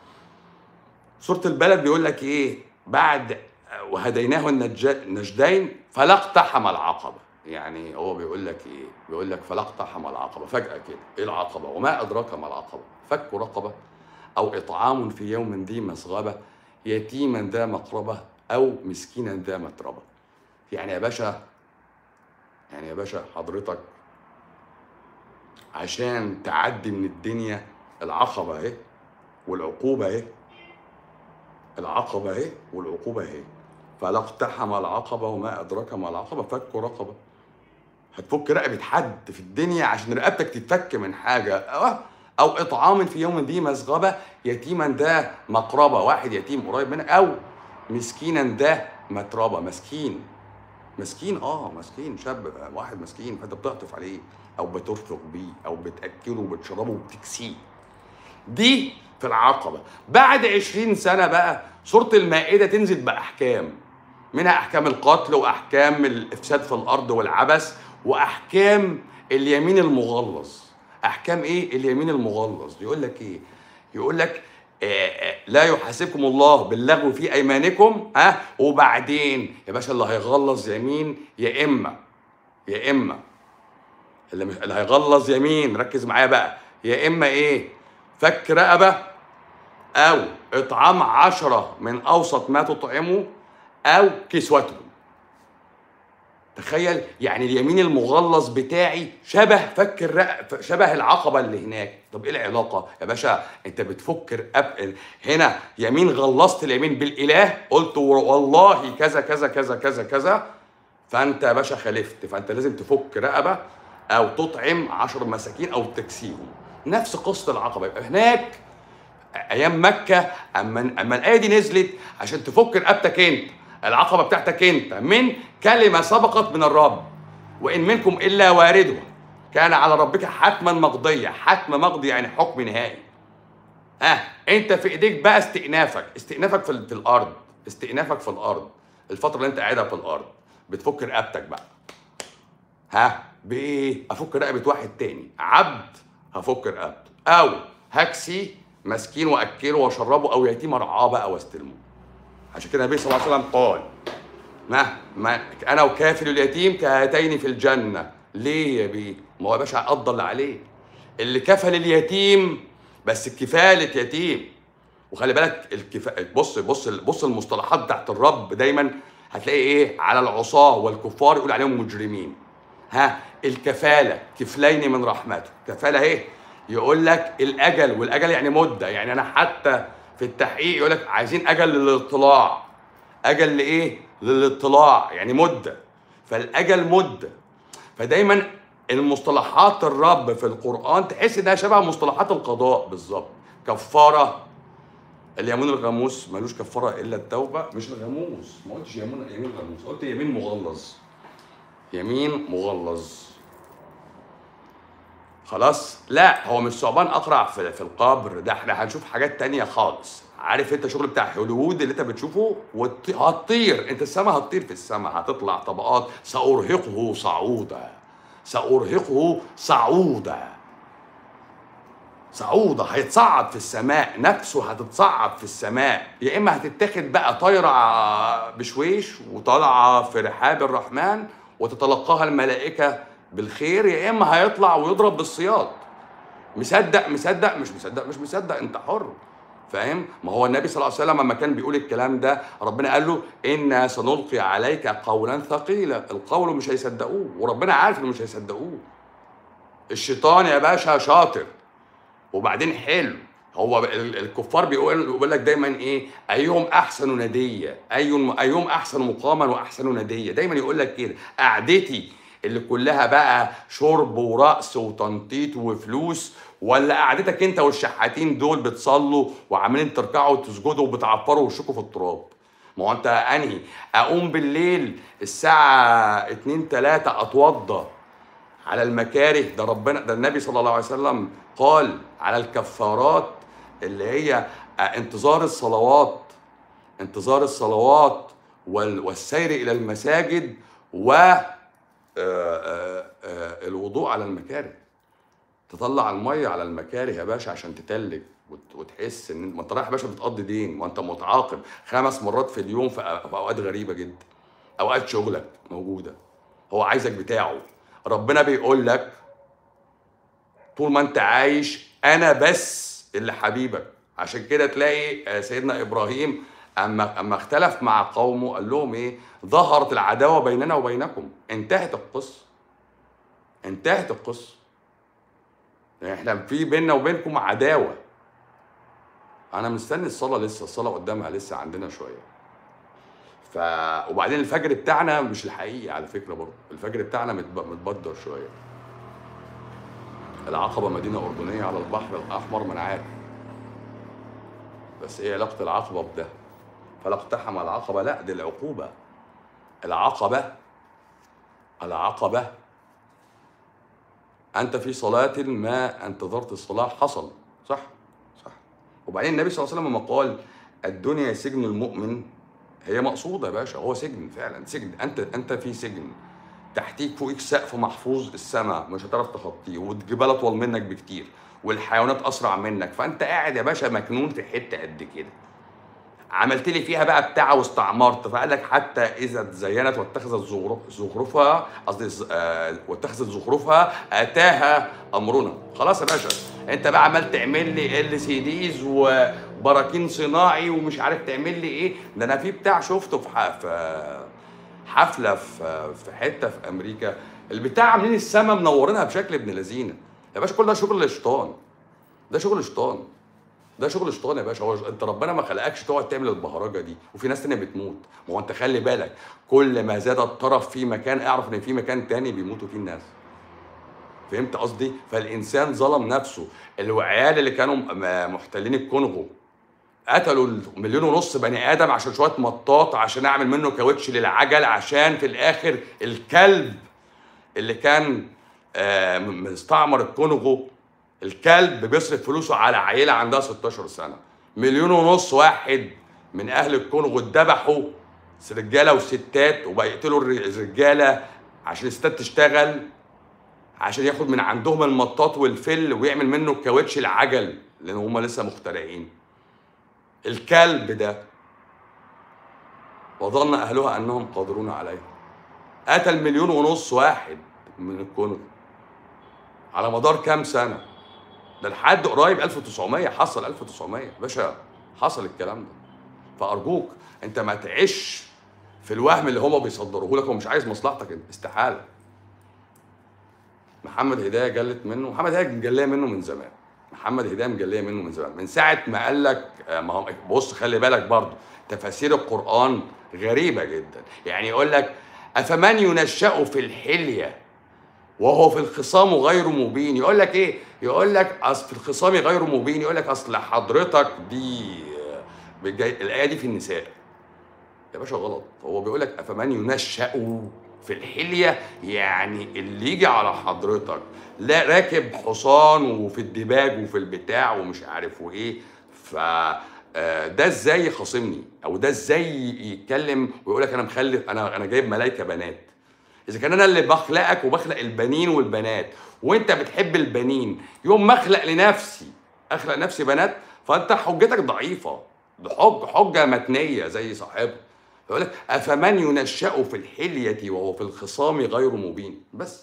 سوره البلد بيقول لك ايه بعد وهديناه النجدين فلا اقتحم العقبه يعني هو بيقول لك ايه بيقول لك فلا اقتحم العقبه فجاه كده ايه العقبه وما ادراك ما العقبه فك رقبه او اطعام في يوم ذي مسغبه يتيما ذا مقربه او مسكينا ذا متربه يعني يا باشا يعني يا باشا حضرتك عشان تعدي من الدنيا العقبه اهي والعقوبه اهي العقبه اهي والعقوبه اهي فلا اقتحم العقبه وما ادراك ما العقبه فك رقبه هتفك رقبه حد في الدنيا عشان رقبتك تتفك من حاجه او اطعام في يوم ذي مسغبه يتيما ذا مقربه واحد يتيم قريب منك او مسكينا ذا متربه مسكين مسكين اه مسكين شاب واحد مسكين فانت بتعطف عليه او بترفق بيه او بتاكله وبتشربه وبتكسيه دي في العقبه بعد عشرين سنه بقى سوره المائده تنزل باحكام منها احكام القتل واحكام الافساد في الارض والعبث واحكام اليمين المغلظ احكام ايه اليمين المغلظ يقول لك ايه يقول لك آه آه لا يحاسبكم الله باللغو في ايمانكم ها وبعدين يا باشا اللي هيغلظ يمين يا اما يا اما اللي, مش اللي هيغلظ يمين ركز معايا بقى يا اما ايه فك رقبه او اطعام عشرة من اوسط ما تطعمه او كسوتهم تخيل يعني اليمين المغلظ بتاعي شبه فك الرق شبه العقبه اللي هناك طب ايه العلاقه يا باشا انت بتفك رقب هنا يمين غلظت اليمين بالاله قلت والله كذا كذا كذا كذا كذا فانت يا باشا خالفت فانت لازم تفك رقبه او تطعم عشر مساكين او تكسيهم نفس قصه العقبه يبقى هناك ايام مكه اما اما الايه دي نزلت عشان تفك رقبتك انت العقبه بتاعتك انت من كلمه سبقت من الرب وان منكم الا واردها كان على ربك حتما مقضيه حتم مقضي يعني حكم نهائي اه انت في ايديك بقى استئنافك استئنافك في, في الارض استئنافك في الارض الفتره اللي انت قاعدها في الارض بتفك رقبتك بقى ها بايه افك رقبه واحد تاني عبد هفك رقبته او هكسي مسكين واكله واشربه او يتيم ارعاه بقى واستلمه عشان كده النبي صلى الله عليه وسلم قال ما, ما انا وكافل اليتيم كهاتين في الجنه ليه يا بيه ما هو يا باشا قضى اللي عليه اللي كفل اليتيم بس كفاله يتيم وخلي بالك الكفا... بص بص بص المصطلحات بتاعت الرب دايما هتلاقي ايه على العصاه والكفار يقول عليهم مجرمين ها الكفاله كفلين من رحمته كفاله ايه يقول لك الاجل والاجل يعني مده يعني انا حتى في التحقيق يقول لك عايزين اجل للاطلاع اجل لايه للاطلاع يعني مده فالاجل مده فدايما المصطلحات الرب في القران تحس انها شبه مصطلحات القضاء بالظبط كفاره اليمين الغموس ملوش كفاره الا التوبه مش الغموس ما قلتش يمين يمين غموس قلت يمين مغلظ يمين مغلظ خلاص لا هو مش ثعبان اقرع في, في القبر ده احنا هنشوف حاجات تانية خالص عارف انت شغل بتاع هوليوود اللي انت بتشوفه هتطير انت السما هتطير في السما هتطلع طبقات سارهقه صعودا سارهقه صعودا صعودا هيتصعد في السماء نفسه هتتصعد في السماء يا اما هتتاخد بقى طايره بشويش وطالعه في رحاب الرحمن وتتلقاها الملائكه بالخير يا اما هيطلع ويضرب بالصياد مصدق مصدق مش مصدق مش مصدق انت حر فاهم ما هو النبي صلى الله عليه وسلم لما كان بيقول الكلام ده ربنا قال له انا سنلقي عليك قولا ثقيلا القول مش هيصدقوه وربنا عارف انه مش هيصدقوه الشيطان يا باشا شاطر وبعدين حلو هو الكفار بيقول بيقول لك دايما ايه ايهم احسن نديه ايهم ايهم احسن مقاما واحسن نديه دايما يقول لك كده قعدتي اللي كلها بقى شرب ورقص وتنطيط وفلوس ولا قعدتك انت والشحاتين دول بتصلوا وعاملين تركعوا وتسجدوا وبتعفروا وشكوا في التراب ما هو انت انهي اقوم بالليل الساعه 2 3 اتوضى على المكاره ده ربنا ده النبي صلى الله عليه وسلم قال على الكفارات اللي هي انتظار الصلوات انتظار الصلوات والسير الى المساجد و الوضوء على المكاره تطلع الميه على المكاره يا باشا عشان تتلج وتحس ان ما انت رايح يا باشا بتقضي دين وانت متعاقب خمس مرات في اليوم في اوقات غريبه جدا اوقات شغلك موجوده هو عايزك بتاعه ربنا بيقول لك طول ما انت عايش انا بس اللي حبيبك عشان كده تلاقي سيدنا ابراهيم اما اما اختلف مع قومه قال لهم ايه ظهرت العداوه بيننا وبينكم انتهت القصه انتهت القصه يعني احنا في بيننا وبينكم عداوه انا مستني الصلاه لسه الصلاه قدامها لسه عندنا شويه ف وبعدين الفجر بتاعنا مش الحقيقي على فكره برضه الفجر بتاعنا متبدر شويه العقبه مدينه اردنيه على البحر الاحمر ما انا عارف بس ايه علاقه العقبه بده فلا اقتحم العقبه لا دي العقوبه العقبه العقبه انت في صلاه ما انتظرت الصلاه حصل صح صح وبعدين النبي صلى الله عليه وسلم لما قال الدنيا سجن المؤمن هي مقصوده يا باشا هو سجن فعلا سجن انت انت في سجن تحتيك فوقيك سقف محفوظ السماء مش هتعرف تخطيه والجبال اطول منك بكتير والحيوانات اسرع منك فانت قاعد يا باشا مكنون في حته قد كده عملت لي فيها بقى بتاع واستعمرت فقال لك حتى اذا تزينت واتخذت زخرفها قصدي آه واتخذت زخرفها اتاها امرنا خلاص يا باشا انت بقى عمال تعمل لي ال سي ديز براكين صناعي ومش عارف تعمل لي ايه ده انا في بتاع شفته في ح- في حفله في في حته في امريكا البتاع عاملين السما منورينها بشكل ابن لذينه يا باشا كل ده شغل شيطان ده شغل شيطان ده شغل شيطان يا باشا هو انت ربنا ما خلقكش تقعد تعمل البهرجه دي وفي ناس تانية بتموت ما هو انت خلي بالك كل ما زاد الطرف في مكان اعرف ان في مكان تاني بيموتوا فيه الناس فهمت قصدي فالانسان ظلم نفسه العيال اللي كانوا م- محتلين الكونغو قتلوا مليون ونص بني ادم عشان شويه مطاط عشان اعمل منه كاوتش للعجل عشان في الاخر الكلب اللي كان آه، م- مستعمر الكونغو الكلب بيصرف فلوسه على عيله عندها 16 سنه مليون ونص واحد من اهل الكونغو اتذبحوا رجاله وستات وبقى يقتلوا الر- الرجاله عشان الستات تشتغل عشان ياخد من عندهم المطاط والفل ويعمل منه كاوتش العجل لان هم لسه مخترعين الكلب ده وظن اهلها انهم قادرون عليه قتل مليون ونص واحد من الكونغو على مدار كام سنه ده لحد قريب 1900 حصل 1900 باشا حصل الكلام ده فارجوك انت ما تعيش في الوهم اللي هم بيصدروه لك ومش عايز مصلحتك انت استحاله محمد هدايه جلت منه محمد هدايه مجليه منه من زمان محمد هدايه مجليه منه من زمان من ساعه ما قال لك آه، ما هو بص خلي بالك برضه تفاسير القران غريبه جدا يعني يقول لك افمن ينشأ في الحليه وهو في الخصام غير مبين يقول لك ايه يقول لك اصل في الخصام غير مبين يقول لك اصل حضرتك دي آه، بالجاي الايه دي في النساء يا باشا غلط هو بيقول لك افمن ينشأ في الحليه يعني اللي يجي على حضرتك لا راكب حصان وفي الدباج وفي البتاع ومش عارف وايه ف آه، ده ازاي يخاصمني او ده ازاي يتكلم ويقول لك انا مخلف انا انا جايب ملايكه بنات اذا كان انا اللي بخلقك وبخلق البنين والبنات وانت بتحب البنين يوم ما اخلق لنفسي اخلق نفسي بنات فانت حجتك ضعيفه ده حج حجه متنيه زي صاحبها فيقول لك افمن ينشأ في الحليه وهو في الخصام غير مبين بس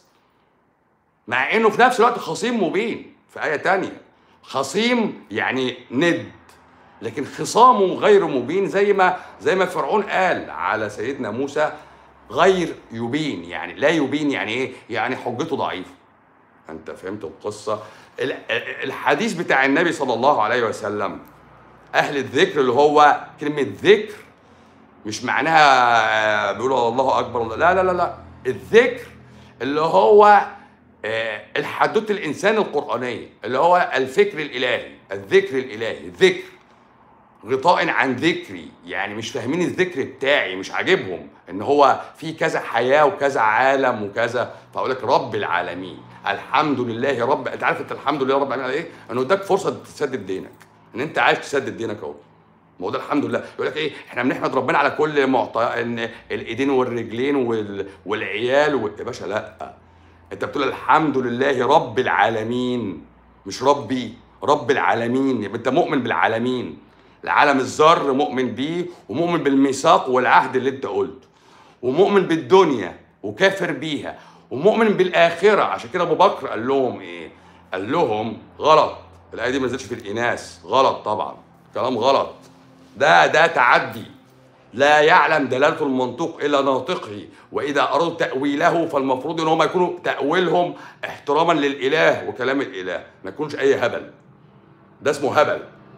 مع انه في نفس الوقت خصيم مبين في ايه تانية خصيم يعني ند لكن خصامه غير مبين زي ما زي ما فرعون قال على سيدنا موسى غير يبين يعني لا يبين يعني ايه يعني حجته ضعيفه انت فهمت القصه ال- الحديث بتاع النبي صلى الله عليه وسلم اهل الذكر اللي هو كلمه ذكر مش معناها آه، بيقولوا الله اكبر لا لا لا لا الذكر اللي هو آه، الحدوته الانسان القرانيه اللي هو الفكر الالهي الذكر الالهي ذكر غطاء عن ذكري يعني مش فاهمين الذكر بتاعي مش عاجبهم ان هو في كذا حياه وكذا عالم وكذا فاقول لك رب العالمين الحمد لله رب انت عارف انت الحمد لله رب العالمين على ايه؟ انه اداك فرصه تسدد دينك ان انت عايز تسدد دينك اهو ما هو ده الحمد لله يقول لك ايه احنا بنحمد ربنا على كل معطى ان الايدين والرجلين وال... والعيال و... يا باشا لا انت بتقول الحمد لله رب العالمين مش ربي رب العالمين يبقى انت مؤمن بالعالمين العالم الذر مؤمن بيه ومؤمن بالميثاق والعهد اللي انت قلته ومؤمن بالدنيا وكافر بيها ومؤمن بالاخره عشان كده ابو بكر قال لهم ايه قال لهم غلط الايه دي ما نزلتش في الاناث غلط طبعا كلام غلط ده ده تعدي لا يعلم دلالة المنطوق إلا ناطقه وإذا أرادوا تأويله فالمفروض إن هم يكونوا تأويلهم احتراما للإله وكلام الإله ما يكونش أي هبل ده اسمه هبل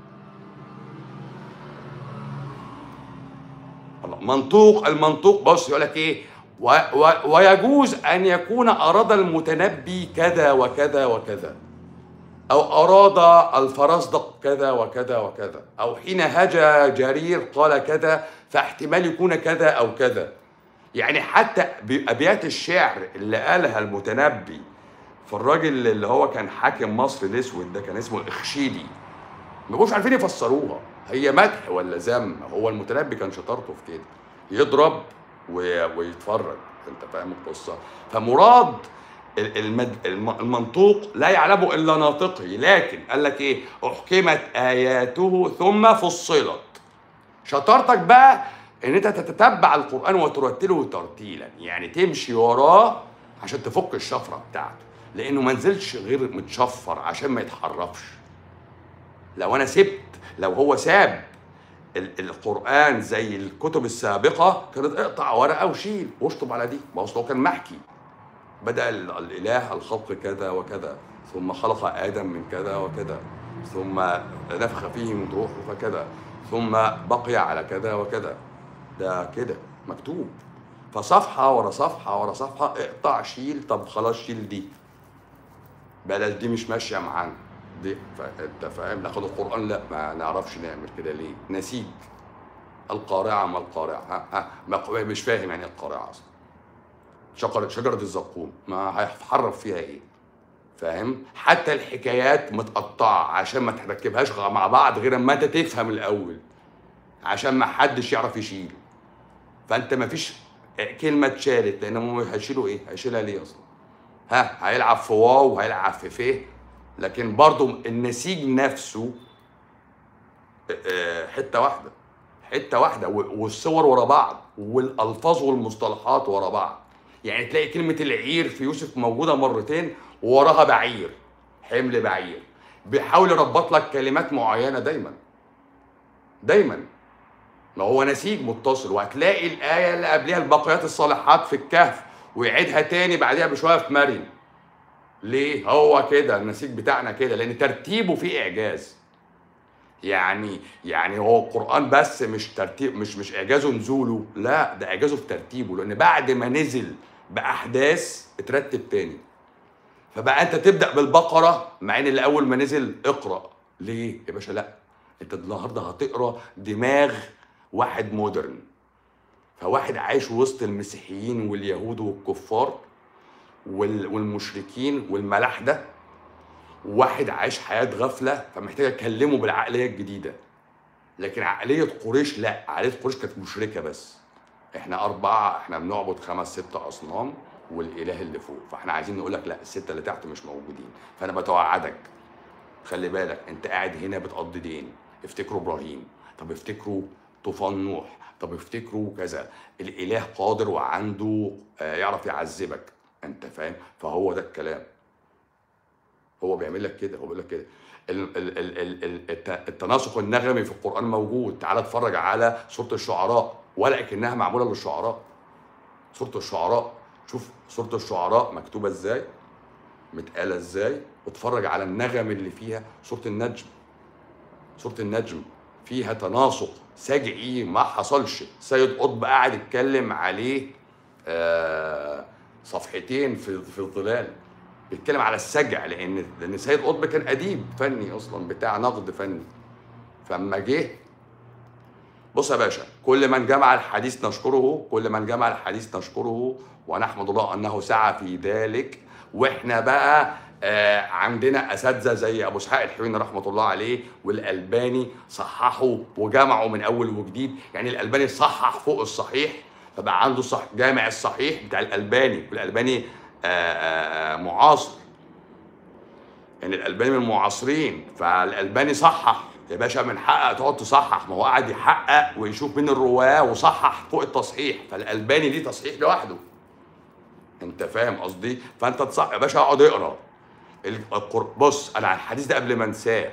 الله. منطوق المنطوق بص يقول لك ايه و و ويجوز ان يكون اراد المتنبي كذا وكذا وكذا او اراد الفرزدق كذا وكذا وكذا او حين هجا جرير قال كذا فاحتمال يكون كذا او كذا يعني حتى بابيات الشعر اللي قالها المتنبي في الراجل اللي هو كان حاكم مصر الاسود ده كان اسمه الاخشيدي ما بقوش عارفين يفسروها هي مدح ولا ذم هو المتنبي كان شطارته في كده يضرب و- ويتفرج انت فاهم القصه فمراد ال- المد... الم- المنطوق لا يعلمه الا ناطقه لكن قال لك ايه احكمت اياته ثم فصلت شطارتك بقى ان انت تتتبع القران وترتله ترتيلا يعني تمشي وراه عشان تفك الشفره بتاعته لانه ما نزلش غير متشفر عشان ما يتحرفش لو انا سبت لو هو ساب ال- القران زي الكتب السابقه كانت اقطع ورقه وشيل واشطب على دي ما هو أصل هو كان محكي بدا ال- الاله الخلق كذا وكذا ثم خلق ادم من كذا وكذا ثم نفخ فيه من روحه فكذا ثم بقي على كذا وكذا ده كده مكتوب فصفحه ورا صفحه ورا صفحه اقطع شيل طب خلاص شيل دي بلاش دي مش ماشيه معانا دي فانت فاهم ناخد القران لا ما نعرفش نعمل كده ليه نسيت القارعه ما القارعه ها ها ما مش فاهم يعني إيه القارعه اصلا شجره شجره الزقوم ما هيتحرف فيها ايه فاهم حتى الحكايات متقطعه عشان ما تركبهاش غ- مع بعض غير اما انت تفهم الاول عشان ما حدش يعرف يشيل فانت ما فيش كلمه اتشالت لان هم هيشيلوا ايه هيشيلها ليه اصلا ها هيلعب في واو وهيلعب في ف لكن برضو النسيج نفسه آه، حته واحده حته واحده و- والصور ورا بعض والالفاظ والمصطلحات ورا بعض يعني تلاقي كلمه العير في يوسف موجوده مرتين ووراها بعير حمل بعير بيحاول يربط لك كلمات معينه دايما دايما ما هو نسيج متصل وهتلاقي الايه اللي قبلها البقيات الصالحات في الكهف ويعيدها تاني بعدها بشويه في مريم ليه هو كده النسيج بتاعنا كده لان ترتيبه فيه اعجاز يعني يعني هو القران بس مش ترتيب مش مش اعجازه نزوله لا ده اعجازه في ترتيبه لان بعد ما نزل باحداث اترتب تاني فبقى انت تبدا بالبقره مع ان اللي اول ما نزل اقرا ليه يا باشا لا انت النهارده هتقرا دماغ واحد مودرن فواحد عايش وسط المسيحيين واليهود والكفار وال- والمشركين والملاحده واحد عايش حياه غفله فمحتاج اكلمه بالعقليه الجديده لكن عقليه قريش لا عقليه قريش كانت مشركه بس احنا اربعه احنا بنعبد خمس ست اصنام والاله اللي فوق فاحنا عايزين نقول لك لا السته اللي تحت مش موجودين فانا بتوعدك خلي بالك انت قاعد هنا بتقضي دين افتكروا ابراهيم طب افتكروا طوفان نوح طب افتكروا كذا الاله قادر وعنده آه، يعرف يعذبك انت فاهم فهو ده الكلام هو بيعمل لك كده هو بيقول لك كده ال- ال- ال- ال- ال- الت- التناسق النغمي في القران موجود تعال اتفرج على سوره الشعراء ولا كانها معموله للشعراء سوره الشعراء شوف سوره الشعراء مكتوبه ازاي متقاله ازاي واتفرج على النغم اللي فيها سوره النجم سوره النجم فيها تناسق سجعي ما حصلش سيد قطب قاعد يتكلم عليه آه، صفحتين في في الظلال بيتكلم على السجع لان لان سيد قطب كان اديب فني اصلا بتاع نقد فني فاما جه بص يا باشا كل من جمع الحديث نشكره كل من جمع الحديث نشكره ونحمد الله انه سعى في ذلك واحنا بقى آه عندنا اساتذه زي ابو اسحاق الحويني رحمه الله عليه والالباني صححوا وجمعوا من اول وجديد يعني الالباني صحح فوق الصحيح فبقى عنده صح جامع الصحيح بتاع الالباني والالباني آه آه آه، معاصر يعني الالباني من المعاصرين فالالباني صحح يا باشا من حقك تقعد تصحح ما هو قاعد يحقق ويشوف مين الرواه وصحح فوق التصحيح فالالباني ليه تصحيح لوحده انت فاهم قصدي فانت تصح يا باشا اقعد اقرا ال- القر- بص انا على الحديث ده قبل ما انساه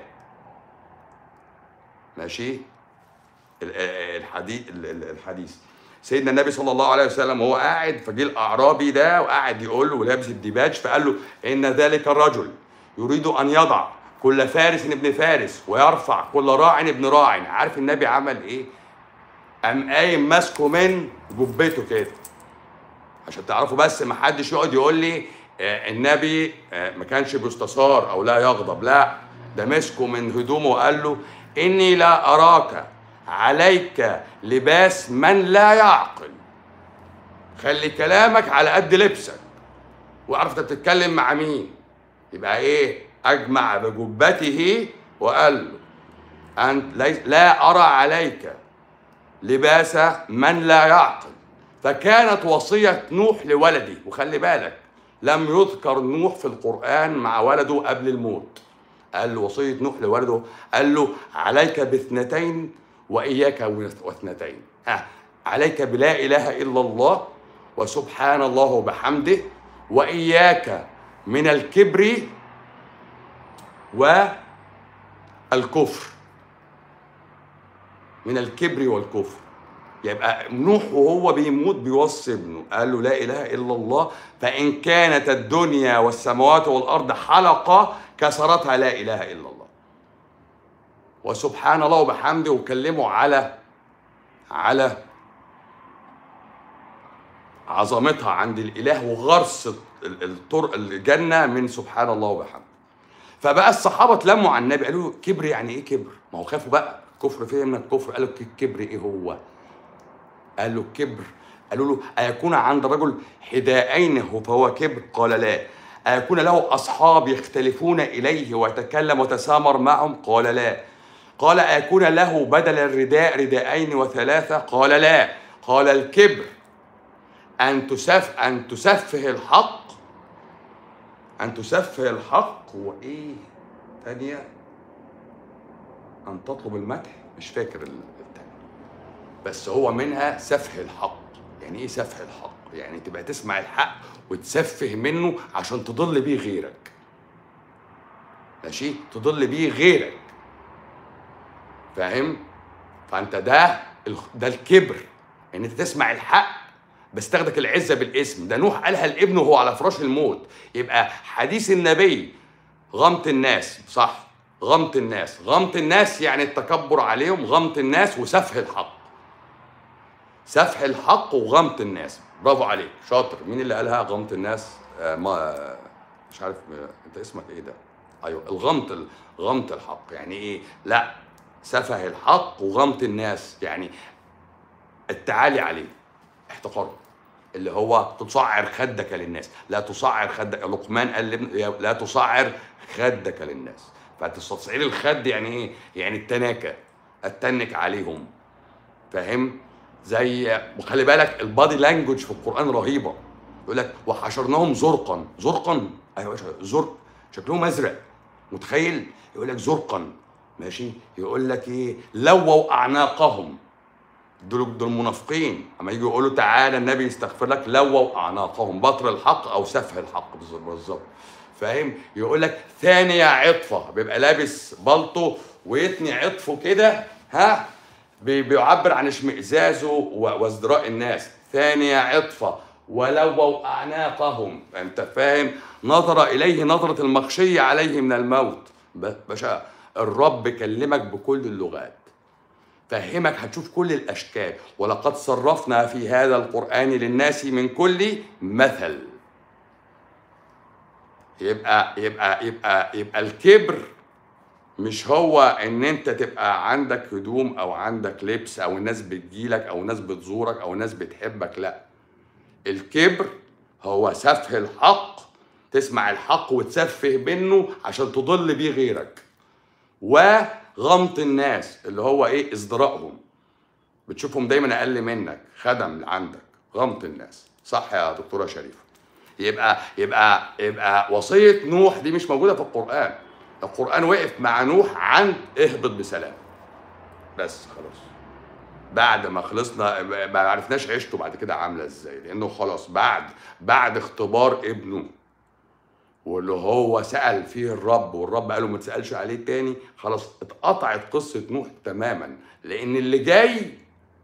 ماشي ال- آه، الحديث ال- ال- الحديث سيدنا النبي صلى الله عليه وسلم وهو قاعد فجه الاعرابي ده وقاعد يقول له ولابس الديباج فقال له ان ذلك الرجل يريد ان يضع كل فارس ابن فارس ويرفع كل راع ابن راع عارف النبي عمل ايه؟ قام قايم ماسكه من جبته كده عشان تعرفوا بس ما حدش يقعد يقول لي آه، النبي آه، ما كانش بيستثار او لا يغضب لا ده مسكه من هدومه وقال له اني لا اراك عليك لباس من لا يعقل خلي كلامك على قد لبسك واعرف انت بتتكلم مع مين يبقى ايه اجمع بجبته وقال له انت ليس لا ارى عليك لباس من لا يعقل فكانت وصية نوح لولده وخلي بالك لم يذكر نوح في القرآن مع ولده قبل الموت قال له وصية نوح لولده قال له عليك باثنتين وإياك واثنتين ها عليك بلا إله إلا الله وسبحان الله وبحمده وإياك من الكبر الكفر من الكبر والكفر يبقى نوح وهو بيموت بيوصي ابنه قال له لا اله الا الله فان كانت الدنيا والسماوات والارض حلقه كسرتها لا اله الا الله وسبحان الله وبحمده وكلموا على على عظمتها عند الاله وغرس ال- الطرق الجنه من سبحان الله وبحمده فبقى الصحابه اتلموا على النبي قالوا له كبر يعني ايه كبر؟ ما هو خافوا بقى كفر فين من الكفر قالوا الكبر ايه هو؟ قال له الكبر قالوا له أيكون عند رجل حدائين فهو كبر قال لا أيكون له أصحاب يختلفون إليه ويتكلم وتسامر معهم قال لا قال أيكون له بدل الرداء رداءين وثلاثة قال لا قال الكبر أن تسف أن تسفه الحق أن تسفه الحق وإيه تانية أن تطلب المدح مش فاكر التانية بس هو منها سفه الحق يعني ايه سفه الحق يعني تبقى تسمع الحق وتسفه منه عشان تضل بيه غيرك ماشي تضل بيه غيرك فاهم فانت ده ال- ده الكبر ان انت تسمع الحق بس تاخدك العزه بالاسم ده نوح قالها لابنه وهو على فراش الموت يبقى حديث النبي غمط الناس صح غمط الناس غمط الناس يعني التكبر عليهم غمط الناس وسفه الحق سفح الحق وغمط الناس برافو عليك شاطر مين اللي قالها غمط الناس آه ما آه، مش عارف آه، انت اسمك ايه ده ايوه الغمط ال- غمط الحق يعني ايه لا سفه الحق وغمط الناس يعني التعالي عليه احتقاره اللي هو تصعر خدك للناس لا تصعر خدك لقمان قال لابن لا تصعر خدك للناس فتصعير الخد يعني ايه يعني التناكه التنك عليهم فاهم زي وخلي بالك البادي لانجوج في القران رهيبه يقول لك وحشرناهم زرقا زرقا ايوه يا باشا، زرق شكلهم ازرق متخيل يقول لك زرقا ماشي يقول لك ايه لووا اعناقهم دول دول منافقين اما يجوا يقولوا تعالى النبي يستغفر لك لووا اعناقهم بطر الحق او سفه الحق بالظبط فاهم يقول لك ثانية عطفة بيبقى لابس بلطو ويتني عطفه كده ها بي- بيعبر عن اشمئزازه و- وازدراء الناس ثانية عطفة ولووا أعناقهم أنت فاهم نظر إليه نظرة المخشي عليه من الموت ب- باشا الرب كلمك بكل اللغات فهمك هتشوف كل الاشكال ولقد صرفنا في هذا القران للناس من كل مثل يبقى يبقى يبقى يبقى الكبر مش هو ان انت تبقى عندك هدوم او عندك لبس او الناس بتجيلك او الناس بتزورك او الناس بتحبك لا الكبر هو سفه الحق تسمع الحق وتسفه منه عشان تضل بيه غيرك وغمط الناس اللي هو ايه ازدراءهم بتشوفهم دايما اقل منك خدم عندك غمط الناس صح يا دكتوره شريفه يبقى يبقى يبقى وصيه نوح دي مش موجوده في القران القران وقف مع نوح عند اهبط بسلام بس خلاص بعد ما خلصنا ما عرفناش عيشته بعد كده عامله ازاي لانه خلاص بعد بعد اختبار ابنه واللي هو سأل فيه الرب والرب قال له ما تسألش عليه تاني خلاص اتقطعت قصة نوح تماما لأن اللي جاي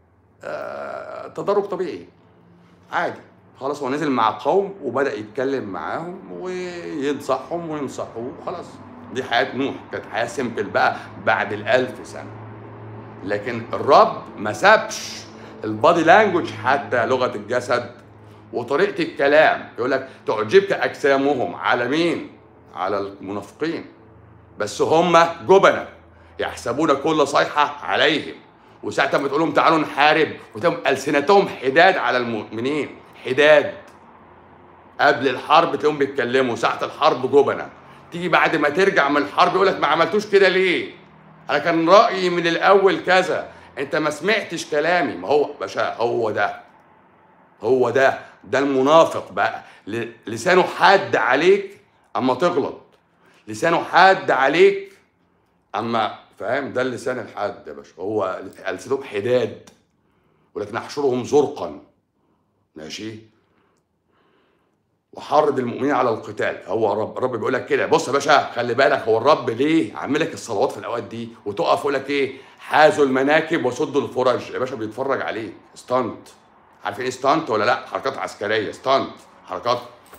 آه تدرج طبيعي عادي خلاص هو نزل مع قوم وبدأ يتكلم معاهم وينصحهم وينصحوه خلاص دي حياة نوح كانت حياة سيمبل بقى بعد الألف سنة لكن الرب ما سابش البادي لانجوج حتى لغة الجسد وطريقة الكلام يقول لك تعجبك أجسامهم على مين؟ على المنافقين بس هم جبنة يحسبون كل صيحة عليهم وساعة ما تقول لهم تعالوا نحارب وتم ألسنتهم حداد على المؤمنين حداد قبل الحرب تلاقيهم بيتكلموا ساعة الحرب جبنة تيجي بعد ما ترجع من الحرب يقول لك ما عملتوش كده ليه؟ أنا كان رأيي من الأول كذا أنت ما سمعتش كلامي ما هو باشا هو ده هو ده ده المنافق بقى ل- لسانه حاد عليك اما تغلط لسانه حاد عليك اما فاهم ده اللسان الحاد يا باشا هو السنهم حداد ولكن احشرهم زرقا ماشي وحرض المؤمنين على القتال هو الرب الرب بيقول لك كده بص يا باشا خلي بالك هو الرب ليه عامل لك الصلوات في الاوقات دي وتقف يقول لك ايه حازوا المناكب وسدوا الفرج يا باشا بيتفرج عليه ستانت عارفين ايه ستانت ولا لا حركات عسكريه ستانت حركات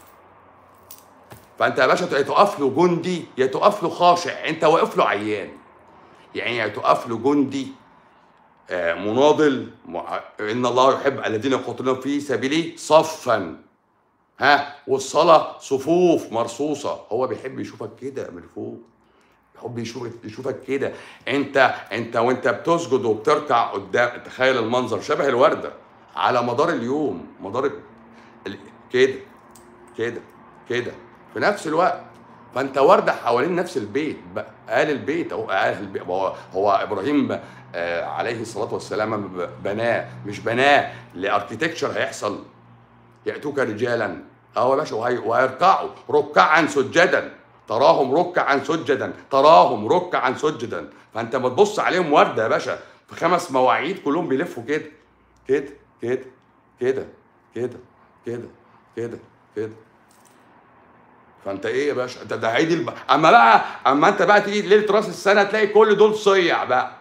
فانت يا باشا يا تقف له جندي يا تقف له خاشع انت واقف له عيان يعني يا تقف له جندي آه، مناضل مع- ان الله يحب الذين يقاتلون في سبيله صفا ها والصلاه صفوف مرصوصه هو بيحب يشوفك كده من فوق بيحب يشوفك يشوفك كده انت انت وانت بتسجد وبتركع قدام تخيل المنظر شبه الورده على مدار اليوم مدار ال- كده كده كده في نفس الوقت فانت ورده حوالين نفس البيت بقى قال البيت اهو قال البيت هو هو ابراهيم آه عليه الصلاه والسلام ب- بناه مش بناه لاركيتكتشر هيحصل ياتوك رجالا اهو يا باشا وهي- وهيركعوا ركعا سجدا تراهم ركعا سجدا تراهم ركعا سجدا فانت ما تبص عليهم ورده يا باشا في خمس مواعيد كلهم بيلفوا كده كده كده كده كده كده كده كده فانت ايه يا باشا انت ده عيد الب... اما بقى اما انت بقى تيجي ليله راس السنه تلاقي كل دول صيع بقى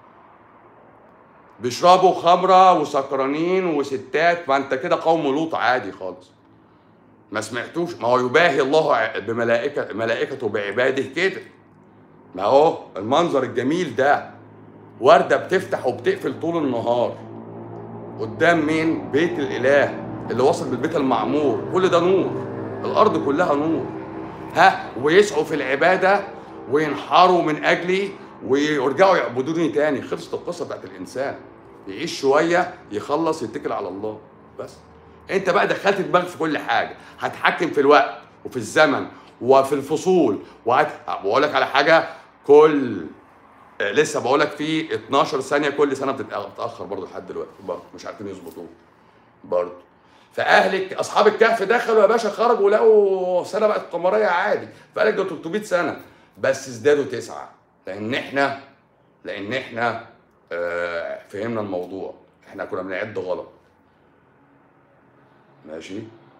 بيشربوا خمره وسكرانين وستات فانت كده قوم لوط عادي خالص ما سمعتوش ما هو يباهي الله ع- بملائكه ملائكته بعباده كده ما هو المنظر الجميل ده ورده بتفتح وبتقفل طول النهار قدام مين بيت الاله اللي وصل بالبيت المعمور كل ده نور الارض كلها نور ها ويسعوا في العباده وينحروا من اجلي ويرجعوا يعبدوني تاني خلصت القصه بتاعت الانسان يعيش شويه يخلص يتكل على الله بس انت بقى دخلت دماغك في كل حاجه هتحكم في الوقت وفي الزمن وفي الفصول وهت... بقول لك على حاجه كل آه، لسه بقول لك في 12 ثانيه كل سنه بتتأ- بتتاخر برضه لحد دلوقتي برضه مش عارفين يظبطوه برضه فاهلك اصحاب الكهف دخلوا يا باشا خرجوا لقوا سنه بقت قمريه عادي فقال لك ده 300 سنه بس ازدادوا تسعه لان احنا لان احنا آه فهمنا الموضوع احنا كنا بنعد غلط ماشي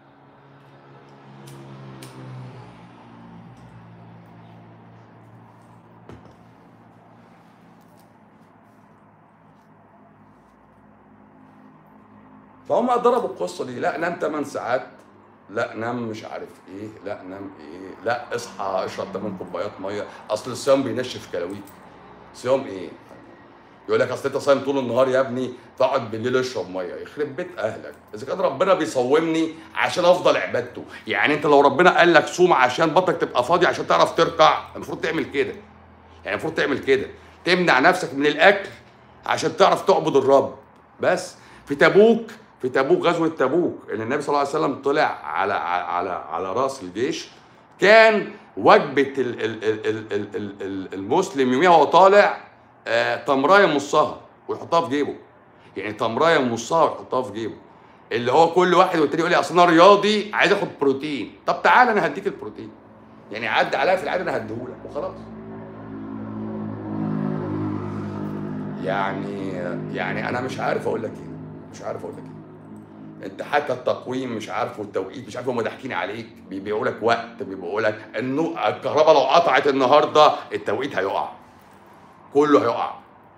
فهم ضربوا القصه دي لا نام 8 ساعات لا نام مش عارف ايه لا نام ايه لا اصحى اشرب 8 كوبايات ميه اصل الصيام بينشف كلاويك صيام ايه يقول لك اصل انت صايم طول النهار يا ابني تقعد بالليل اشرب ميه يخرب بيت اهلك اذا كان ربنا بيصومني عشان افضل عبادته يعني انت لو ربنا قال لك صوم عشان بطنك تبقى فاضي عشان تعرف تركع المفروض تعمل كده يعني المفروض تعمل كده تمنع نفسك من الاكل عشان تعرف تعبد الرب بس في تبوك في تبوك غزوه تبوك اللي النبي صلى الله عليه وسلم طلع على على على راس الجيش كان وجبه ال- ال- ال- ال- ال- ال- ال- المسلم يوميها وهو طالع آه، تمرايه يمصها ويحطها في جيبه يعني تمرايه يمصها ويحطها في جيبه اللي هو كل واحد والتاني يقول لي اصل انا رياضي عايز اخد بروتين طب تعالى انا هديك البروتين يعني عدي عليا في العاده انا هديهولك وخلاص يعني يعني انا مش عارف اقول لك ايه مش عارف اقول لك ايه انت حتى التقويم مش عارف والتوقيت مش عارف هم ضاحكين عليك بيبيعوا لك وقت بيبيعوا لك انه الكهرباء لو قطعت النهارده التوقيت هيقع كله هيقع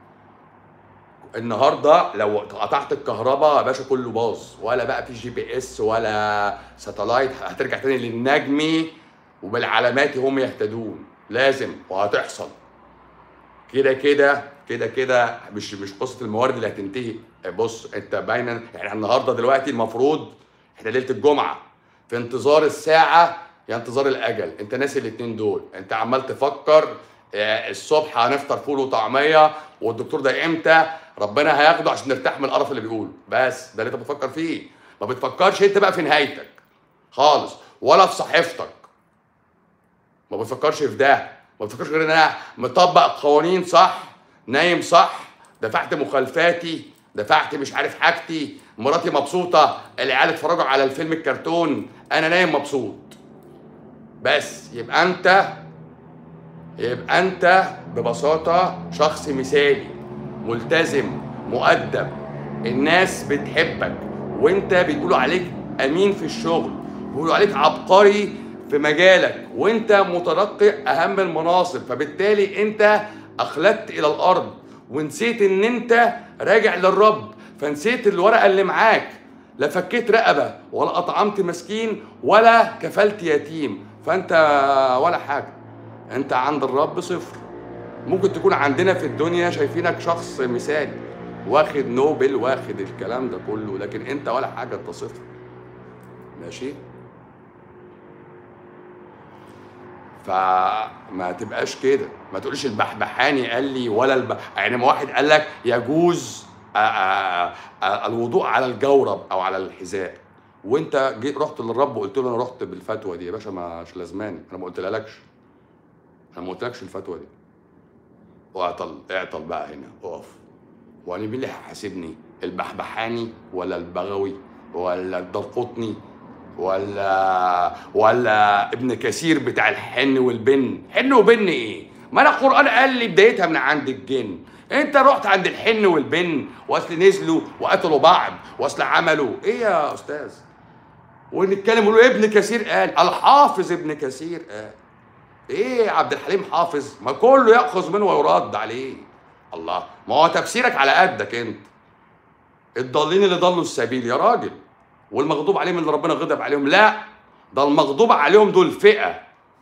النهارده لو قطعت الكهرباء يا باشا كله باظ ولا بقى في جي بي اس ولا ساتلايت هترجع تاني للنجمي وبالعلامات هم يهتدون لازم وهتحصل كده كده كده كده مش مش قصه الموارد اللي هتنتهي بص انت باينه يعني النهارده دلوقتي المفروض احنا ليله الجمعه في انتظار الساعه يا انتظار الاجل انت ناسي الاتنين دول انت عمال تفكر آه، الصبح هنفطر فول وطعميه والدكتور ده امتى ربنا هياخده عشان نرتاح من القرف اللي بيقوله بس ده اللي انت بتفكر فيه ما بتفكرش انت بقى في نهايتك خالص ولا في صحيفتك ما بفكرش في ده ما بفكرش غير ان انا مطبق قوانين صح نايم صح دفعت مخالفاتي دفعت مش عارف حاجتي مراتي مبسوطه العيال اتفرجوا على الفيلم الكرتون انا نايم مبسوط بس يبقى انت يبقى انت ببساطه شخص مثالي ملتزم مؤدب الناس بتحبك وانت بيقولوا عليك امين في الشغل بيقولوا عليك عبقري في مجالك وانت متلقي اهم المناصب فبالتالي انت اخلدت الى الارض ونسيت ان انت راجع للرب فنسيت الورقه اللي معاك لا فكيت رقبه ولا اطعمت مسكين ولا كفلت يتيم فانت ولا حاجه انت عند الرب صفر ممكن تكون عندنا في الدنيا شايفينك شخص مثالي واخد نوبل واخد الكلام ده كله لكن انت ولا حاجه انت صفر ماشي فما تبقاش كده ما تقوليش البحبحاني قال لي ولا الب... يعني ما واحد قال لك يجوز آآ آآ آآ الوضوء على الجورب او على الحذاء وانت جيت رحت للرب وقلت له انا رحت بالفتوى دي يا باشا مش لازماني انا ما قلتلكش انا ما قلتلكش الفتوى دي واعطل اعطل بقى هنا اقف وانا مين اللي هيحاسبني البحبحاني ولا البغوي ولا الدرقطني ولا ولا ابن كثير بتاع الحن والبن حن وبن ايه ما انا القران قال لي بدايتها من عند الجن انت رحت عند الحن والبن واصل نزلوا وقتلوا بعض واصل عملوا ايه يا استاذ ونتكلم نقول ابن كثير قال الحافظ ابن كثير قال ايه عبد الحليم حافظ ما كله ياخذ منه ويرد عليه الله ما هو تفسيرك على قدك انت الضالين اللي ضلوا السبيل يا راجل والمغضوب عليهم اللي ربنا غضب عليهم لا ده المغضوب عليهم دول فئه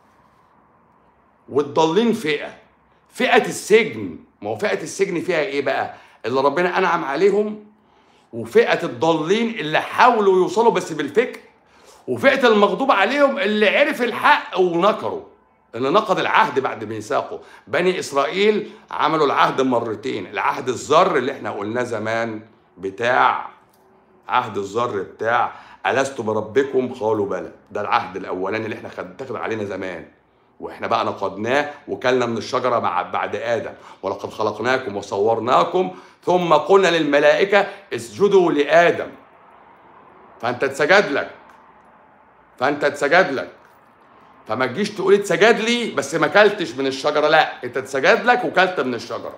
والضالين فئه فئه السجن ما هو فئه السجن فيها ايه بقى اللي ربنا انعم عليهم وفئه الضالين اللي حاولوا يوصلوا بس بالفكر وفئه المغضوب عليهم اللي عرف الحق ونكروا اللي نقض العهد بعد ميثاقه بني اسرائيل عملوا العهد مرتين العهد الذر اللي احنا قلناه زمان بتاع عهد الذر بتاع ألست بربكم قالوا بلى ده العهد الأولاني اللي احنا خد تاخد علينا زمان واحنا بقى نقضناه وكلنا من الشجرة مع بعد آدم ولقد خلقناكم وصورناكم ثم قلنا للملائكة اسجدوا لآدم فأنت اتسجد لك فأنت اتسجد لك فما تجيش تقول اتسجد لي بس ما كلتش من الشجرة لا انت اتسجد لك وكلت من الشجرة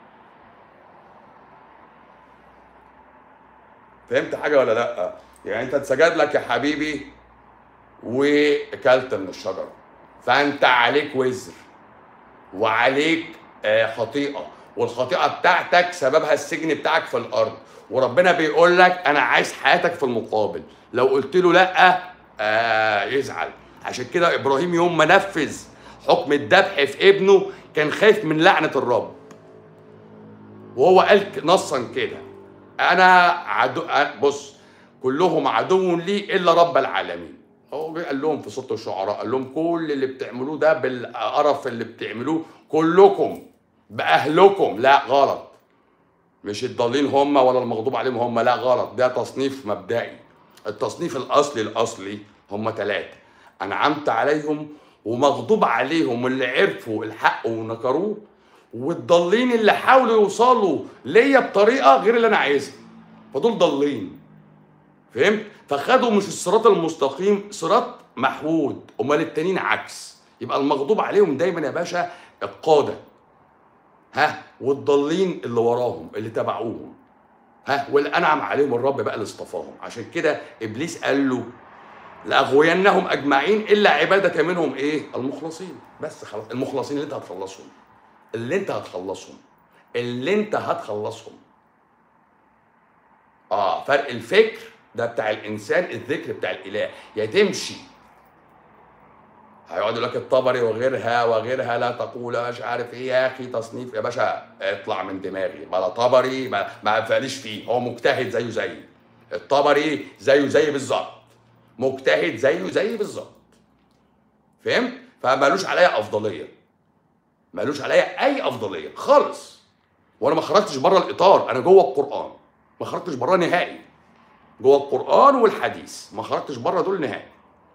فهمت حاجه ولا لا يعني انت اتسجد لك يا حبيبي واكلت من الشجره فانت عليك وزر وعليك آه، خطيئه والخطيئه بتاعتك سببها السجن بتاعك في الارض وربنا بيقول لك انا عايز حياتك في المقابل لو قلت له لا آه يزعل عشان كده ابراهيم يوم ما نفذ حكم الذبح في ابنه كان خايف من لعنه الرب وهو قال نصا كده انا عدو بص كلهم عدو لي الا رب العالمين هو قال لهم في سوره الشعراء قال لهم كل اللي بتعملوه ده بالقرف اللي بتعملوه كلكم باهلكم لا غلط مش الضالين هم ولا المغضوب عليهم هم لا غلط ده تصنيف مبدئي التصنيف الاصلي الاصلي هم ثلاثه انعمت عليهم ومغضوب عليهم اللي عرفوا الحق ونكروه والضالين اللي حاولوا يوصلوا ليا بطريقه غير اللي انا عايزها فدول ضالين فهمت فخدوا مش الصراط المستقيم صراط محود امال التانيين عكس يبقى المغضوب عليهم دايما يا باشا القاده ها والضالين اللي وراهم اللي تبعوهم ها واللي انعم عليهم الرب بقى اللي اصطفاهم عشان كده ابليس قال له لاغوينهم اجمعين الا عبادك منهم ايه المخلصين بس خلاص المخلصين اللي انت هتخلصهم اللي انت هتخلصهم اللي انت هتخلصهم اه فرق الفكر ده بتاع الانسان الذكر بتاع الاله يا تمشي هيقعد يقول لك الطبري وغيرها وغيرها لا تقول مش عارف ايه يا اخي تصنيف يا باشا اطلع من دماغي بلا طبري ما ما فاليش فيه هو مجتهد زيه زيي الطبري زيه زي بالظبط مجتهد زيه زي بالظبط فهمت فمالوش عليا افضليه مالوش عليا اي افضليه خالص وانا ما خرجتش بره الاطار انا جوه القران ما خرجتش بره نهائي جوه القران والحديث ما خرجتش بره دول نهائي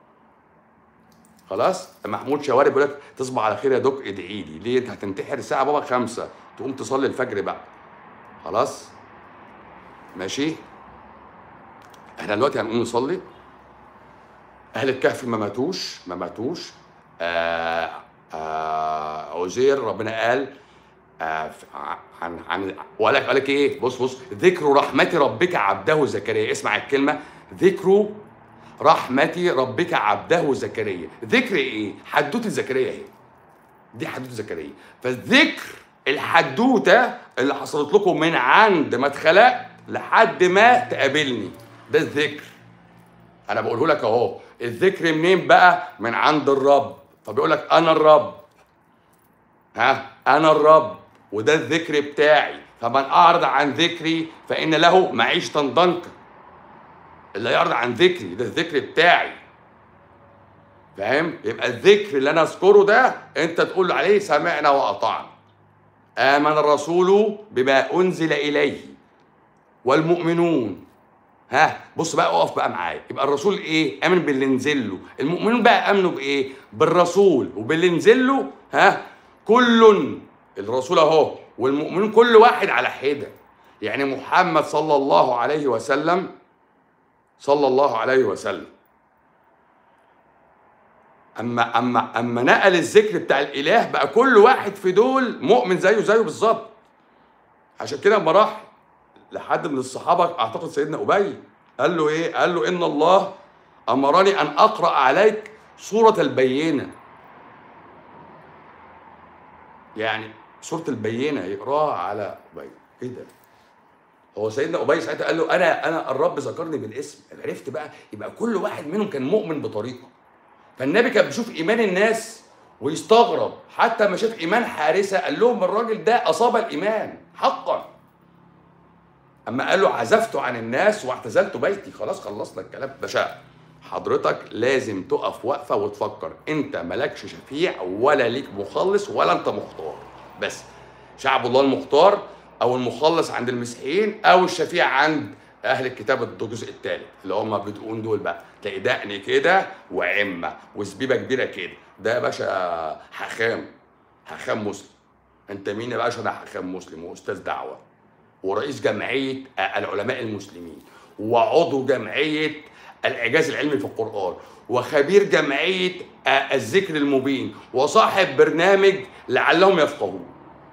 خلاص محمود شوارب بيقول لك تصبح على خير يا دوك ادعي لي ليه انت هتنتحر الساعه بابا خمسة تقوم تصلي الفجر بقى خلاص ماشي احنا دلوقتي هنقوم نصلي اهل الكهف ما ماتوش ما ماتوش آه آه عزير ربنا قال آه عن عن وقال لك قال لك ايه بص بص ذكر رحمة ربك عبده زكريا اسمع الكلمة ذكر رحمة ربك عبده زكريا ذكر ايه حدوته زكريا اهي دي حدوته زكريا فالذكر الحدوته اللي حصلت لكم من عند ما اتخلقت لحد ما تقابلني ده الذكر انا بقوله لك اهو الذكر منين بقى من عند الرب فبيقول لك انا الرب ها انا الرب وده الذكر بتاعي فمن اعرض عن ذكري فان له معيشه ضنكا اللي يعرض عن ذكري ده الذكر بتاعي فاهم يبقى الذكر اللي انا اذكره ده انت تقول عليه سمعنا واطعنا امن الرسول بما انزل اليه والمؤمنون ها بص بقى اقف بقى معايا يبقى الرسول ايه امن باللي نزل له المؤمنون بقى امنوا بايه بالرسول وباللي نزل له ها كل الرسول اهو والمؤمنون كل واحد على حده يعني محمد صلى الله عليه وسلم صلى الله عليه وسلم اما اما اما نقل الذكر بتاع الاله بقى كل واحد في دول مؤمن زيه زيه بالظبط عشان كده لما راح لحد من الصحابه اعتقد سيدنا ابي قال له ايه قال له ان الله امرني ان اقرا عليك سوره البينه يعني سوره البينه يقراها على ابي ايه ده هو سيدنا ابي ساعتها قال له انا انا الرب ذكرني بالاسم عرفت بقى يبقى كل واحد منهم كان مؤمن بطريقه فالنبي كان بيشوف ايمان الناس ويستغرب حتى ما شاف ايمان حارثه قال لهم الراجل ده اصاب الايمان حقا اما قال له عزفت عن الناس واعتزلت بيتي خلاص خلصنا الكلام باشا حضرتك لازم تقف وقفه وتفكر انت مالكش شفيع ولا ليك مخلص ولا انت مختار بس شعب الله المختار او المخلص عند المسيحيين او الشفيع عند اهل الكتاب الجزء الثالث اللي هم بدقون دول بقى تلاقي دقن كده وعمه وزبيبه كبيره كده ده يا باشا حاخام حاخام مسلم انت مين يا باشا انا حاخام مسلم واستاذ دعوه ورئيس جمعيه العلماء المسلمين وعضو جمعيه الاعجاز العلمي في القران وخبير جمعيه الذكر المبين وصاحب برنامج لعلهم يفقهون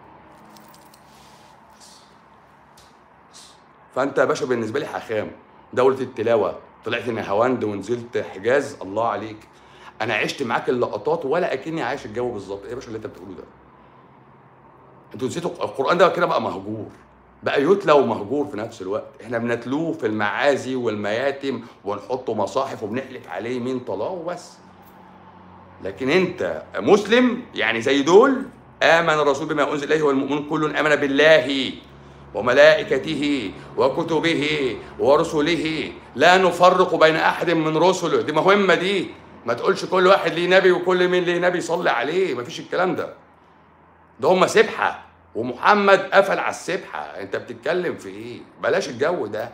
فانت يا باشا بالنسبه لي حاخام دوله التلاوه طلعت نهاوند ونزلت حجاز الله عليك انا عشت معاك اللقطات ولا اكني عايش الجو بالظبط ايه يا باشا اللي انت بتقوله ده انتوا نسيتوا القران ده كده بقى مهجور بقى يتلى ومهجور في نفس الوقت احنا بنتلوه في المعازي والمياتم ونحطه مصاحف وبنحلف عليه مين طلاه وبس لكن انت مسلم يعني زي دول امن الرسول بما انزل اليه والمؤمنون كل امن بالله وملائكته وكتبه ورسله لا نفرق بين احد من رسله دي مهمه دي ما تقولش كل واحد ليه نبي وكل مين ليه نبي صلي عليه ما فيش الكلام ده ده هم سبحه ومحمد قفل على السبحه انت بتتكلم في ايه بلاش الجو ده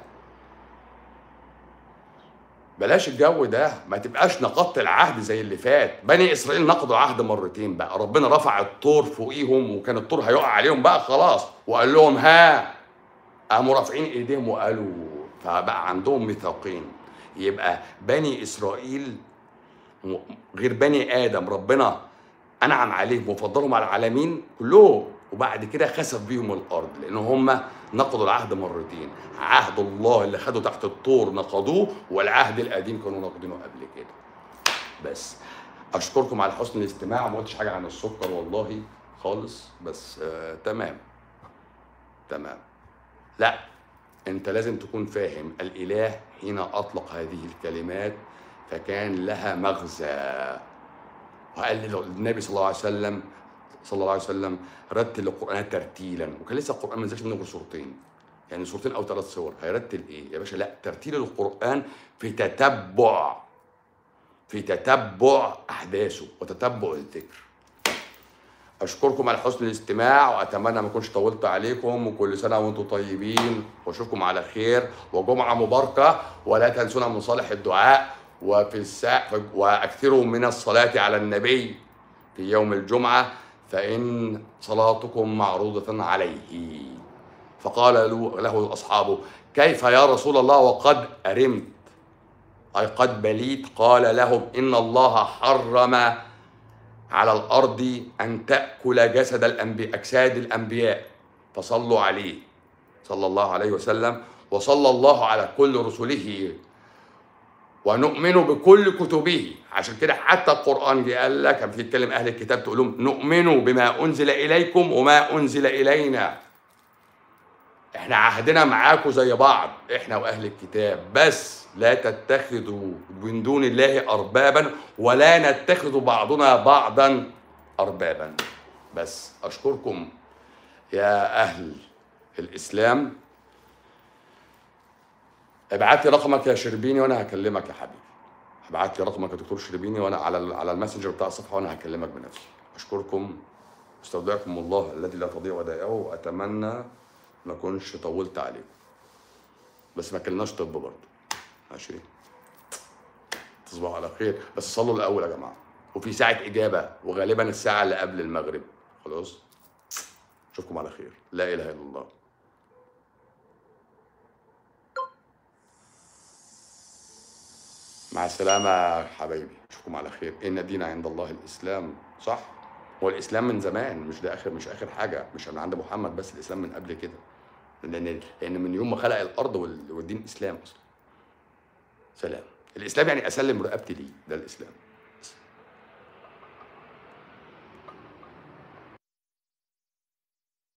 بلاش الجو ده ما تبقاش نقضت العهد زي اللي فات بني اسرائيل نقضوا عهد مرتين بقى ربنا رفع الطور فوقيهم وكان الطور هيقع عليهم بقى خلاص وقال لهم ها قاموا رافعين ايديهم وقالوا فبقى عندهم ميثاقين يبقى بني اسرائيل غير بني ادم ربنا انعم عليهم وفضلهم على العالمين كلهم وبعد كده خسف بيهم الارض لان هم نقضوا العهد مرتين عهد الله اللي خدوا تحت الطور نقضوه والعهد القديم كانوا ناقضينه قبل كده بس اشكركم على حسن الاستماع وما قلتش حاجه عن السكر والله خالص بس آه تمام تمام لا انت لازم تكون فاهم الاله حين اطلق هذه الكلمات فكان لها مغزى وقال النبي صلى الله عليه وسلم صلى الله عليه وسلم رتل القران ترتيلا وكان لسه القران ما نزلش منه غير سورتين يعني سورتين او ثلاث سور هيرتل ايه يا باشا لا ترتيل القران في تتبع في تتبع احداثه وتتبع الذكر اشكركم على حسن الاستماع واتمنى ما اكونش طولت عليكم وكل سنه وانتم طيبين واشوفكم على خير وجمعه مباركه ولا تنسونا من صالح الدعاء وفي الساعة واكثروا من الصلاه على النبي في يوم الجمعه فإن صلاتكم معروضة عليه فقال له أصحابه كيف يا رسول الله وقد أرمت أي قد بليت قال لهم إن الله حرم على الأرض أن تأكل جسد الأنبياء أجساد الأنبياء فصلوا عليه صلى الله عليه وسلم وصلى الله على كل رسله ونؤمن بكل كتبه عشان كده حتى القرآن جه قال لك كان بيتكلم أهل الكتاب تقول لهم نؤمن بما أنزل إليكم وما أنزل إلينا احنا عهدنا معاكم زي بعض احنا واهل الكتاب بس لا تتخذوا من دون الله اربابا ولا نتخذ بعضنا بعضا اربابا بس اشكركم يا اهل الاسلام ابعت لي رقمك يا شربيني وانا هكلمك يا حبيبي ابعت لي رقمك يا دكتور شربيني وانا على على الماسنجر بتاع الصفحه وانا هكلمك بنفسي اشكركم استودعكم الله الذي لا تضيع ودائعه واتمنى ما اكونش طولت عليكم بس ما كلناش طب برضه ماشي تصبحوا على خير بس صلوا الاول يا جماعه وفي ساعه اجابه وغالبا الساعه اللي قبل المغرب خلاص اشوفكم على خير لا اله الا الله مع السلامة يا حبايبي اشوفكم على خير ان الدين عند الله الاسلام صح هو الاسلام من زمان مش ده اخر مش اخر حاجه مش من عند محمد بس الاسلام من قبل كده لان لان من يوم ما خلق الارض وال- والدين اسلام اصلا سلام الاسلام يعني اسلم رقبتي ليه ده الاسلام